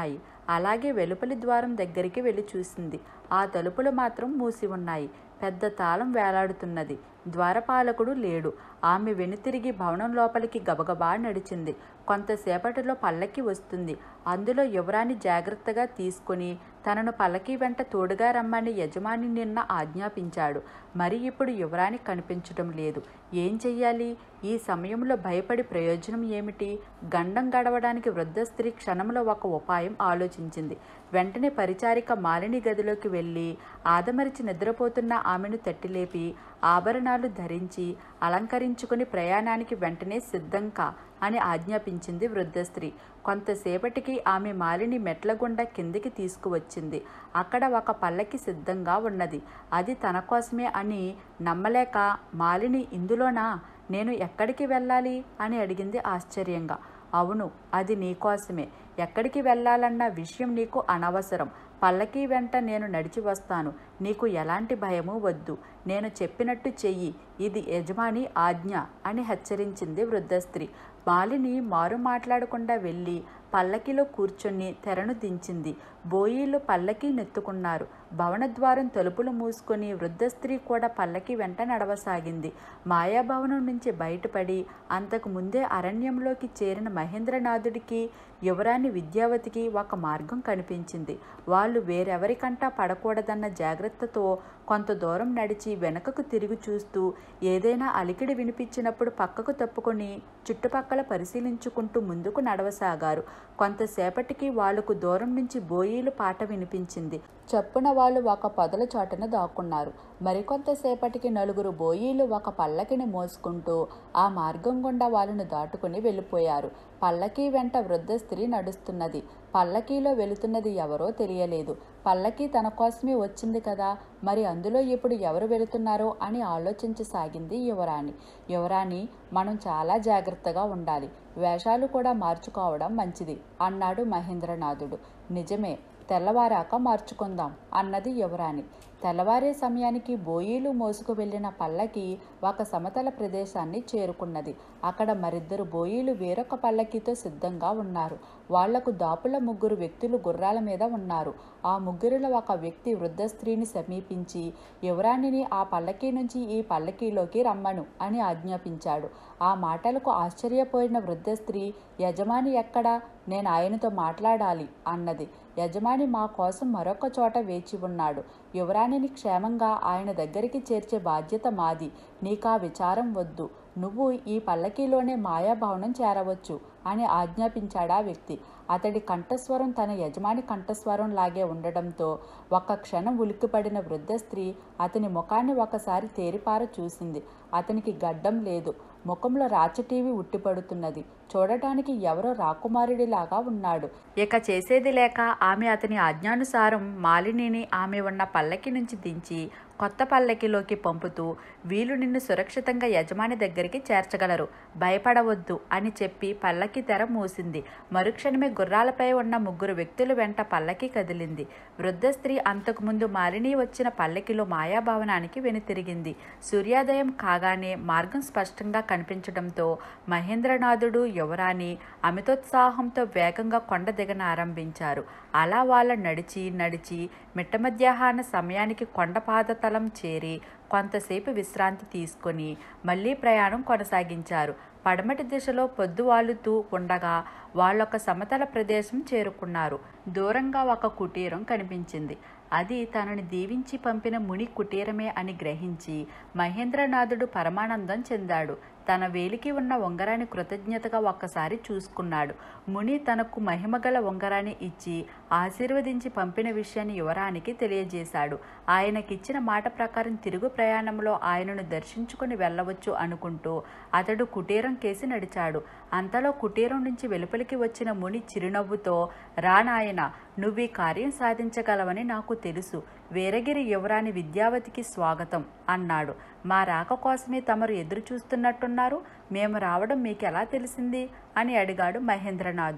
S1: అలాగే వెలుపలి ద్వారం దగ్గరికి వెళ్ళి చూసింది ఆ తలుపులు మాత్రం మూసి ఉన్నాయి పెద్ద తాళం వేలాడుతున్నది ద్వారపాలకుడు లేడు ఆమె వెనుతిరిగి భవనం లోపలికి గబగబా నడిచింది కొంతసేపటిలో పల్లకి వస్తుంది అందులో యువరాణి జాగ్రత్తగా తీసుకుని తనను పల్లకి వెంట తోడుగా రమ్మని యజమాని నిన్న ఆజ్ఞాపించాడు మరి ఇప్పుడు యువరాణి కనిపించడం లేదు ఏం చెయ్యాలి ఈ సమయంలో భయపడి ప్రయోజనం ఏమిటి గండం గడవడానికి వృద్ధ స్త్రీ క్షణంలో ఒక ఉపాయం ఆలోచించింది వెంటనే పరిచారిక మాలిని గదిలోకి వెళ్ళి ఆదమరిచి నిద్రపోతున్న ఆమెను తట్టిలేపి ఆభరణాలు ధరించి అలంకరించుకుని ప్రయాణానికి వెంటనే సిద్ధం కా అని ఆజ్ఞాపించింది వృద్ధ స్త్రీ కొంతసేపటికి ఆమె మాలిని మెట్ల గుండా కిందికి తీసుకువచ్చింది అక్కడ ఒక పల్లకి సిద్ధంగా ఉన్నది అది తన కోసమే అని నమ్మలేక మాలిని ఇందులోనా నేను ఎక్కడికి వెళ్ళాలి అని అడిగింది ఆశ్చర్యంగా అవును అది నీకోసమే ఎక్కడికి వెళ్ళాలన్న విషయం నీకు అనవసరం పల్లకి వెంట నేను నడిచి వస్తాను నీకు ఎలాంటి భయము వద్దు నేను చెప్పినట్టు చెయ్యి ఇది యజమాని ఆజ్ఞ అని హెచ్చరించింది వృద్ధ స్త్రీ మాలిని మారు మాట్లాడకుండా వెళ్ళి పల్లకిలో కూర్చొని తెరను దించింది బోయీలు పల్లకి నెత్తుకున్నారు భవనద్వారం తలుపులు మూసుకొని వృద్ధ స్త్రీ కూడా పల్లకి వెంట నడవసాగింది మాయాభవనం నుంచి బయటపడి అంతకు ముందే అరణ్యంలోకి చేరిన మహేంద్రనాథుడికి యువరాణి విద్యావతికి ఒక మార్గం కనిపించింది వాళ్ళు వేరెవరికంటా పడకూడదన్న జాగ్రత్తతో కొంత దూరం నడిచి వెనకకు తిరిగి చూస్తూ ఏదైనా అలికిడి వినిపించినప్పుడు పక్కకు తప్పుకొని చుట్టుపక్కల పరిశీలించుకుంటూ ముందుకు నడవసాగారు కొంతసేపటికి వాళ్లకు దూరం నుంచి బోయీలు పాట వినిపించింది చప్పున వాళ్ళు ఒక పొదల చోటన దాక్కున్నారు మరికొంతసేపటికి నలుగురు బోయీలు ఒక పల్లకిని మోసుకుంటూ ఆ మార్గం గుండా వాళ్ళను దాటుకుని వెళ్ళిపోయారు పల్లకీ వెంట వృద్ధ స్త్రీ నడుస్తున్నది పల్లకీలో వెళుతున్నది ఎవరో తెలియలేదు పల్లకీ తన కోసమే వచ్చింది కదా మరి అందులో ఇప్పుడు ఎవరు వెళుతున్నారో అని ఆలోచించసాగింది యువరాణి యువరాణి మనం చాలా జాగ్రత్తగా ఉండాలి వేషాలు కూడా మార్చుకోవడం మంచిది అన్నాడు మహేంద్రనాథుడు నిజమే తెల్లవారాక మార్చుకుందాం అన్నది యువరాణి తెల్లవారే సమయానికి బోయీలు మోసుకు వెళ్లిన పల్లకి ఒక సమతల ప్రదేశాన్ని చేరుకున్నది అక్కడ మరిద్దరు బోయీలు వేరొక పల్లకితో సిద్ధంగా ఉన్నారు వాళ్లకు దాపుల ముగ్గురు వ్యక్తులు గుర్రాల మీద ఉన్నారు ఆ ముగ్గురిలో ఒక వ్యక్తి వృద్ధ స్త్రీని సమీపించి యువరాణిని ఆ పల్లకీ నుంచి ఈ పల్లకీలోకి రమ్మను అని ఆజ్ఞాపించాడు ఆ మాటలకు ఆశ్చర్యపోయిన వృద్ధ స్త్రీ యజమాని ఎక్కడా నేను ఆయనతో మాట్లాడాలి అన్నది యజమాని మా కోసం మరొక చోట వేచి ఉన్నాడు యువరాణిని క్షేమంగా ఆయన దగ్గరికి చేర్చే బాధ్యత మాది నీకా విచారం వద్దు నువ్వు ఈ పల్లకీలోనే మాయాభవనం చేరవచ్చు అని ఆజ్ఞాపించాడా వ్యక్తి అతడి కంఠస్వరం తన యజమాని కంఠస్వరం లాగే ఉండడంతో ఒక్క క్షణం ఉలిక్కిపడిన వృద్ధ స్త్రీ అతని ముఖాన్ని ఒకసారి తేరిపార చూసింది అతనికి గడ్డం లేదు ముఖంలో రాచటీవి ఉట్టిపడుతున్నది చూడటానికి ఎవరో రాకుమారుడిలాగా ఉన్నాడు ఇక చేసేది లేక ఆమె అతని ఆజ్ఞానుసారం మాలినిని ఆమె ఉన్న పల్లకి నుంచి దించి కొత్త పల్లకిలోకి పంపుతూ వీళ్ళు నిన్ను సురక్షితంగా యజమాని దగ్గరికి చేర్చగలరు భయపడవద్దు అని చెప్పి పల్లకి తెర మూసింది మరుక్షణమే గుర్రాలపై ఉన్న ముగ్గురు వ్యక్తుల వెంట పల్లకి కదిలింది వృద్ధ స్త్రీ అంతకుముందు మాలిని వచ్చిన పల్లకిలో మాయాభవనానికి వెనుతిరిగింది సూర్యోదయం కాగానే మార్గం స్పష్టంగా కనిపించడంతో మహేంద్రనాథుడు యువరాణి అమితోత్సాహంతో వేగంగా కొండ దిగన ఆరంభించారు అలా వాళ్ళ నడిచి నడిచి మిట్ట మధ్యాహ్న సమయానికి కొండ పాదతలం చేరి కొంతసేపు విశ్రాంతి తీసుకొని మళ్ళీ ప్రయాణం కొనసాగించారు పడమటి దిశలో పొద్దువాలుతూ ఉండగా వాళ్ళొక సమతల ప్రదేశం చేరుకున్నారు దూరంగా ఒక కుటీరం కనిపించింది అది తనని దీవించి పంపిన ముని కుటీరమే అని గ్రహించి మహేంద్రనాథుడు పరమానందం చెందాడు తన వేలికి ఉన్న ఉంగరాన్ని కృతజ్ఞతగా ఒక్కసారి చూసుకున్నాడు ముని తనకు మహిమగల ఉంగరాన్ని ఇచ్చి ఆశీర్వదించి పంపిన విషయాన్ని యువరానికి తెలియజేశాడు ఆయనకిచ్చిన మాట ప్రకారం తిరుగు ప్రయాణంలో ఆయనను దర్శించుకుని వెళ్ళవచ్చు అనుకుంటూ అతడు కుటీరం కేసి నడిచాడు అంతలో కుటీరం నుంచి వెలుపలికి వచ్చిన ముని చిరునవ్వుతో రా నాయన నువ్వు ఈ కార్యం సాధించగలవని నాకు తెలుసు వీరగిరి యువరాణి విద్యావతికి స్వాగతం అన్నాడు మా రాక కోసమే తమరు ఎదురు చూస్తున్నట్టున్నారు మేము రావడం మీకు ఎలా తెలిసింది అని అడిగాడు మహేంద్రనాథుడు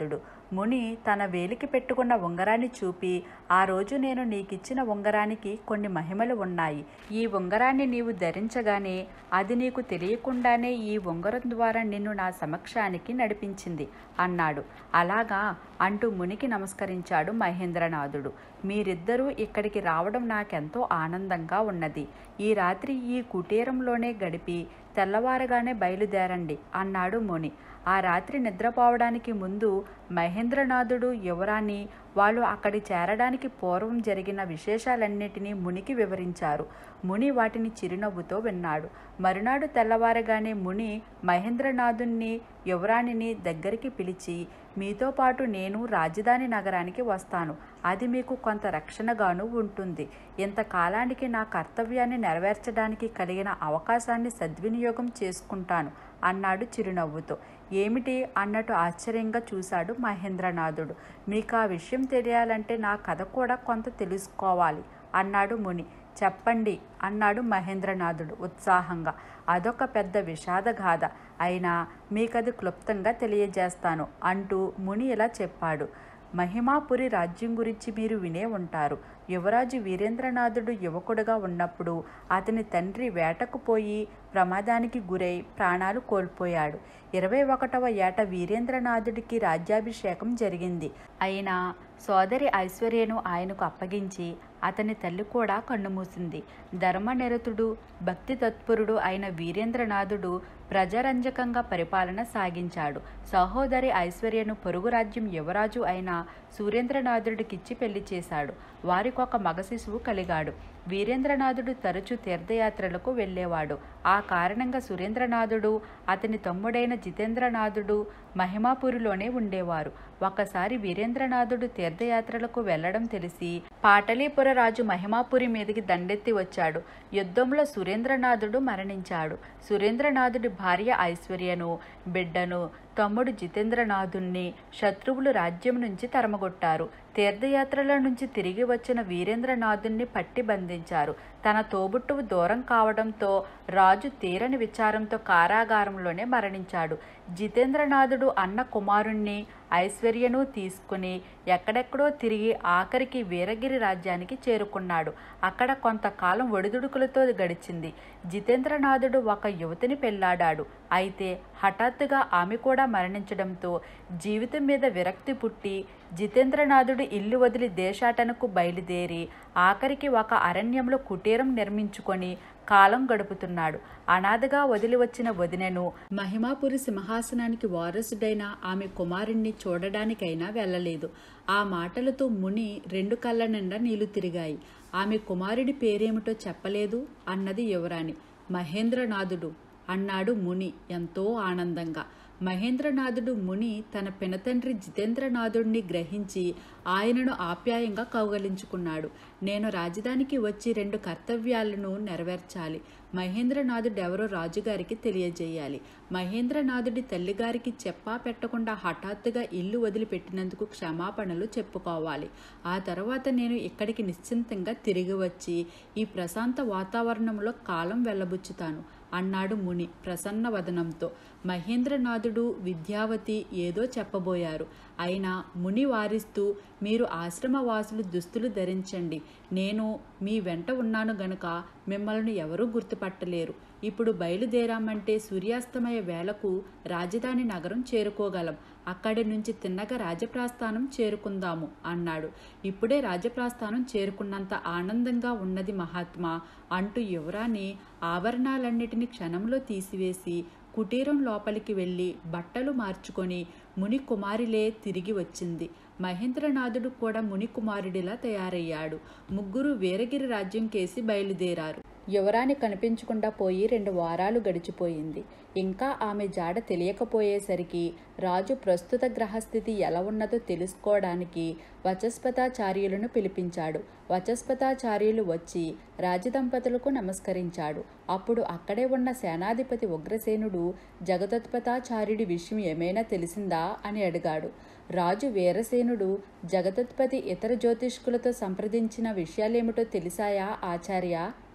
S1: ముని తన వేలికి పెట్టుకున్న ఉంగరాన్ని చూపి ఆ రోజు నేను నీకిచ్చిన ఉంగరానికి కొన్ని మహిమలు ఉన్నాయి ఈ ఉంగరాన్ని నీవు ధరించగానే అది నీకు తెలియకుండానే ఈ ఉంగరం ద్వారా నిన్ను నా సమక్షానికి నడిపించింది అన్నాడు అలాగా అంటూ మునికి నమస్కరించాడు మహేంద్రనాథుడు మీరిద్దరూ ఇక్కడికి రావడం నాకెంతో ఆనందంగా ఉన్నది ఈ రాత్రి ఈ కుటీరంలోనే గడిపి తెల్లవారగానే బయలుదేరండి అన్నాడు ముని ఆ రాత్రి నిద్రపోవడానికి ముందు మహేంద్రనాథుడు యువరాన్ని వాళ్ళు అక్కడి చేరడానికి పూర్వం జరిగిన విశేషాలన్నిటినీ మునికి వివరించారు ముని వాటిని చిరునవ్వుతో విన్నాడు మరునాడు తెల్లవారగానే ముని మహేంద్రనాథుణ్ణి యువరాణిని దగ్గరికి పిలిచి మీతో పాటు నేను రాజధాని నగరానికి వస్తాను అది మీకు కొంత రక్షణగాను ఉంటుంది ఇంతకాలానికి నా కర్తవ్యాన్ని నెరవేర్చడానికి కలిగిన అవకాశాన్ని సద్వినియోగం చేసుకుంటాను అన్నాడు చిరునవ్వుతో ఏమిటి అన్నట్టు ఆశ్చర్యంగా చూశాడు మహేంద్రనాథుడు మీకు ఆ విషయం తెలియాలంటే నా కథ కూడా కొంత తెలుసుకోవాలి అన్నాడు ముని చెప్పండి అన్నాడు మహేంద్రనాథుడు ఉత్సాహంగా అదొక పెద్ద విషాద గాథ అయినా మీకది క్లుప్తంగా తెలియజేస్తాను అంటూ ముని ఇలా చెప్పాడు మహిమాపురి రాజ్యం గురించి మీరు వినే ఉంటారు యువరాజు వీరేంద్రనాథుడు యువకుడుగా ఉన్నప్పుడు అతని తండ్రి వేటకు పోయి ప్రమాదానికి గురై ప్రాణాలు కోల్పోయాడు ఇరవై ఒకటవ ఏట వీరేంద్రనాథుడికి రాజ్యాభిషేకం జరిగింది అయినా సోదరి ఐశ్వర్యను ఆయనకు అప్పగించి అతని తల్లి కూడా కన్నుమూసింది ధర్మనిరతుడు భక్తి తత్పరుడు అయిన వీరేంద్రనాథుడు ప్రజారంజకంగా పరిపాలన సాగించాడు సహోదరి ఐశ్వర్యను పొరుగు రాజ్యం యువరాజు అయిన సూర్యేంద్రనాథుడికిచ్చి పెళ్లి చేశాడు వారికొక మగ శిశువు కలిగాడు వీరేంద్రనాథుడు తరచూ తీర్థయాత్రలకు వెళ్ళేవాడు ఆ కారణంగా సురేంద్రనాథుడు అతని తమ్ముడైన జితేంద్రనాథుడు మహిమాపురిలోనే ఉండేవారు ఒకసారి వీరేంద్రనాథుడు తీర్థయాత్రలకు వెళ్లడం తెలిసి పాటలీపుర రాజు మహిమాపురి మీదకి దండెత్తి వచ్చాడు యుద్ధంలో సురేంద్రనాథుడు మరణించాడు సురేంద్రనాథుడి భార్య ఐశ్వర్యను బిడ్డను తమ్ముడు జితేంద్రనాథుణ్ణి శత్రువులు రాజ్యం నుంచి తరమగొట్టారు తీర్థయాత్రల నుంచి తిరిగి వచ్చిన వీరేంద్రనాథుణ్ణి పట్టి బంధించారు తన తోబుట్టువు దూరం కావడంతో రాజు తీరని విచారంతో కారాగారంలోనే మరణించాడు జితేంద్రనాథుడు అన్న కుమారుణ్ణి ఐశ్వర్యను తీసుకుని ఎక్కడెక్కడో తిరిగి ఆఖరికి వీరగిరి రాజ్యానికి చేరుకున్నాడు అక్కడ కొంతకాలం ఒడిదుడుకులతో గడిచింది జితేంద్రనాథుడు ఒక యువతిని పెళ్లాడాడు అయితే హఠాత్తుగా ఆమె కూడా మరణించడంతో జీవితం మీద విరక్తి పుట్టి జితేంద్రనాథుడు ఇల్లు వదిలి దేశాటనకు బయలుదేరి ఆఖరికి ఒక అరణ్యంలో కుటీరం నిర్మించుకొని కాలం గడుపుతున్నాడు అనాథగా వదిలి వచ్చిన వదినెను మహిమాపురి సింహాసనానికి వారసుడైన ఆమె కుమారుణ్ణి చూడడానికైనా వెళ్ళలేదు ఆ మాటలతో ముని రెండు కళ్ళ నిండా నీళ్లు తిరిగాయి ఆమె కుమారుడి పేరేమిటో చెప్పలేదు అన్నది యువరాణి మహేంద్రనాథుడు అన్నాడు ముని ఎంతో ఆనందంగా మహేంద్రనాథుడు ముని తన పినతండ్రి జితేంద్రనాథుడిని గ్రహించి ఆయనను ఆప్యాయంగా కౌగలించుకున్నాడు నేను రాజధానికి వచ్చి రెండు కర్తవ్యాలను నెరవేర్చాలి మహేంద్రనాథుడు ఎవరో రాజుగారికి తెలియజేయాలి మహేంద్రనాథుడి తల్లిగారికి చెప్పా పెట్టకుండా హఠాత్తుగా ఇల్లు వదిలిపెట్టినందుకు క్షమాపణలు చెప్పుకోవాలి ఆ తర్వాత నేను ఇక్కడికి నిశ్చింతంగా తిరిగి వచ్చి ఈ ప్రశాంత వాతావరణంలో కాలం వెళ్ళబుచ్చుతాను అన్నాడు ముని ప్రసన్న వదనంతో మహేంద్రనాథుడు విద్యావతి ఏదో చెప్పబోయారు అయినా ముని వారిస్తూ మీరు ఆశ్రమవాసులు దుస్తులు ధరించండి నేను మీ వెంట ఉన్నాను గనుక మిమ్మల్ని ఎవరూ గుర్తుపట్టలేరు ఇప్పుడు బయలుదేరామంటే సూర్యాస్తమయ వేళకు రాజధాని నగరం చేరుకోగలం అక్కడి నుంచి తిన్నగా రాజప్రాస్థానం చేరుకుందాము అన్నాడు ఇప్పుడే రాజప్రాస్థానం చేరుకున్నంత ఆనందంగా ఉన్నది మహాత్మా అంటూ యువరాణి ఆభరణాలన్నిటినీ క్షణంలో తీసివేసి కుటీరం లోపలికి వెళ్ళి బట్టలు మార్చుకొని ముని కుమారిలే తిరిగి వచ్చింది మహేంద్రనాథుడు కూడా ముని కుమారుడిలా తయారయ్యాడు ముగ్గురు వీరగిరి రాజ్యం కేసి బయలుదేరారు యువరాణి కనిపించకుండా పోయి రెండు వారాలు గడిచిపోయింది ఇంకా ఆమె జాడ తెలియకపోయేసరికి రాజు ప్రస్తుత గ్రహస్థితి ఎలా ఉన్నదో తెలుసుకోవడానికి వచస్పతాచార్యులను పిలిపించాడు వచస్పతాచార్యులు వచ్చి రాజదంపతులకు నమస్కరించాడు అప్పుడు అక్కడే ఉన్న సేనాధిపతి ఉగ్రసేనుడు జగదత్పతాచార్యుడి విషయం ఏమైనా తెలిసిందా అని అడిగాడు రాజు వీరసేనుడు జగదత్పతి ఇతర జ్యోతిష్కులతో సంప్రదించిన విషయాలేమిటో తెలిసాయా ఆచార్య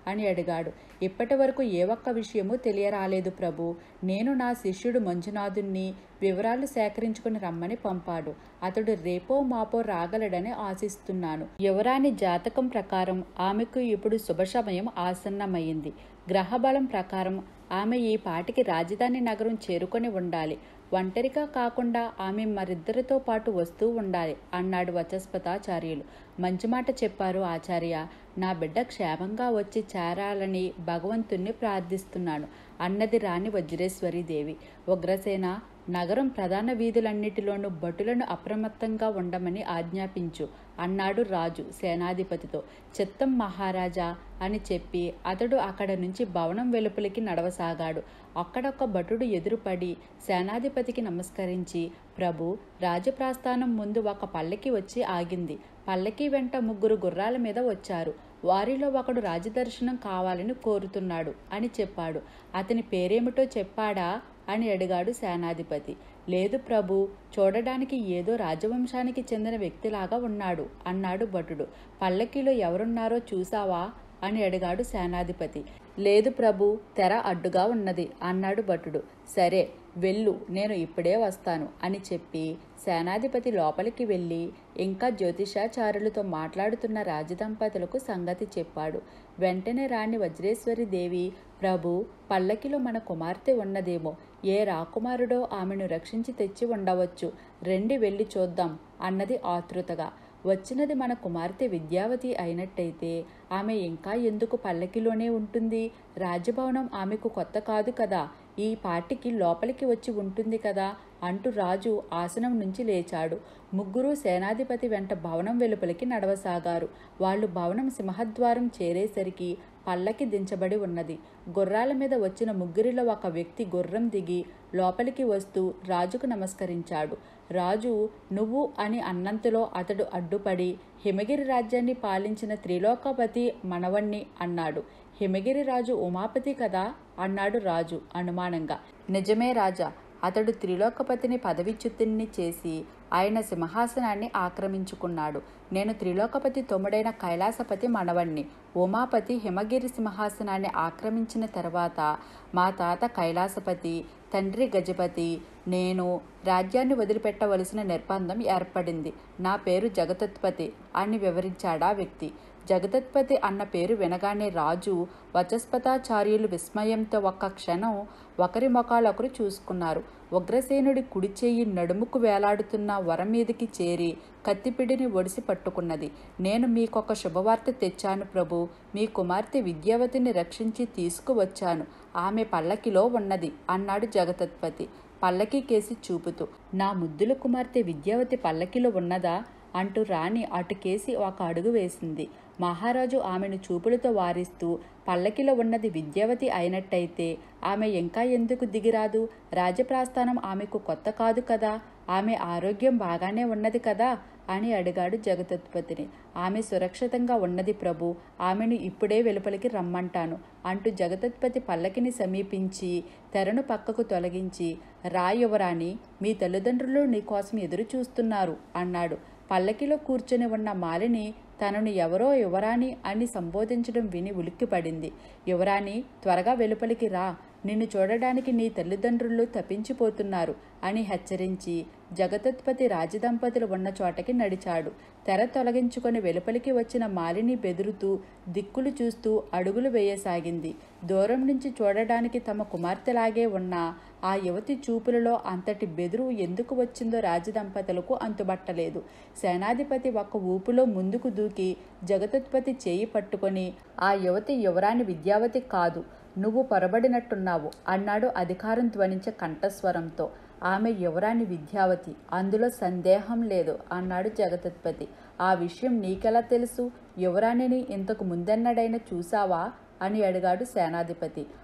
S1: అని అడిగాడు ఇప్పటి వరకు ఏ ఒక్క విషయమూ తెలియరాలేదు ప్రభు నేను నా శిష్యుడు మంజునాథుణ్ణి వివరాలు సేకరించుకుని రమ్మని పంపాడు అతడు రేపో మాపో రాగలడని ఆశిస్తున్నాను యువరాణి జాతకం ప్రకారం ఆమెకు ఇప్పుడు శుభ సమయం ఆసన్నమైంది గ్రహబలం ప్రకారం ఆమె ఈ పాటికి రాజధాని నగరం చేరుకొని ఉండాలి ఒంటరిగా కాకుండా ఆమె మరిద్దరితో పాటు వస్తూ ఉండాలి అన్నాడు వచస్పతాచార్యులు మంచి మాట చెప్పారు ఆచార్య నా బిడ్డ క్షేమంగా వచ్చి చేరాలని భగవంతుణ్ణి ప్రార్థిస్తున్నాను అన్నది రాణి వజ్రేశ్వరి దేవి ఉగ్రసేన నగరం ప్రధాన వీధులన్నిటిలోనూ భటులను అప్రమత్తంగా ఉండమని ఆజ్ఞాపించు అన్నాడు రాజు సేనాధిపతితో చిత్తం మహారాజా అని చెప్పి అతడు అక్కడ నుంచి భవనం వెలుపలికి నడవసాగాడు అక్కడొక్క భటుడు ఎదురుపడి సేనాధిపతికి నమస్కరించి ప్రభు రాజప్రాస్థానం ముందు ఒక పల్లకి వచ్చి ఆగింది పల్లకి వెంట ముగ్గురు గుర్రాల మీద వచ్చారు వారిలో ఒకడు రాజదర్శనం కావాలని కోరుతున్నాడు అని చెప్పాడు అతని పేరేమిటో చెప్పాడా అని అడిగాడు సేనాధిపతి లేదు ప్రభు చూడడానికి ఏదో రాజవంశానికి చెందిన వ్యక్తిలాగా ఉన్నాడు అన్నాడు భటుడు పల్లకీలో ఎవరున్నారో చూసావా అని అడిగాడు సేనాధిపతి లేదు ప్రభు తెర అడ్డుగా ఉన్నది అన్నాడు భటుడు సరే వెళ్ళు నేను ఇప్పుడే వస్తాను అని చెప్పి సేనాధిపతి లోపలికి వెళ్ళి ఇంకా జ్యోతిషాచారులతో మాట్లాడుతున్న రాజదంపతులకు సంగతి చెప్పాడు వెంటనే రాణి వజ్రేశ్వరి దేవి ప్రభు పల్లకిలో మన కుమార్తె ఉన్నదేమో ఏ రాకుమారుడో ఆమెను రక్షించి తెచ్చి ఉండవచ్చు రెండి వెళ్ళి చూద్దాం అన్నది ఆతృతగా వచ్చినది మన కుమార్తె విద్యావతి అయినట్టయితే ఆమె ఇంకా ఎందుకు పల్లకిలోనే ఉంటుంది రాజభవనం ఆమెకు కొత్త కాదు కదా ఈ పాటికి లోపలికి వచ్చి ఉంటుంది కదా అంటూ రాజు ఆసనం నుంచి లేచాడు ముగ్గురు సేనాధిపతి వెంట భవనం వెలుపలికి నడవసాగారు వాళ్ళు భవనం సింహద్వారం చేరేసరికి పల్లకి దించబడి ఉన్నది గుర్రాల మీద వచ్చిన ముగ్గురిలో ఒక వ్యక్తి గుర్రం దిగి లోపలికి వస్తూ రాజుకు నమస్కరించాడు రాజు నువ్వు అని అన్నంతలో అతడు అడ్డుపడి హిమగిరి రాజ్యాన్ని పాలించిన త్రిలోకపతి మనవణ్ణి అన్నాడు హిమగిరి రాజు ఉమాపతి కదా అన్నాడు రాజు అనుమానంగా నిజమే రాజా అతడు త్రిలోకపతిని పదవిచ్యుతుణ్ణి చేసి ఆయన సింహాసనాన్ని ఆక్రమించుకున్నాడు నేను త్రిలోకపతి తొమ్ముడైన కైలాసపతి మనవణ్ణి ఉమాపతి హిమగిరి సింహాసనాన్ని ఆక్రమించిన తర్వాత మా తాత కైలాసపతి తండ్రి గజపతి నేను రాజ్యాన్ని వదిలిపెట్టవలసిన నిర్బంధం ఏర్పడింది నా పేరు జగతత్పతి అని వివరించాడా వ్యక్తి జగదత్పతి అన్న పేరు వినగానే రాజు వచస్పతాచార్యులు విస్మయంతో ఒక్క క్షణం ఒకరి మొఖాలొకరు చూసుకున్నారు ఉగ్రసేనుడి కుడి చెయ్యి నడుముకు వేలాడుతున్న వరం మీదకి చేరి కత్తిపిడిని ఒడిసి పట్టుకున్నది నేను మీకొక శుభవార్త తెచ్చాను ప్రభు మీ కుమార్తె విద్యావతిని రక్షించి తీసుకువచ్చాను ఆమె పల్లకిలో ఉన్నది అన్నాడు జగతత్పతి పల్లకి కేసి చూపుతూ నా ముద్దుల కుమార్తె విద్యావతి పల్లకిలో ఉన్నదా అంటూ రాణి అటుకేసి ఒక అడుగు వేసింది మహారాజు ఆమెను చూపులతో వారిస్తూ పల్లకిలో ఉన్నది విద్యావతి అయినట్టయితే ఆమె ఇంకా ఎందుకు దిగిరాదు రాజప్రాస్థానం ఆమెకు కొత్త కాదు కదా ఆమె ఆరోగ్యం బాగానే ఉన్నది కదా అని అడిగాడు జగతత్పతిని ఆమె సురక్షితంగా ఉన్నది ప్రభు ఆమెను ఇప్పుడే వెలుపలికి రమ్మంటాను అంటూ జగతత్పతి పల్లకిని సమీపించి తెరను పక్కకు తొలగించి రా యువరాణి మీ తల్లిదండ్రులు నీకోసం ఎదురు చూస్తున్నారు అన్నాడు పల్లకిలో కూర్చొని ఉన్న మాలిని తనను ఎవరో యువరాణి అని సంబోధించడం విని ఉలిక్కిపడింది యువరాణి త్వరగా వెలుపలికి రా నిన్ను చూడడానికి నీ తల్లిదండ్రులు తప్పించిపోతున్నారు అని హెచ్చరించి జగతత్పతి రాజదంపతులు ఉన్న చోటకి నడిచాడు తెర తొలగించుకొని వెలుపలికి వచ్చిన మాలిని బెదురుతూ దిక్కులు చూస్తూ అడుగులు వేయసాగింది దూరం నుంచి చూడడానికి తమ కుమార్తెలాగే ఉన్న ఆ యువతి చూపులలో అంతటి బెదురు ఎందుకు వచ్చిందో రాజదంపతులకు అంతుబట్టలేదు సేనాధిపతి ఒక్క ఊపులో ముందుకు దూకి జగతత్పతి చేయి పట్టుకొని ఆ యువతి యువరాణి విద్యావతి కాదు నువ్వు పొరబడినట్టున్నావు అన్నాడు అధికారం ధ్వనించే కంఠస్వరంతో ఆమె యువరాణి విద్యావతి అందులో సందేహం లేదు అన్నాడు జగతత్పతి ఆ విషయం నీకెలా తెలుసు యువరాణిని ఇంతకు ముందెన్నడైనా చూసావా అని అడిగాడు సేనాధిపతి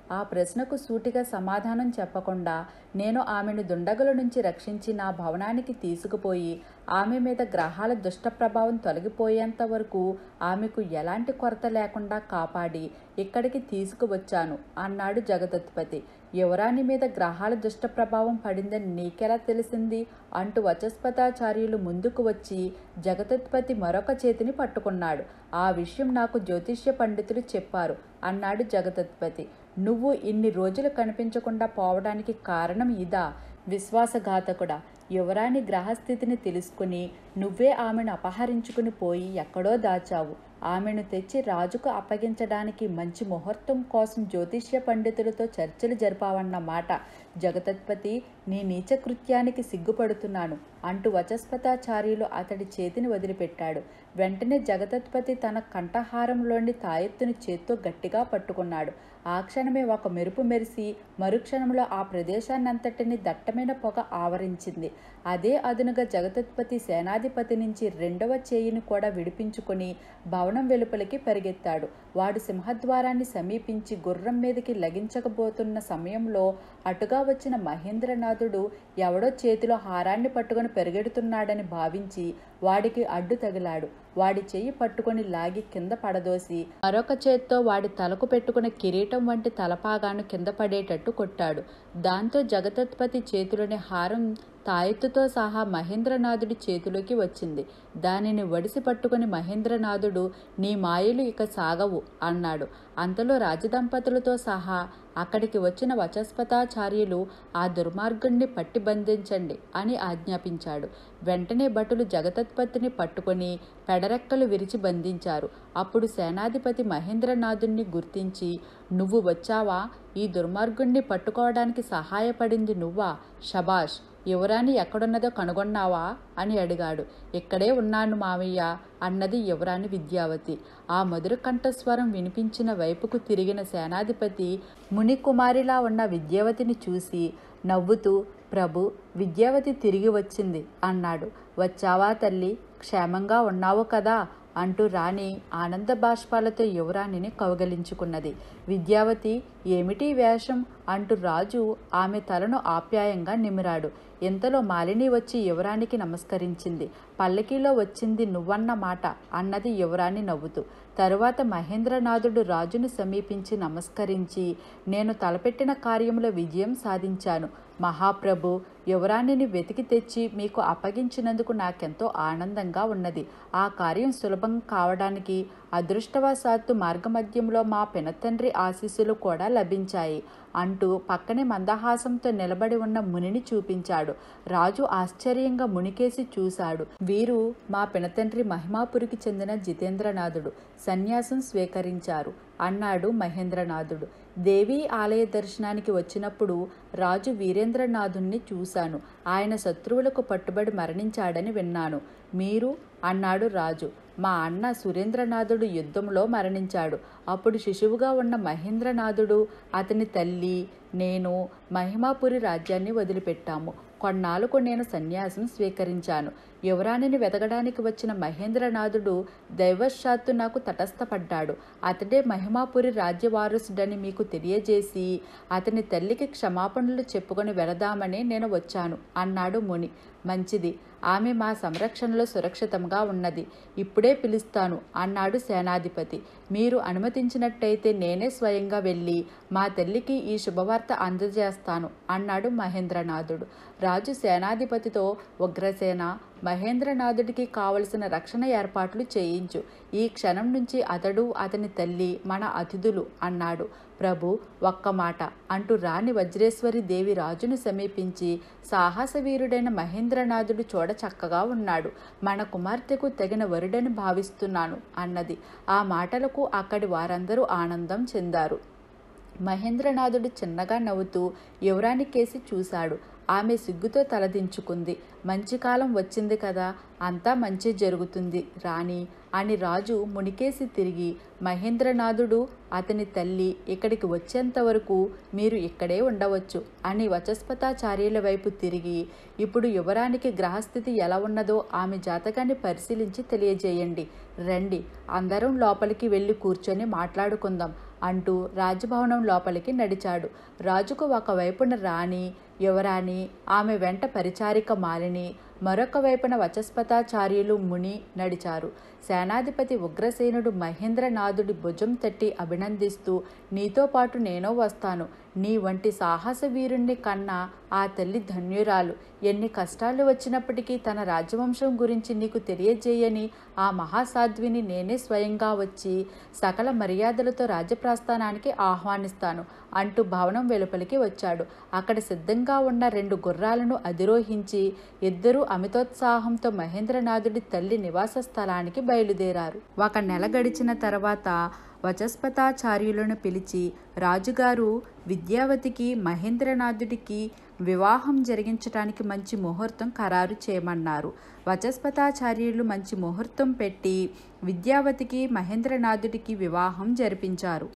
S1: ఆ ప్రశ్నకు సూటిగా సమాధానం చెప్పకుండా నేను ఆమెను దుండగుల నుంచి రక్షించి నా భవనానికి తీసుకుపోయి ఆమె మీద గ్రహాల దుష్ట ప్రభావం తొలగిపోయేంత వరకు ఆమెకు ఎలాంటి కొరత లేకుండా కాపాడి ఇక్కడికి తీసుకువచ్చాను అన్నాడు జగదత్పతి యువరాణి మీద గ్రహాల దుష్ట ప్రభావం పడిందని నీకెలా తెలిసింది అంటూ వచస్పతాచార్యులు ముందుకు వచ్చి జగదత్పతి మరొక చేతిని పట్టుకున్నాడు ఆ విషయం నాకు జ్యోతిష్య పండితులు చెప్పారు అన్నాడు జగదత్పతి నువ్వు ఇన్ని రోజులు కనిపించకుండా పోవడానికి కారణం ఇదా విశ్వాసఘాతకుడా యువరాణి గ్రహస్థితిని తెలుసుకుని నువ్వే ఆమెను అపహరించుకుని పోయి ఎక్కడో దాచావు ఆమెను తెచ్చి రాజుకు అప్పగించడానికి మంచి ముహూర్తం కోసం జ్యోతిష్య పండితులతో చర్చలు జరిపావన్న మాట జగతత్పతి నీ నీచ కృత్యానికి సిగ్గుపడుతున్నాను అంటూ వచస్పతాచార్యులు అతడి చేతిని వదిలిపెట్టాడు వెంటనే జగతత్పతి తన కంఠహారంలోని తాయెత్తుని చేత్తో గట్టిగా పట్టుకున్నాడు ఆ క్షణమే ఒక మెరుపు మెరిసి మరుక్షణంలో ఆ ప్రదేశాన్నంతటిని దట్టమైన పొగ ఆవరించింది అదే అదునుగా జగతత్పతి సేనాధిపతి నుంచి రెండవ చేయిని కూడా విడిపించుకొని భవనం వెలుపలికి పరిగెత్తాడు వాడు సింహద్వారాన్ని సమీపించి గుర్రం మీదకి లగించకపోతున్న సమయంలో అటుగా వచ్చిన మహేంద్రనాథుడు ఎవడో చేతిలో హారాన్ని పట్టుకొని పెరిగెడుతున్నాడని భావించి వాడికి అడ్డు తగిలాడు వాడి చెయ్యి పట్టుకొని లాగి కింద పడదోసి మరొక చేత్తో వాడి తలకు పెట్టుకున్న కిరీటం వంటి తలపాగాను కింద పడేటట్టు కొట్టాడు దాంతో జగతత్పతి చేతిలోని హారం తాయెత్తుతో సహా మహేంద్రనాథుడి చేతిలోకి వచ్చింది దానిని వడిసి పట్టుకుని మహేంద్రనాథుడు నీ మాయలు ఇక సాగవు అన్నాడు అంతలో రాజదంపతులతో సహా అక్కడికి వచ్చిన వచస్పతాచార్యులు ఆ దుర్మార్గుణ్ణి పట్టి బంధించండి అని ఆజ్ఞాపించాడు వెంటనే భటులు జగతత్పత్తిని పట్టుకొని పెడరెక్కలు విరిచి బంధించారు అప్పుడు సేనాధిపతి మహేంద్రనాథుణ్ణి గుర్తించి నువ్వు వచ్చావా ఈ దుర్మార్గుణ్ణి పట్టుకోవడానికి సహాయపడింది నువ్వా షబాష్ యువరాణి ఎక్కడున్నదో కనుగొన్నావా అని అడిగాడు ఇక్కడే ఉన్నాను మావయ్య అన్నది యువరాణి విద్యావతి ఆ మధుర కంఠస్వరం వినిపించిన వైపుకు తిరిగిన సేనాధిపతి మునికుమారిలా ఉన్న విద్యావతిని చూసి నవ్వుతూ ప్రభు విద్యావతి తిరిగి వచ్చింది అన్నాడు వచ్చావా తల్లి క్షేమంగా ఉన్నావు కదా అంటూ రాణి ఆనంద బాష్పాలతో యువరాణిని కౌగలించుకున్నది విద్యావతి ఏమిటి వేషం అంటూ రాజు ఆమె తలను ఆప్యాయంగా నిమిరాడు ఇంతలో మాలిని వచ్చి యువరానికి నమస్కరించింది పల్లకీలో వచ్చింది నువ్వన్న మాట అన్నది యువరాణి నవ్వుతూ తరువాత మహేంద్రనాథుడు రాజును సమీపించి నమస్కరించి నేను తలపెట్టిన కార్యంలో విజయం సాధించాను మహాప్రభు యువరాణిని వెతికి తెచ్చి మీకు అప్పగించినందుకు నాకెంతో ఆనందంగా ఉన్నది ఆ కార్యం సులభం కావడానికి అదృష్టవశాత్తు మార్గమధ్యంలో మా పినతండ్రి ఆశీస్సులు కూడా లభించాయి అంటూ పక్కనే మందహాసంతో నిలబడి ఉన్న మునిని చూపించాడు రాజు ఆశ్చర్యంగా మునికేసి చూశాడు వీరు మా పినతండ్రి మహిమాపురికి చెందిన జితేంద్రనాథుడు సన్యాసం స్వీకరించారు అన్నాడు మహేంద్రనాథుడు దేవి ఆలయ దర్శనానికి వచ్చినప్పుడు రాజు వీరేంద్రనాథుణ్ణి చూశాను ఆయన శత్రువులకు పట్టుబడి మరణించాడని విన్నాను మీరు అన్నాడు రాజు మా అన్న సురేంద్రనాథుడు యుద్ధంలో మరణించాడు అప్పుడు శిశువుగా ఉన్న మహేంద్రనాథుడు అతని తల్లి నేను మహిమాపురి రాజ్యాన్ని వదిలిపెట్టాము కొన్నాళ్ళకు నేను సన్యాసం స్వీకరించాను యువరాణిని వెతకడానికి వచ్చిన మహేంద్రనాథుడు దైవశాత్తు నాకు తటస్థపడ్డాడు అతడే మహిమాపురి రాజ్యవారసుడని మీకు తెలియజేసి అతని తల్లికి క్షమాపణలు చెప్పుకొని వెళదామని నేను వచ్చాను అన్నాడు ముని మంచిది ఆమె మా సంరక్షణలో సురక్షితంగా ఉన్నది ఇప్పుడే పిలుస్తాను అన్నాడు సేనాధిపతి మీరు అనుమతించినట్టయితే నేనే స్వయంగా వెళ్ళి మా తల్లికి ఈ శుభవార్త అందజేస్తాను అన్నాడు మహేంద్రనాథుడు రాజు సేనాధిపతితో ఉగ్రసేన మహేంద్రనాథుడికి కావలసిన రక్షణ ఏర్పాట్లు చేయించు ఈ క్షణం నుంచి అతడు అతని తల్లి మన అతిథులు అన్నాడు ప్రభు ఒక్క మాట అంటూ రాణి వజ్రేశ్వరి దేవి రాజును సమీపించి సాహసవీరుడైన మహేంద్రనాథుడు చూడ చక్కగా ఉన్నాడు మన కుమార్తెకు తగిన వరుడని భావిస్తున్నాను అన్నది ఆ మాటలకు అక్కడి వారందరూ ఆనందం చెందారు మహేంద్రనాథుడు చిన్నగా నవ్వుతూ యువరాణి కేసి చూశాడు ఆమె సిగ్గుతో తలదించుకుంది మంచి కాలం వచ్చింది కదా అంతా మంచి జరుగుతుంది రాణి అని రాజు మునికేసి తిరిగి మహేంద్రనాథుడు అతని తల్లి ఇక్కడికి వచ్చేంత వరకు మీరు ఇక్కడే ఉండవచ్చు అని వచస్పతాచార్యుల వైపు తిరిగి ఇప్పుడు యువరానికి గ్రహస్థితి ఎలా ఉన్నదో ఆమె జాతకాన్ని పరిశీలించి తెలియజేయండి రండి అందరం లోపలికి వెళ్ళి కూర్చొని మాట్లాడుకుందాం అంటూ రాజభవనం లోపలికి నడిచాడు రాజుకు ఒకవైపున రాణి యువరాణి ఆమె వెంట పరిచారిక మాలిని మరొక వైపున వచస్పతాచార్యులు ముని నడిచారు సేనాధిపతి ఉగ్రసేనుడు మహేంద్రనాథుడి భుజం తట్టి అభినందిస్తూ నీతో పాటు నేను వస్తాను నీ వంటి సాహస వీరుణ్ణి కన్నా ఆ తల్లి ధన్యురాలు ఎన్ని కష్టాలు వచ్చినప్పటికీ తన రాజవంశం గురించి నీకు తెలియజేయని ఆ మహాసాధ్విని నేనే స్వయంగా వచ్చి సకల మర్యాదలతో రాజప్రస్థానానికి ఆహ్వానిస్తాను అంటూ భవనం వెలుపలికి వచ్చాడు అక్కడ సిద్ధంగా ఉన్న రెండు గుర్రాలను అధిరోహించి ఇద్దరూ అమితోత్సాహంతో మహేంద్రనాథుడి తల్లి నివాస స్థలానికి బయలుదేరారు ఒక నెల గడిచిన తర్వాత వచస్పతాచార్యులను పిలిచి రాజుగారు విద్యావతికి మహేంద్రనాథుడికి వివాహం జరిగించడానికి మంచి ముహూర్తం ఖరారు చేయమన్నారు వచస్పతాచార్యులు మంచి ముహూర్తం పెట్టి విద్యావతికి మహేంద్రనాథుడికి వివాహం జరిపించారు